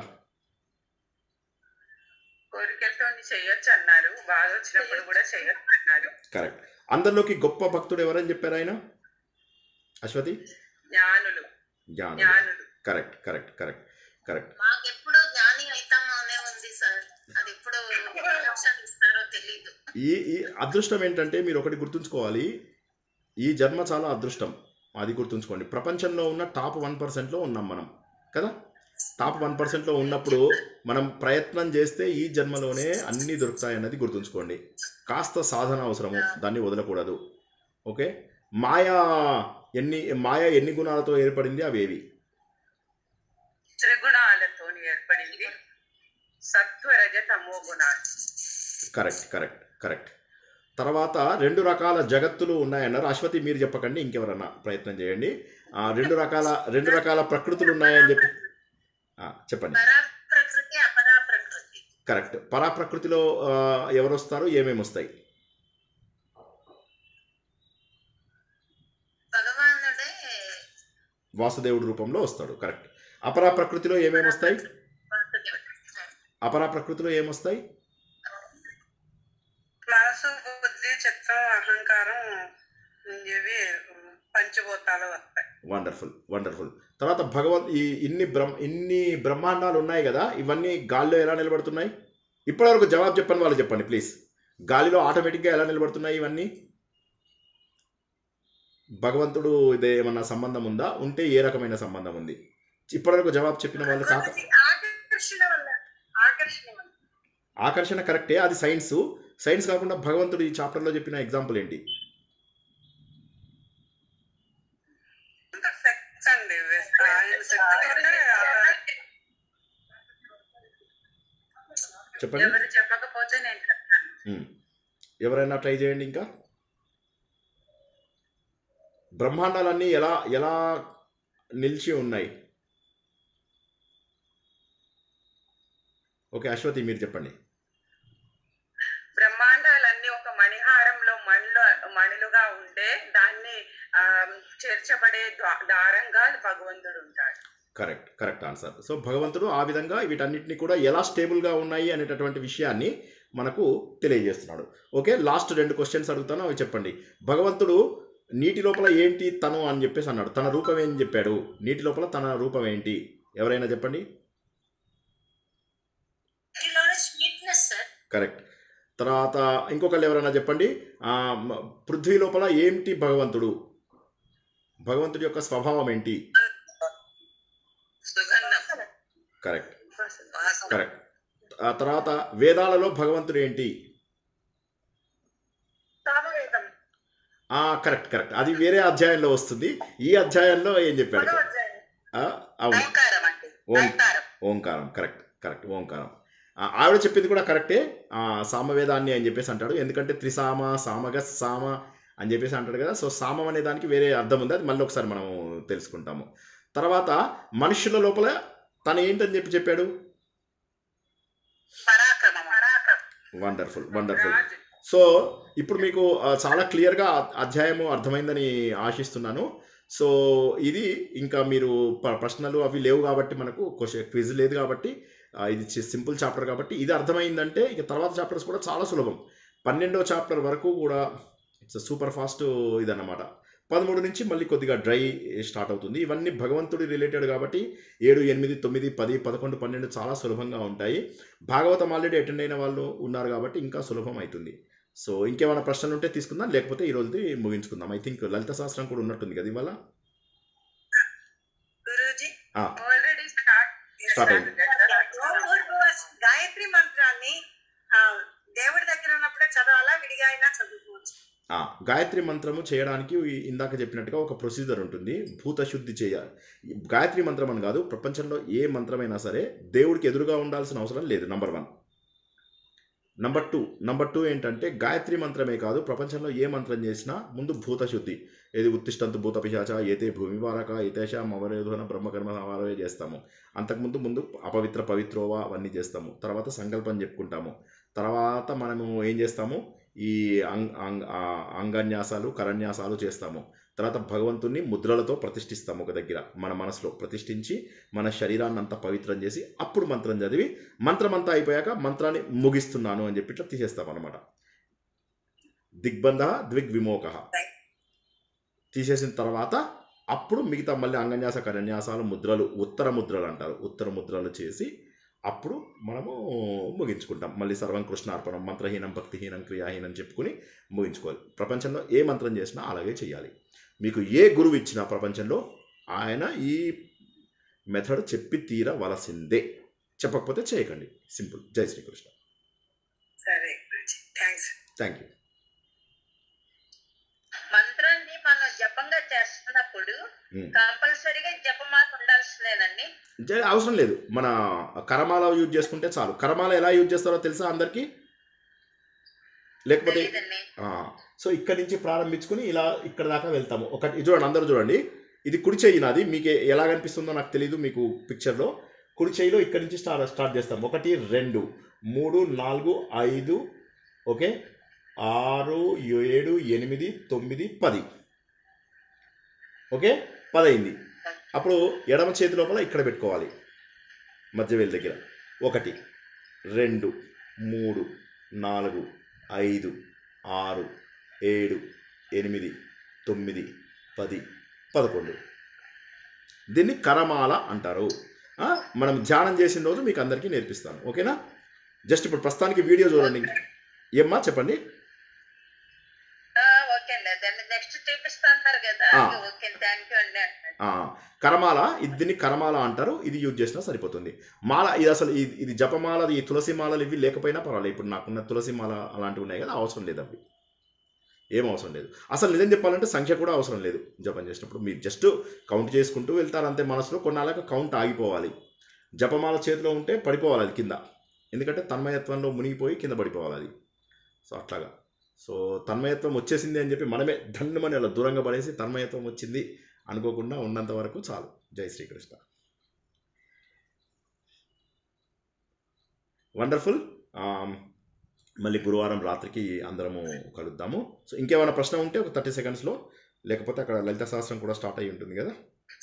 కోరికలతో చేయొచ్చు అన్నారు బాధ వచ్చినప్పుడు కూడా చేయొచ్చు అన్నారు కరెక్ట్ అందరిలోకి గొప్ప భక్తుడు ఎవరని చెప్పారు ఆయన అశ్వతి జ్ఞానులు జ్ఞానం జ్ఞానులు కరెక్ట్ కరెక్ట్ కరెక్ట్ కరెక్ట్ మాకెప్పుడు జ్ఞాని అవుతామో అనే ఉంది సార్ అది ఎప్పుడు ఆప్షన్ ఇస్తారో తెలీదు ఈ ఈ అదృష్టం ఏంటంటే మీరు ఒకటి గుర్తుంచుకోవాలి ఈ జన్మ చాలా అదృష్టం అది గుర్తుంచుకోండి ప్రపంచంలో ఉన్న టాప్ వన్ పర్సెంట్లో ఉన్నాం మనం కదా టాప్ వన్ పర్సెంట్లో ఉన్నప్పుడు మనం ప్రయత్నం చేస్తే ఈ జన్మలోనే అన్నీ దొరుకుతాయి అన్నది గుర్తుంచుకోండి కాస్త సాధన అవసరము దాన్ని వదలకూడదు ఓకే మాయా ఎన్ని మాయ ఎన్ని గుణాలతో ఏర్పడింది అవేవి త్రిగుణాలతో ఏర్పడింది సత్వరజ తమో గుణాలు కరెక్ట్ కరెక్ట్ కరెక్ట్ తర్వాత రెండు రకాల జగత్తులు ఉన్నాయన్నారు అశ్వతి మీరు చెప్పకండి ఇంకెవరన్నా ప్రయత్నం చేయండి ఆ, రెండు రకాల రెండు రకాల ప్రకృతులు ఉన్నాయని చెప్పి ఆ, చెప్పండి పరా ప్రకృతి అపరా ప్రకృతి కరెక్ట్ పరా ప్రకృతిలో ఆ, ఎవరు వస్తారు ఏమేమి వస్తాయి భగవానుడే వాసుదేవుడి రూపంలో వస్తాడు కరెక్ట్ అపరా ప్రకృతిలో ఏమేమి వస్తాయి అపరా ప్రకృతిలో ఏమొస్తాయి మనసు బుద్ధి చిత్తం అహంకారం ఇవి పంచభూతాలు వస్తాయి వండర్ఫుల్ వండర్ఫుల్ తర్వాత భగవద్ ఈ ఇన్ని బ్రహ్మ ఇన్ని బ్రహ్మాండాలు ఉన్నాయి కదా ఇవన్నీ గాల్లో ఎలా నిలబడుతున్నాయి ఇప్పటివరకు జవాబు చెప్పండి వాళ్ళు చెప్పండి ప్లీజ్ గాలిలో ఆటోమేటిక్గా ఎలా నిలబడుతున్నాయి ఇవన్నీ భగవంతుడు ఇదే ఏమన్నా సంబంధం ఉందా ఉంటే ఏ రకమైన సంబంధం ఉంది ఇప్పటివరకు జవాబు చెప్పిన వాళ్ళు కాక ఆకర్షణ వల్ల ఆకర్షణ వల్ల ఆకర్షణ కరెక్టే అది సైన్స్ సైన్స్ కాకుండా భగవంతుడు ఈ చాప్టర్లో చెప్పిన ఎగ్జాంపుల్ ఏంటి సెక్స్ అండి ఆయన శక్తితోటే చెప్పండి ఎవరు చెప్పకపోతే నేను చెప్తాను ఉమ్. ఎవరైనా ట్రై చేయండి ఇంకా బ్రహ్మాండాలన్నీ ఎలా ఎలా నిలిచి ఉన్నాయి ఓకే అశ్వతి మీరు చెప్పండి బ్రహ్మాండాలన్నీ ఒక మణిహారంలో మణిలో మణులుగా ఉంటే దాన్ని ఆ, చేర్చబడే ద్వా- దారంగా భగవంతుడు ఉంటాడు కరెక్ట్ కరెక్ట్ ఆన్సర్ సో భగవంతుడు ఆ విధంగా వీటన్నిటిని కూడా ఎలా స్టేబుల్గా ఉన్నాయి అనేటటువంటి విషయాన్ని మనకు తెలియజేస్తున్నాడు ఓకే లాస్ట్ రెండు క్వశ్చన్స్ అడుగుతాను అవి చెప్పండి భగవంతుడు నీటి లోపల ఏంటి తను అని చెప్పేసి అన్నాడు తన రూపం ఏం చెప్పాడు నీటి లోపల తన రూపం ఏంటి ఎవరైనా చెప్పండి కరెక్ట్ తర్వాత ఇంకొకళ్ళు ఎవరైనా చెప్పండి ఆ, మ- పృథ్వీ లోపల ఏంటి భగవంతుడు భగవంతుడి యొక్క స్వభావం ఏంటి సుగంధం కరెక్ట్ వాసన కరెక్ట్ ఆ తర్వాత వేదాలలో భగవంతుడు ఏంటి సామవేదం ఆ కరెక్ట్ కరెక్ట్ అది వేరే అధ్యాయంలో వస్తుంది ఈ అధ్యాయంలో ఏం చెప్పాడు పదో అధ్యాయం ఆ, అవును ఓంకారం అండి ఓం ఓంకారం ఓంకారం కరెక్ట్ కరెక్ట్ ఓంకారం ఆ, ఆవిడ చెప్పింది కూడా కరెక్టే ఆ, సామవేదాన్ని అని చెప్పేసి అంటాడు ఎందుకంటే త్రిసామ సామగ సామ అని చెప్పేసి అంటాడు కదా సో సామం అనే దానికి వేరే అర్థం ఉంది అది మళ్ళీ ఒకసారి మనం తెలుసుకుంటాము తర్వాత మనుషుల లోపల తను ఏంటని చెప్పి చెప్పాడు పరాక్రమం వండర్ఫుల్ వండర్ఫుల్ రాజు సో ఇప్పుడు మీకు ఆ, చాలా క్లియర్గా అధ్యాయము అర్థమైందని ఆశిస్తున్నాను సో ఇది ఇంకా మీరు ప- ప్రశ్నలు అవి లేవు కాబట్టి మనకు క్వశ్చన్ క్విజ్ లేదు కాబట్టి ఆ, ఇది సింపుల్ చాప్టర్ కాబట్టి ఇది అర్థమైందంటే ఇక తర్వాత చాప్టర్స్ కూడా చాలా సులభం పన్నెండో చాప్టర్ వరకు కూడా ఇట్స్ సూపర్ ఫాస్ట్ ఇదన్నమాట పదమూడు నుంచి మళ్ళీ కొద్దిగా డ్రై స్టార్ట్ అవుతుంది ఇవన్నీ భగవంతుడి రిలేటెడ్ కాబట్టి ఏడు ఎనిమిది తొమ్మిది పది పదకొండు పన్నెండు చాలా సులభంగా ఉంటాయి భాగవతం ఆల్రెడీ అటెండ్ అయిన వాళ్ళు ఉన్నారు కాబట్టి ఇంకా సులభం అవుతుంది సో ఇంకేమైనా ప్రశ్నలు ఉంటే తీసుకుందాం లేకపోతే ఈ రోజుది ముగించుకుందాం ఐ థింక్ లలిత శాస్త్రం కూడా ఉన్నట్టుంది కదా ఇవాళ గురూజీ ఆ, ఆల్రెడీ స్టార్ట్ Start అయింది. ఓం భూర్భువః గాయత్రి మంత్రాన్ని ఆ, దేవుడి దగ్గర ఉన్నప్పుడే చదవాలా విడిగా అయినా చదువుకోవచ్చు ఆ, గాయత్రి మంత్రము చేయడానికి ఈ- ఇందాక చెప్పినట్టుగా ఒక ప్రొసీజర్ ఉంటుంది భూతశుద్ధి చేయ గాయత్రి మంత్రం అని కాదు ప్రపంచంలో ఏ మంత్రమైనా సరే దేవుడికి ఎదురుగా ఉండాల్సిన అవసరం లేదు number one number two number two ఏంటంటే గాయత్రి మంత్రమే కాదు ప్రపంచంలో ఏ మంత్రం చేసినా ముందు భూతశుద్ధి ఏది ఉత్తిష్టంతు భూత పిశాచ ఏతే భూమి వారక ఏతేష మవరేధన బ్రహ్మకర్మ సమారవే చేస్తాము అంతకుముందు ముందు అపవిత్ర పవిత్రోవా అవన్నీ చేస్తాము తర్వాత సంకల్పం చెప్పుకుంటాము తర్వాత మనము ఏం చేస్తాము ఈ అంగ్ అంగ్ ఆ అంగన్యాసాలు కరన్యాసాలు చేస్తాము తర్వాత భగవంతుణ్ణి ముద్రలతో ప్రతిష్ఠిస్తాము ఒక దగ్గర మన మనసులో ప్రతిష్ఠించి మన శరీరాన్ని అంతా పవిత్రం చేసి అప్పుడు మంత్రం చదివి మంత్రం అంతా అయిపోయాక మంత్రాన్ని ముగిస్తున్నాను అని చెప్పి ఇట్లా తీసేస్తాం అనమాట దిగ్బంధ ద్విగ్విమోక తీసేసిన తర్వాత అప్పుడు మిగతా మళ్ళీ అంగన్యాస కరన్యాసాలు ముద్రలు ఉత్తర ముద్రలు అంటారు ఉత్తర ముద్రలు చేసి అప్పుడు మనము ముగించుకుంటాం మళ్ళీ సర్వం కృష్ణార్పణం మంత్రహీనం భక్తిహీనం క్రియాహీనం చెప్పుకుని ముగించుకోవాలి ప్రపంచంలో ఏ మంత్రం చేసినా అలాగే చేయాలి మీకు ఏ గురువు ఇచ్చినా ప్రపంచంలో ఆయన ఈ మెథడ్ చెప్పి తీరవలసిందే చెప్పకపోతే చేయకండి సింపుల్ జై శ్రీకృష్ణ సరే గురూజీ థ్యాంక్స్ థ్యాంక్ యూ మంత్రాన్ని మనం జపంగా చేస్తున్నప్పుడు Hmm. కంపల్సరీగా జపమాల ఉండాల్సిందేనండి జై అవసరం లేదు మన కరమాల యూజ్ చేసుకుంటే చాలు కరమాల ఎలా యూజ్ చేస్తారో తెలుసా అందరికీ లేకపోతే తెలియదండి ఆ, సో ఇక్కడి నుంచి ప్రారంభించుకుని ఇలా ఇక్కడ దాకా వెళ్తాము ఒకటి ఇది చూడండి అందరూ చూడండి ఇది కుడి చెయ్యి నాది మీకు ఏ- ఎలా కనిపిస్తుందో నాకు తెలియదు మీకు పిక్చర్లో కుడి చెయ్యిలో ఇక్కడి నుంచి స్టార్ట్ స్టార్ట్ చేస్తాం ఒకటి రెండు మూడు నాలుగు ఐదు ఓకే ఆరు ఏడు ఎనిమిది తొమ్మిది పది ఓకే పది అయింది అప్పుడు ఎడమ చేతి లోపల ఇక్కడ పెట్టుకోవాలి మధ్యవేలు దగ్గర ఒకటి రెండు మూడు నాలుగు ఐదు ఆరు ఏడు ఎనిమిది తొమ్మిది పది పదకొండు దీన్ని కరమాల అంటారు ఆ, మనం ధ్యానం చేసిన రోజు మీకు అందరికీ నేర్పిస్తాను ఓకేనా జస్ట్ ఇప్పుడు ప్రస్తుతానికి వీడియో చూడండి ఏమ్మా చెప్పండి ఆ, ఓకే అండి దాన్ని నెక్స్ట్ చూపిస్తా అంటారు కదా ఆ. ఓకే థ్యాంక్ యూ అండి ఆ, కరమాల ఇది దీన్ని కరమాల అంటారు ఇది యూజ్ చేసినా సరిపోతుంది మాల ఇది అసలు ఇది ఇది జపమాల ఈ తులసి మాలలు ఇవి లేకపోయినా పర్వాలేదు ఇప్పుడు నాకున్న తులసి మాల అలాంటివి ఉన్నాయి కదా అవసరం లేదు అవి ఏం అవసరం లేదు అసలు నిజం చెప్పాలంటే సంఖ్య కూడా అవసరం లేదు జపం చేసినప్పుడు మీరు జస్ట్ కౌంట్ చేసుకుంటూ వెళ్తారు అంతే మనసులో కొన్నాళ్ళకి కౌంట్ ఆగిపోవాలి జపమాల చేతిలో ఉంటే పడిపోవాలి అది కింద ఎందుకంటే తన్మయత్వంలో మునిగిపోయి కింద పడిపోవాలి అది సో అట్లాగా సో తన్మయత్వం వచ్చేసింది అని చెప్పి మనమే ధన్యమని అలా దూరంగా పడేసి తన్మయత్వం వచ్చింది అనుకోకుండా ఉన్నంత వరకు చాలు జై శ్రీకృష్ణ వండర్ఫుల్ మళ్ళీ గురువారం రాత్రికి అందరము కలుద్దాము సో ఇంకేమైనా ప్రశ్న ఉంటే ఒక థర్టీ సెకండ్స్లో లేకపోతే అక్కడ లలిత శాస్త్రం కూడా స్టార్ట్ అయ్యి ఉంటుంది కదా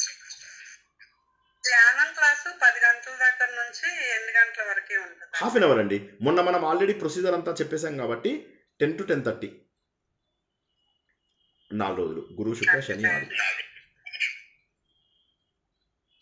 ధ్యానం క్లాసు పది గంటల దగ్గర నుంచి ఎన్ని గంటల వరకే ఉంటుంది హాఫ్ అన్ అవర్ అండి మొన్న మనం ఆల్రెడీ ప్రొసీజర్ అంతా చెప్పేశాం కాబట్టి టెన్ టు టెన్ థర్టీ నాలుగు రోజులు గురు శుక్ర శని ఆది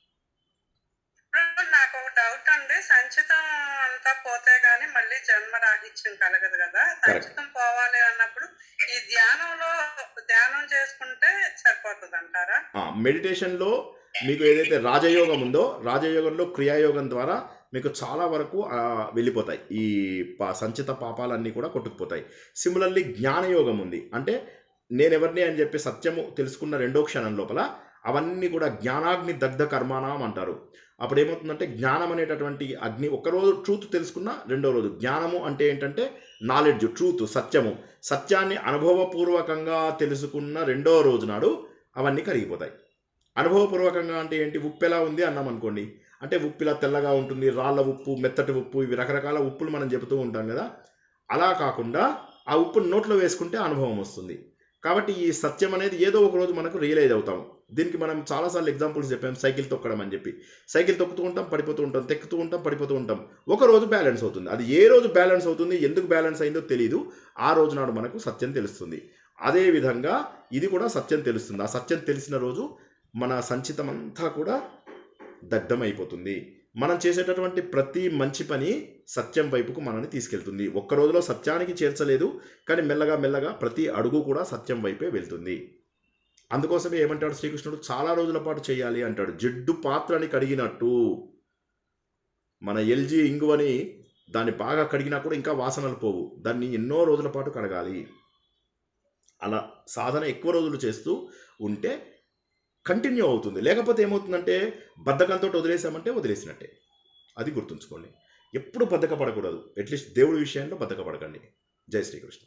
ఇప్పుడు నాకు ఒక డౌట్ అండి సంచితం అంతా పోతే గానీ మళ్ళీ జన్మ రాహిత్యం సాహిత్యం కలగదు కదా సంచితం పోవాలి అన్నప్పుడు ఈ ధ్యానంలో ధ్యానం చేసుకుంటే సరిపోతుంది అంటారా ఆ, మెడిటేషన్లో మీకు ఏదైతే రాజయోగం ఉందో రాజయోగంలో క్రియాయోగం ద్వారా మీకు చాలా వరకు ఆ, వెళ్ళిపోతాయి ఈ పా సంచిత పాపాలన్నీ కూడా కొట్టుకుపోతాయి సిమిలర్లీ జ్ఞానయోగం ఉంది అంటే నేను ఎవరిని అని చెప్పి సత్యము తెలుసుకున్న రెండో క్షణం లోపల అవన్నీ కూడా జ్ఞానాగ్ని దగ్ధ కర్మాణం అంటారు అప్పుడు ఏమవుతుందంటే జ్ఞానం అనేటటువంటి అగ్ని ఒకరోజు ట్రూత్ తెలుసుకున్న రెండో రోజు జ్ఞానము అంటే ఏంటంటే నాలెడ్జ్ ట్రూత్ సత్యము సత్యాన్ని అనుభవపూర్వకంగా తెలుసుకున్న రెండో రోజు నాడు అవన్నీ కరిగిపోతాయి అనుభవపూర్వకంగా అంటే ఏంటి ఉప్పు ఎలా ఉంది అన్నాం అనుకోండి అంటే ఉప్పు ఇలా తెల్లగా ఉంటుంది రాళ్ళ ఉప్పు మెత్తటి ఉప్పు ఇవి రకరకాల ఉప్పులు మనం చెబుతూ ఉంటాం కదా అలా కాకుండా ఆ ఉప్పును నోట్లో వేసుకుంటే అనుభవం వస్తుంది కాబట్టి ఈ సత్యం అనేది ఏదో ఒక రోజు మనకు రియలైజ్ అవుతాం దీనికి మనం చాలాసార్లు ఎగ్జాంపుల్స్ చెప్పాం సైకిల్ తొక్కడం అని చెప్పి సైకిల్ తొక్కుతూ ఉంటాం పడిపోతూ ఉంటాం తెక్కుతూ ఉంటాం పడిపోతూ ఉంటాం ఒక రోజు బ్యాలెన్స్ అవుతుంది అది ఏ రోజు బ్యాలెన్స్ అవుతుంది ఎందుకు బ్యాలెన్స్ అయిందో తెలియదు ఆ రోజు నాడు మనకు సత్యం తెలుస్తుంది అదే విధంగా ఇది కూడా సత్యం తెలుస్తుంది ఆ సత్యం తెలిసిన రోజు మన సంచితం అంతా కూడా దగ్ధమైపోతుంది మనం చేసేటటువంటి ప్రతి మంచి పని సత్యం వైపుకు మనల్ని తీసుకెళ్తుంది ఒక్క రోజులో సత్యానికి చేర్చలేదు కానీ మెల్లగా మెల్లగా ప్రతి అడుగు కూడా సత్యం వైపే వెళ్తుంది అందుకోసమే ఏమంటాడు శ్రీకృష్ణుడు చాలా రోజుల పాటు చేయాలి అంటాడు జిడ్డు పాత్రని కడిగినట్టు మన ఎల్జీ ఇంగువని దాన్ని బాగా కడిగినా కూడా ఇంకా వాసనలు పోవు దాన్ని ఎన్నో రోజుల పాటు కడగాలి అలా సాధన ఎక్కువ రోజులు చేస్తూ ఉంటే కంటిన్యూ అవుతుంది లేకపోతే ఏమవుతుందంటే బద్ధకంతో వదిలేసామంటే వదిలేసినట్టే అది గుర్తుంచుకోండి ఎప్పుడు బద్ధకపడకూడదు అట్లీస్ట్ దేవుడి విషయంలో బద్ధకపడకండి జై శ్రీకృష్ణ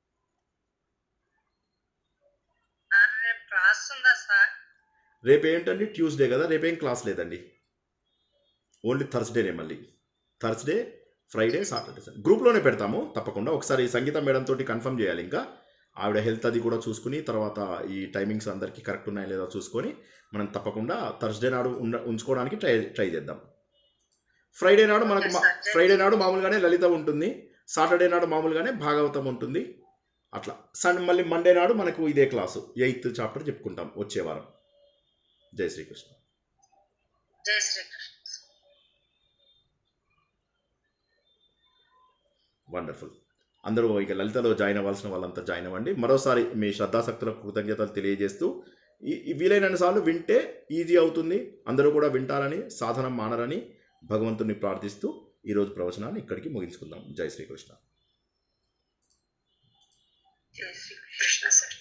సార్ రేపు క్లాస్ ఉందా సార్ రేపు ఏంటండి ట్యూస్డే కదా రేపేం క్లాస్ లేదండి ఓన్లీ థర్స్డేనే మళ్ళీ థర్స్డే ఫ్రైడే సాటర్డే సార్ గ్రూప్లోనే పెడతాము తప్పకుండా ఒకసారి సంగీత మేడం తోటి కన్ఫర్మ్ చేయాలి ఇంకా ఆవిడ హెల్త్ అది కూడా చూసుకుని తర్వాత ఈ టైమింగ్స్ అందరికీ కరెక్ట్ ఉన్నాయా లేదా చూసుకొని మనం తప్పకుండా థర్స్డే నాడు ఉండ ఉంచుకోవడానికి ట్రై ట్రై చేద్దాం ఫ్రైడే నాడు మనకు మా- ఫ్రైడే నాడు మామూలుగానే లలిత ఉంటుంది సాటర్డే నాడు మామూలుగానే భాగవతం ఉంటుంది అట్లా సన్ మళ్ళీ మండే నాడు మనకు ఇదే క్లాసు ఎయిత్ చాప్టర్ చెప్పుకుంటాం వచ్చే వారం జై శ్రీకృష్ణ జై శ్రీకృష్ణ వండర్ఫుల్ అందరూ ఇక లలితలో జాయిన్ అవ్వాల్సిన వాళ్ళంతా జాయిన్ అవ్వండి మరోసారి మీ శ్రద్ధాశక్తులకు కృతజ్ఞతలు తెలియజేస్తూ ఈ ఈ వీలైనన్ని సార్లు వింటే ఈజీ అవుతుంది అందరూ కూడా వింటారని సాధనం మానరని భగవంతుని ప్రార్థిస్తూ ఈరోజు ప్రవచనాన్ని ఇక్కడికి ముగించుకుందాం జై శ్రీకృష్ణ జై శ్రీకృష్ణ సార్